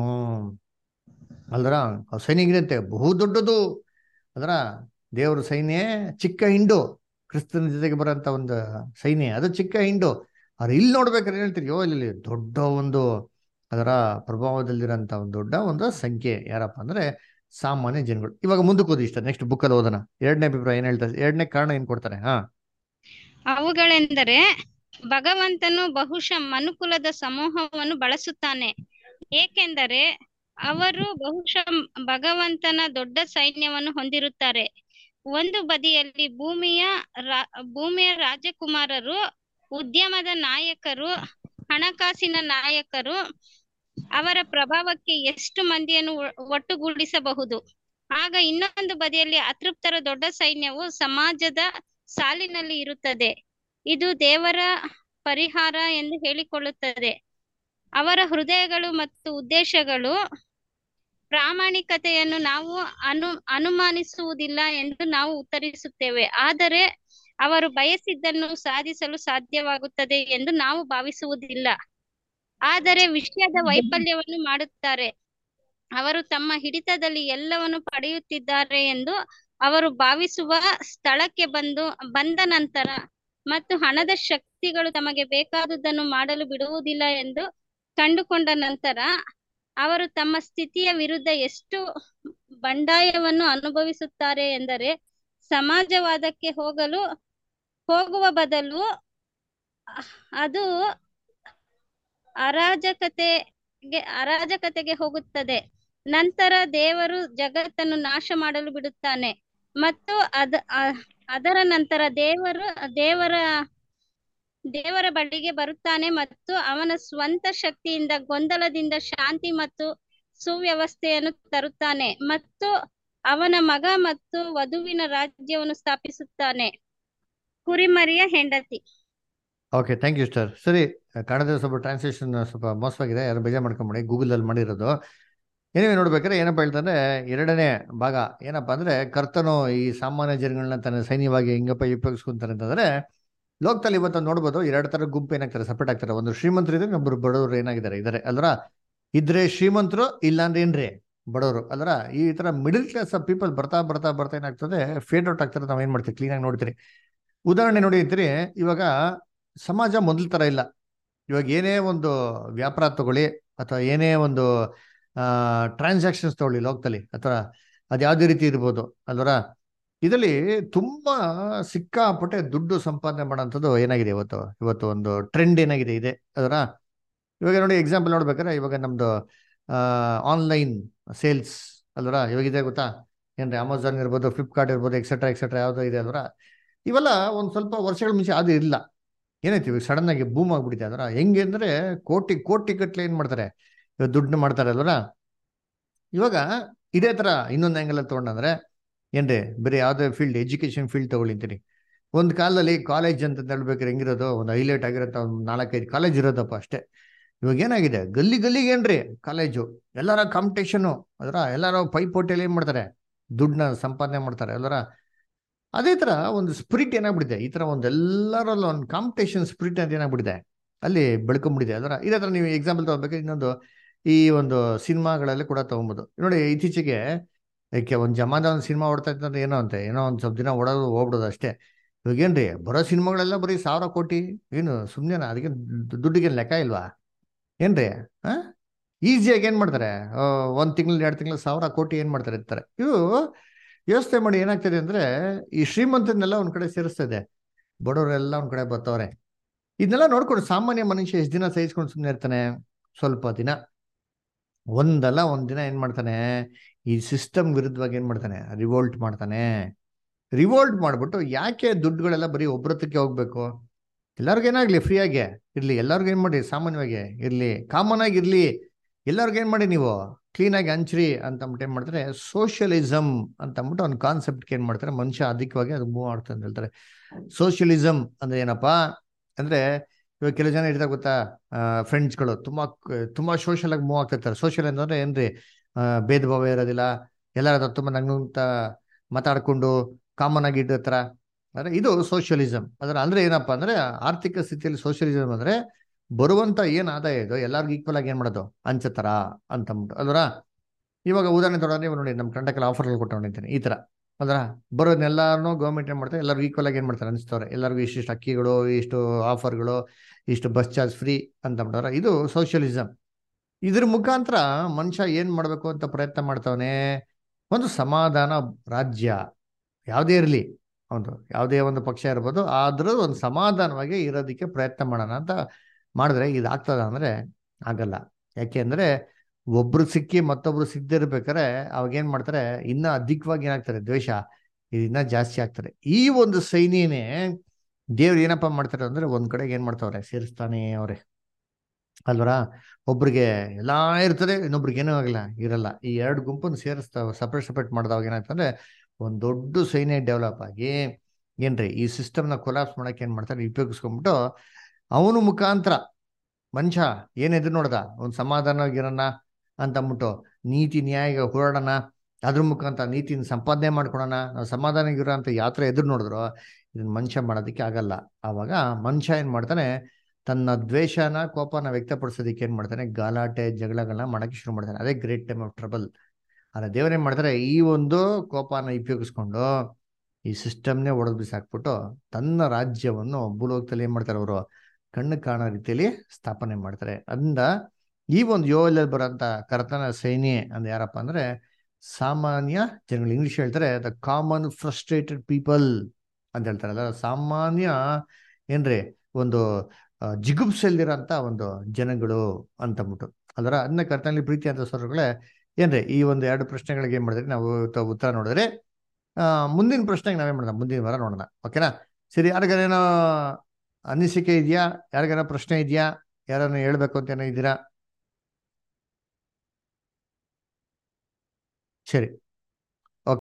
ಅಲ್ದ್ರ ಸೈನ್ಯಗಿರಂತೆ ಬಹು ದೊಡ್ಡದು ಅದರ ದೇವ್ರ ಸೈನ್ಯ ಚಿಕ್ಕ ಹಿಂಡು ಕ್ರಿಸ್ತನ ಜೊತೆಗೆ ಬರೋಂಥ ಒಂದು ಸೈನ್ಯ ಅದು ಚಿಕ್ಕ ಹಿಂಡು ಅವ್ರು ಇಲ್ಲಿ ನೋಡ್ಬೇಕಾದ್ರೆ ಹೇಳ್ತೀರಿ ಯೋ ಇಲ್ಲಿ ದೊಡ್ಡ ಒಂದು ಅದರ ಪ್ರಭಾವದಲ್ಲಿರೋಂಥ ಒಂದು ದೊಡ್ಡ ಒಂದು ಸಂಖ್ಯೆ ಯಾರಪ್ಪ ಅಂದ್ರೆ ಸಾಮಾನ್ಯ ಜನಗಳು ಇವಾಗ ಮುಂದಕ್ಕೆ ಓದಿ ಇಷ್ಟ ನೆಕ್ಸ್ಟ್ ಬುಕ್ಕಲ್ಲಿ ಓದೋಣ ಎರಡನೇ ಅಭಿಪ್ರಾಯ ಏನ್ ಹೇಳ್ತಾರೆ ಎರಡನೇ ಕಾರಣ ಏನ್ ಕೊಡ್ತಾರೆ ಹಾ ಅವುಗಳೆಂದರೆ ಭಗವಂತನು ಬಹುಶಃ ಮನುಕುಲದ ಸಮೂಹವನ್ನು ಬಳಸುತ್ತಾನೆ ಏಕೆಂದರೆ ಅವರು ಬಹುಶಃ ಭಗವಂತನ ದೊಡ್ಡ ಸೈನ್ಯವನ್ನು ಹೊಂದಿರುತ್ತಾರೆ ಒಂದು ಬದಿಯಲ್ಲಿ ಭೂಮಿಯ ರಾ ಭೂಮಿಯ ರಾಜಕುಮಾರರು ಉದ್ಯಮದ ನಾಯಕರು ಹಣಕಾಸಿನ ನಾಯಕರು ಅವರ ಪ್ರಭಾವಕ್ಕೆ ಎಷ್ಟು ಮಂದಿಯನ್ನು ಒಟ್ಟುಗೂಡಿಸಬಹುದು ಆಗ ಇನ್ನೊಂದು ಬದಿಯಲ್ಲಿ ಅತೃಪ್ತರ ದೊಡ್ಡ ಸೈನ್ಯವು ಸಮಾಜದ ಸಾಲಿನಲ್ಲಿ ಇರುತ್ತದೆ ಇದು ದೇವರ ಪರಿಹಾರ ಎಂದು ಹೇಳಿಕೊಳ್ಳುತ್ತದೆ ಅವರ ಹೃದಯಗಳು ಮತ್ತು ಉದ್ದೇಶಗಳು ಪ್ರಾಮಾಣಿಕತೆಯನ್ನು ನಾವು ಅನು ಅನುಮಾನಿಸುವುದಿಲ್ಲ ಎಂದು ನಾವು ಉತ್ತರಿಸುತ್ತೇವೆ ಆದರೆ ಅವರು ಬಯಸಿದ್ದನ್ನು ಸಾಧಿಸಲು ಸಾಧ್ಯವಾಗುತ್ತದೆ ಎಂದು ನಾವು ಭಾವಿಸುವುದಿಲ್ಲ ಆದರೆ ವಿಷಯದ ವೈಫಲ್ಯವನ್ನು ಮಾಡುತ್ತಾರೆ ಅವರು ತಮ್ಮ ಹಿಡಿತದಲ್ಲಿ ಎಲ್ಲವನ್ನು ಪಡೆಯುತ್ತಿದ್ದಾರೆ ಎಂದು ಅವರು ಭಾವಿಸುವ ಸ್ಥಳಕ್ಕೆ ಬಂದು ಬಂದ ನಂತರ ಮತ್ತು ಹಣದ ಶಕ್ತಿಗಳು ತಮಗೆ ಬೇಕಾದುದನ್ನು ಮಾಡಲು ಬಿಡುವುದಿಲ್ಲ ಎಂದು ಕಂಡುಕೊಂಡ ನಂತರ ಅವರು ತಮ್ಮ ಸ್ಥಿತಿಯ ವಿರುದ್ಧ ಎಷ್ಟು ಬಂಡಾಯವನ್ನು ಅನುಭವಿಸುತ್ತಾರೆ ಎಂದರೆ ಸಮಾಜವಾದಕ್ಕೆ ಹೋಗಲು ಹೋಗುವ ಬದಲು ಅದು ಅರಾಜಕತೆಗೆ ಅರಾಜಕತೆಗೆ ಹೋಗುತ್ತದೆ ನಂತರ ದೇವರು ಜಗತ್ತನ್ನು ನಾಶ ಮಾಡಲು ಬಿಡುತ್ತಾನೆ ಮತ್ತು ಅದ ಅದರ ನಂತರ ದೇವರು ದೇವರ ದೇವರ ಬಳಿಗೆ ಬರುತ್ತಾನೆ ಮತ್ತು ಅವನ ಸ್ವಂತ ಶಕ್ತಿಯಿಂದ ಗೊಂದಲದಿಂದ ಶಾಂತಿ ಮತ್ತು ಸುವ್ಯವಸ್ಥೆಯನ್ನು ತರುತ್ತಾನೆ ಮತ್ತು ಅವನ ಮಗ ಮತ್ತು ವಧುವಿನ ರಾಜ್ಯವನ್ನು ಸ್ಥಾಪಿಸುತ್ತಾನೆ ಕುರಿಮರಿಯ ಹೆಂಡತಿ ಓಕೆ ಥ್ಯಾಂಕ್ ಯು ಸರ್ ಸರಿ ಕನ್ನಡದ ಸ್ವಲ್ಪ ಟ್ರಾನ್ಸ್ಲೇಷನ್ ಸ್ವಲ್ಪ ಮೋಸವಾಗಿದೆ ಯಾರು ಬೇಜಾರು ಮಾಡ್ಕೊಂಬಿಡಿ ಗೂಗಲಲ್ಲಿ ಮಾಡಿರೋದು ಏನೇ ನೋಡ್ಬೇಕಾದ್ರೆ ಏನಪ್ಪ ಹೇಳ್ತಾರೆ ಎರಡನೇ ಭಾಗ ಏನಪ್ಪ ಅಂದ್ರೆ ಕರ್ತನು ಈ ಸಾಮಾನ್ಯ ಜನಗಳನ್ನ ತನ್ನ ಸೈನ್ಯವಾಗಿ ಹೆಂಗಪ್ಪ ಉಪಯೋಗಿಸ್ಕೊಂತಾರೆ ಅಂತಂದ್ರೆ ಲೋಕದಲ್ಲಿ ಇವತ್ತು ನೋಡ್ಬೋದು ಎರಡು ತರ ಗುಂಪು ಏನಾಗ್ತಾರೆ ಸಪರೇಟ್ ಆಗ್ತಾರೆ ಒಂದು ಶ್ರೀಮಂತರು ಇದೆ ಒಬ್ಬರು ಬಡವರು ಏನಾಗಿದ್ದಾರೆ ಇದಾರೆ ಅಲ್ರ ಇದ್ರೆ ಶ್ರೀಮಂತರು ಇಲ್ಲ ಅಂದ್ರೆ ಏನ್ರಿ ಬಡವರು ಅಲ್ರ ಈ ತರ ಮಿಡಿಲ್ ಕ್ಲಾಸ್ ಆಫ್ ಪೀಪಲ್ ಬರ್ತಾ ಬರ್ತಾ ಬರ್ತಾ ಏನಾಗ್ತದೆ ಫೇಡ್ ಔಟ್ ಆಗ್ತಾರೆ ನಾವ್ ಏನ್ ಮಾಡ್ತೀವಿ ಕ್ಲೀನ್ ಆಗಿ ನೋಡ್ತೀರಿ ಉದಾಹರಣೆ ನೋಡಿ ಅಂತೀರಿ ಇವಾಗ ಸಮಾಜ ಮೊದಲ ತರ ಇಲ್ಲ ಇವಾಗ ಏನೇ ಒಂದು ವ್ಯಾಪಾರ ತಗೊಳ್ಳಿ ಅಥವಾ ಏನೇ ಒಂದು ಟ್ರಾನ್ಸಾಕ್ಷನ್ಸ್ ತಗೊಳ್ಳಿ ಲೋಕದಲ್ಲಿ ಅಥವಾ ಅದು ಯಾವುದೇ ರೀತಿ ಇರ್ಬೋದು ಅಲ್ವರ ಇದರಲ್ಲಿ ತುಂಬಾ ಸಿಕ್ಕಾಪಟ್ಟೆ ದುಡ್ಡು ಸಂಪಾದನೆ ಮಾಡೋಂಥದ್ದು ಏನಾಗಿದೆ ಇವತ್ತು ಇವತ್ತು ಒಂದು ಟ್ರೆಂಡ್ ಏನಾಗಿದೆ ಇದೆ ಅದರ ಇವಾಗ ನೋಡಿ ಎಕ್ಸಾಂಪಲ್ ನೋಡ್ಬೇಕಾದ್ರೆ ಇವಾಗ ನಮ್ದು ಆನ್ಲೈನ್ ಸೇಲ್ಸ್ ಅಲ್ವರ ಇವಾಗಿದೆ ಗೊತ್ತಾ ಏನ್ರಿ ಅಮೆಝಾನ್ ಇರ್ಬೋದು ಫ್ಲಿಪ್ಕಾರ್ಟ್ ಇರ್ಬೋದು ಎಕ್ಸೆಟ್ರಾ ಎಕ್ಸೆಟ್ರಾ ಯಾವುದೋ ಇದೆ ಅಲ್ವರ ಇವೆಲ್ಲ ಒಂದು ಸ್ವಲ್ಪ ವರ್ಷಗಳ ಮುಂಚೆ ಅದು ಇಲ್ಲ ಏನಾಯ್ತು ಇವಾಗ ಸಡನ್ ಆಗಿ ಬೂಮ್ ಆಗ್ಬಿಟ್ಟಿದೆ ಅದರ ಹೆಂಗೆ ಅಂದ್ರೆ ಕೋಟಿ ಕೋಟಿ ಗಟ್ಲೆ ಏನ್ ಮಾಡ್ತಾರೆ ಇವಾಗ ದುಡ್ಡು ಮಾಡ್ತಾರೆ ಅಲ್ವರ ಇವಾಗ ಇದೇ ತರ ಇನ್ನೊಂದು ಆಂಗಲ್ ತಗೊಂಡಂದ್ರೆ ಏನ್ರಿ ಬೇರೆ ಯಾವುದೇ ಫೀಲ್ಡ್ ಎಜುಕೇಶನ್ ಫೀಲ್ಡ್ ತಗೊಳ್ಳಿಂತೀನಿ ಒಂದು ಕಾಲದಲ್ಲಿ ಕಾಲೇಜ್ ಅಂತ ಹೇಳ್ಬೇಕಾದ್ರೆ ಹೆಂಗಿರೋದು ಒಂದು ಹೈಲೈಟ್ ಆಗಿರೋಂಥ ಒಂದು ನಾಲ್ಕೈದು ಕಾಲೇಜ್ ಇರೋದಪ್ಪ ಅಷ್ಟೇ ಇವಾಗ ಏನಾಗಿದೆ ಗಲ್ಲಿ ಗಲ್ಲಿಗೆ ಏನ್ರಿ ಕಾಲೇಜು ಎಲ್ಲರ ಕಾಂಪಿಟೇಷನು ಅದರ ಎಲ್ಲರ ಪೈಪೋಟಿಯಲ್ಲಿ ಏನ್ ಮಾಡ್ತಾರೆ ದುಡ್ಡನ್ನ ಸಂಪಾದನೆ ಮಾಡ್ತಾರೆ ಎಲ್ಲರ ಅದೇ ತರ ಒಂದು ಸ್ಪಿರಿಟ್ ಏನಾಗ್ಬಿಟ್ಟಿದೆ ಈ ತರ ಒಂದು ಎಲ್ಲರಲ್ಲೂ ಒಂದು ಕಾಂಪಿಟೇಷನ್ ಸ್ಪಿರಿಟ್ ಅಂತ ಏನಾಗ್ಬಿಟ್ಟಿದೆ ಅಲ್ಲಿ ಬೆಳ್ಕೊಂಡ್ಬಿಟ್ಟಿದೆ ಅದರ ಇದೇ ತರ ನೀವು ಎಕ್ಸಾಂಪಲ್ ತಗೋಬೇಕು ಇನ್ನೊಂದು ಈ ಒಂದು ಸಿನಿಮಾಗಳಲ್ಲಿ ಕೂಡ ತಗೊಬೋದು ನೋಡಿ ಇತ್ತೀಚೆಗೆ ಯಾಕೆ ಒಂದು ಜಮಾದ ಒಂದು ಸಿನಿಮಾ ಓಡ್ತಾ ಇತ್ತಂದ್ರೆ ಏನೋ ಅಂತೆ ಏನೋ ಒಂದು ಸ್ವಲ್ಪ ದಿನ ಓಡೋದು ಹೋಗ್ಬಿಡೋದು ಅಷ್ಟೇ ಇವಾಗ ಏನ್ರಿ ಬರೋ ಸಿನಿಮಾಗಳೆಲ್ಲ ಬರೀ ಸಾವಿರ ಕೋಟಿ ಏನು ಸುಮ್ಮನೆ ಅದಕ್ಕೆ ದುಡ್ಡಿಗೆ ಲೆಕ್ಕ ಇಲ್ವಾ ಏನ್ರಿ ಹಾ ಈಸಿಯಾಗಿ ಏನ್ ಮಾಡ್ತಾರೆ ಒಂದ್ ತಿಂಗಳು ಎರಡು ತಿಂಗಳು ಸಾವಿರ ಕೋಟಿ ಏನ್ ಮಾಡ್ತಾರೆ ಇರ್ತಾರೆ ಇದು ಯೋಚನೆ ಮಾಡಿ ಏನಾಗ್ತದೆ ಅಂದ್ರೆ ಈ ಶ್ರೀಮಂತನ್ನೆಲ್ಲ ಒಂದ್ ಕಡೆ ಸೇರಿಸ್ತಾ ಇದೆ ಬಡವರೆಲ್ಲ ಒಂದ್ ಕಡೆ ಬರ್ತವ್ರೆ ಇದನ್ನೆಲ್ಲ ನೋಡ್ಕೊಂಡು ಸಾಮಾನ್ಯ ಮನುಷ್ಯ ಎಷ್ಟು ದಿನ ಸಹಿಸ್ಕೊಂಡು ಸುಮ್ಮನೆ ಇರ್ತಾನೆ ಸ್ವಲ್ಪ ದಿನ ಒಂದಲ್ಲ ಒಂದ್ ದಿನ ಏನ್ ಮಾಡ್ತಾನೆ ಈ ಸಿಸ್ಟಮ್ ವಿರುದ್ಧವಾಗಿ ಏನ್ ಮಾಡ್ತಾನೆ ರಿವೋಲ್ಟ್ ಮಾಡ್ತಾನೆ ರಿವೋಲ್ಟ್ ಮಾಡ್ಬಿಟ್ಟು ಯಾಕೆ ದುಡ್ಡುಗಳೆಲ್ಲ ಬರೀ ಒಬ್ರತಕ್ಕೆ ಹೋಗ್ಬೇಕು ಎಲ್ಲರಿಗೂ ಏನಾಗ್ಲಿ ಫ್ರೀ ಆಗಿ ಇರ್ಲಿ ಎಲ್ಲರಿಗೂ ಏನ್ ಮಾಡಿ ಸಾಮಾನ್ಯವಾಗಿ ಇರ್ಲಿ ಕಾಮನ್ ಆಗಿ ಇರ್ಲಿ ಎಲ್ಲರಿಗೂ ಏನ್ ಮಾಡಿ ನೀವು ಕ್ಲೀನ್ ಆಗಿ ಹಂಚ್ರಿ ಅಂತ ಅಂದ್ಬಿಟ್ಟು ಏನ್ ಮಾಡ್ತಾರೆ ಸೋಷಿಯಲಿಸಮ್ ಅಂತ ಅಂದ್ಬಿಟ್ಟು ಒಂದು ಕಾನ್ಸೆಪ್ಟ್ ಏನ್ ಮಾಡ್ತಾರೆ ಮನುಷ್ಯ ಅಧಿಕವಾಗಿ ಅದು ಮೂವ್ ಮಾಡ್ತಾ ಅಂತ ಹೇಳ್ತಾರೆ ಸೋಷಿಯಲಿಸಮ್ ಅಂದ್ರೆ ಏನಪ್ಪಾ ಅಂದ್ರೆ ಇವಾಗ ಕೆಲವು ಜನ ಇರ್ತಾರೆ ಗೊತ್ತಾ ಫ್ರೆಂಡ್ಸ್ಗಳು ತುಂಬಾ ತುಂಬಾ ಸೋಷಿಯಲ್ ಆಗಿ ಮೂವ್ ಆಗ್ತಿರ್ತಾರೆ ಸೋಷಿಯಲ್ ಅಂದ್ರೆ ಏನ್ರಿ ಭೇದ ಭಾವ ಇರೋದಿಲ್ಲ ಎಲ್ಲರ ತುಂಬಾ ನಗ್ನಂತ ಮಾತಾಡ್ಕೊಂಡು ಕಾಮನ್ ಆಗಿ ಇಟ್ಟಿರ್ತಾರ ಅಂದ್ರೆ ಇದು ಸೋಷಿಯಲಿಸಮ್ ಅದರ ಅಂದ್ರೆ ಏನಪ್ಪಾ ಅಂದ್ರೆ ಆರ್ಥಿಕ ಸ್ಥಿತಿಯಲ್ಲಿ ಸೋಷಿಯಲಿಸಮ್ ಅಂದ್ರೆ ಬರುವಂತ ಏನ್ ಆದಾಯ ಇದು ಎಲ್ಲರಿಗೂ ಈಕ್ವಲ್ ಆಗಿ ಏನ್ ಮಾಡೋದು ಹಂಚತಾರ ಅಂತ ಅಂದ್ಬಿಟ್ಟು ಅಲ್ವರ ಇವಾಗ ಉದಾಹರಣೆ ತೊಗೊಂಡ್ರೆ ಇವಾಗ ನೋಡಿ ನಮ್ಮ ಕಂಡಕ್ಕೆಲ್ಲ ಆಫರ್ಗಳು ಕೊಟ್ಟಿದ್ದೀನಿ ಈ ತರ ಅದ್ರ ಬರೋದನ್ನೆಲ್ಲಾರು ಗೌರ್ಮೆಂಟ್ ಏನ್ ಮಾಡ್ತಾರೆ ಎಲ್ಲರಿಗೂ ಈಕ್ವಲ್ ಆಗಿ ಏನ್ ಮಾಡ್ತಾರೆ ಅನಿಸ್ತವ್ರೆ ಎಲ್ಲರಿಗೂ ಇಷ್ಟಿಷ್ಟು ಅಕ್ಕಿಗಳು ಇಷ್ಟು ಆಫರ್ಗಳು ಇಷ್ಟು ಬಸ್ ಚಾರ್ಜ್ ಫ್ರೀ ಅಂತ ಅಂದ್ಬಿಟ್ಟವ್ರ ಇದು ಸೋಷಿಯಲಿಸಮ್ ಇದ್ರ ಮುಖಾಂತರ ಮನುಷ್ಯ ಏನ್ ಮಾಡ್ಬೇಕು ಅಂತ ಪ್ರಯತ್ನ ಮಾಡ್ತಾವನೆ ಒಂದು ಸಮಾಧಾನ ರಾಜ್ಯ ಯಾವುದೇ ಇರಲಿ ಒಂದು ಯಾವುದೇ ಒಂದು ಪಕ್ಷ ಇರ್ಬೋದು ಆದ್ರೂ ಒಂದು ಸಮಾಧಾನವಾಗಿ ಇರೋದಕ್ಕೆ ಪ್ರಯತ್ನ ಮಾಡೋಣ ಅಂತ ಮಾಡಿದ್ರೆ ಇದಾಗ್ತದ ಅಂದ್ರೆ ಆಗಲ್ಲ ಯಾಕೆ ಅಂದ್ರೆ ಒಬ್ರು ಸಿಕ್ಕಿ ಮತ್ತೊಬ್ರು ಸಿಗದೆ ಇರ್ಬೇಕಾದ್ರೆ ಅವಾಗ ಏನ್ ಮಾಡ್ತಾರೆ ಇನ್ನ ಅಧಿಕವಾಗಿ ಏನಾಗ್ತಾರೆ ದ್ವೇಷ ಇನ್ನ ಜಾಸ್ತಿ ಆಗ್ತಾರೆ ಈ ಒಂದು ಸೈನ್ಯನೇ ದೇವ್ರು ಏನಪ್ಪಾ ಮಾಡ್ತಾರೆ ಅಂದ್ರೆ ಒಂದ್ ಕಡೆಗೆ ಏನ್ ಮಾಡ್ತಾವ್ರೆ ಸೇರಿಸ್ತಾನೆ ಅವ್ರೆ ಅಲ್ವರ ಒಬ್ರಿಗೆ ಎಲ್ಲಾ ಇರ್ತದೆ ಇನ್ನೊಬ್ರಿಗೆ ಏನೂ ಆಗಲ್ಲ ಇರಲ್ಲ ಈ ಎರಡು ಗುಂಪನ್ನು ಸೇರಿಸ್ತಾವ ಸಪ್ರೇಟ್ ಸಪ್ರೇಟ್ ಮಾಡಿದವಾಗ ಏನಾಗ್ತಂದ್ರೆ ಒಂದ್ ದೊಡ್ಡ ಸೈನ್ಯ ಡೆವಲಪ್ ಆಗಿ ಏನ್ರಿ ಈ ಸಿಸ್ಟಮ್ನ ಕೊಲಾಪ್ಸ್ ಮಾಡಕ್ಕೆ ಏನ್ ಮಾಡ್ತಾರೆ ಉಪಯೋಗಿಸ್ಕೊಂಡ್ಬಿಟ್ಟು ಅವನು ಮುಖಾಂತರ ಮನುಷ್ಯ ಏನ್ ಎದುರು ನೋಡ್ದ ಒಂದ್ ಸಮಾಧಾನವಾಗಿರೋಣ ಅಂತ ಅಂದ್ಬಿಟ್ಟು ನೀತಿ ನ್ಯಾಯ ಹೋರಾಡೋಣ ಅದ್ರ ಮುಖಾಂತರ ನೀತಿನ ಸಂಪಾದನೆ ಮಾಡ್ಕೊಳೋಣ ನಾವು ಸಮಾಧಾನಗಿರೋ ಅಂತ ಯಾತ್ರೆ ಎದುರು ನೋಡಿದ್ರು ಇದನ್ನ ಮನುಷ್ಯ ಮಾಡೋದಕ್ಕೆ ಆಗಲ್ಲ ಆವಾಗ ಮನುಷ್ಯ ಏನ್ ಮಾಡ್ತಾನೆ ತನ್ನ ದ್ವೇಷನ ಕೋಪನ ವ್ಯಕ್ತಪಡಿಸೋದಕ್ಕೆ ಏನ್ ಮಾಡ್ತಾನೆ ಗಲಾಟೆ ಜಗಳಗಳನ್ನ ಮಾಡಕ್ಕೆ ಶುರು ಮಾಡ್ತಾನೆ ಅದೇ ಗ್ರೇಟ್ ಟೈಮ್ ಆಫ್ ಟ್ರಬಲ್ ಆದ್ರೆ ದೇವ್ರೇನ್ ಮಾಡ್ತಾರೆ ಈ ಒಂದು ಕೋಪನ ಉಪಯೋಗಿಸ್ಕೊಂಡು ಈ ಸಿಸ್ಟಮ್ನೇ ಒಡೆದು ಬಿಸಾಕ್ಬಿಟ್ಟು ತನ್ನ ರಾಜ್ಯವನ್ನು ಭೂಲೋಕದಲ್ಲಿ ಏನ್ ಮಾಡ್ತಾರೆ ಅವರು ಕಣ್ಣು ಕಾಣೋ ರೀತಿಯಲ್ಲಿ ಸ್ಥಾಪನೆ ಮಾಡ್ತಾರೆ ಅಂದ ಈ ಒಂದು ಯೋಲಲ್ಲಿ ಬರೋಂಥ ಕರ್ತನ ಸೈನ್ಯ ಅಂದ್ರೆ ಯಾರಪ್ಪ ಅಂದ್ರೆ ಸಾಮಾನ್ಯ ಜನಗಳು ಇಂಗ್ಲಿಷ್ ಹೇಳ್ತಾರೆ ದ ಕಾಮನ್ ಫ್ರಸ್ಟ್ರೇಟೆಡ್ ಪೀಪಲ್ ಅಂತ ಹೇಳ್ತಾರಲ್ಲ ಸಾಮಾನ್ಯ ಏನ್ರಿ ಒಂದು ಜಿಗುಪ್ಸೆಲ್ದಿರೋಂಥ ಒಂದು ಜನಗಳು ಅಂತಂದ್ಬಿಟ್ಟು ಅದರ ಅದನ್ನ ಕರ್ತನಲ್ಲಿ ಪ್ರೀತಿ ಅಂತ ಸ್ವರಗಳೇ ಏನ್ರಿ ಈ ಒಂದು ಎರಡು ಪ್ರಶ್ನೆಗಳಿಗೆ ಏನ್ ಮಾಡಿದ್ರೆ ನಾವು ಉತ್ತರ ನೋಡಿದ್ರೆ ಆ ಮುಂದಿನ ಪ್ರಶ್ನೆಗೆ ನಾವೇನ್ ಮಾಡೋಣ ಮುಂದಿನ ವಾರ ನೋಡೋಣ ಓಕೆನಾ ಸರಿ ಯಾರಿಗಾರೇನೋ ಅನಿಸಿಕೆ ಇದೆಯಾ ಯಾರಿಗಾರ ಪ್ರಶ್ನೆ ಇದೆಯಾ ಯಾರನ್ನ ಹೇಳ್ಬೇಕು ಅಂತ ಏನೋ ಇದ್ದೀರಾ ಸರಿ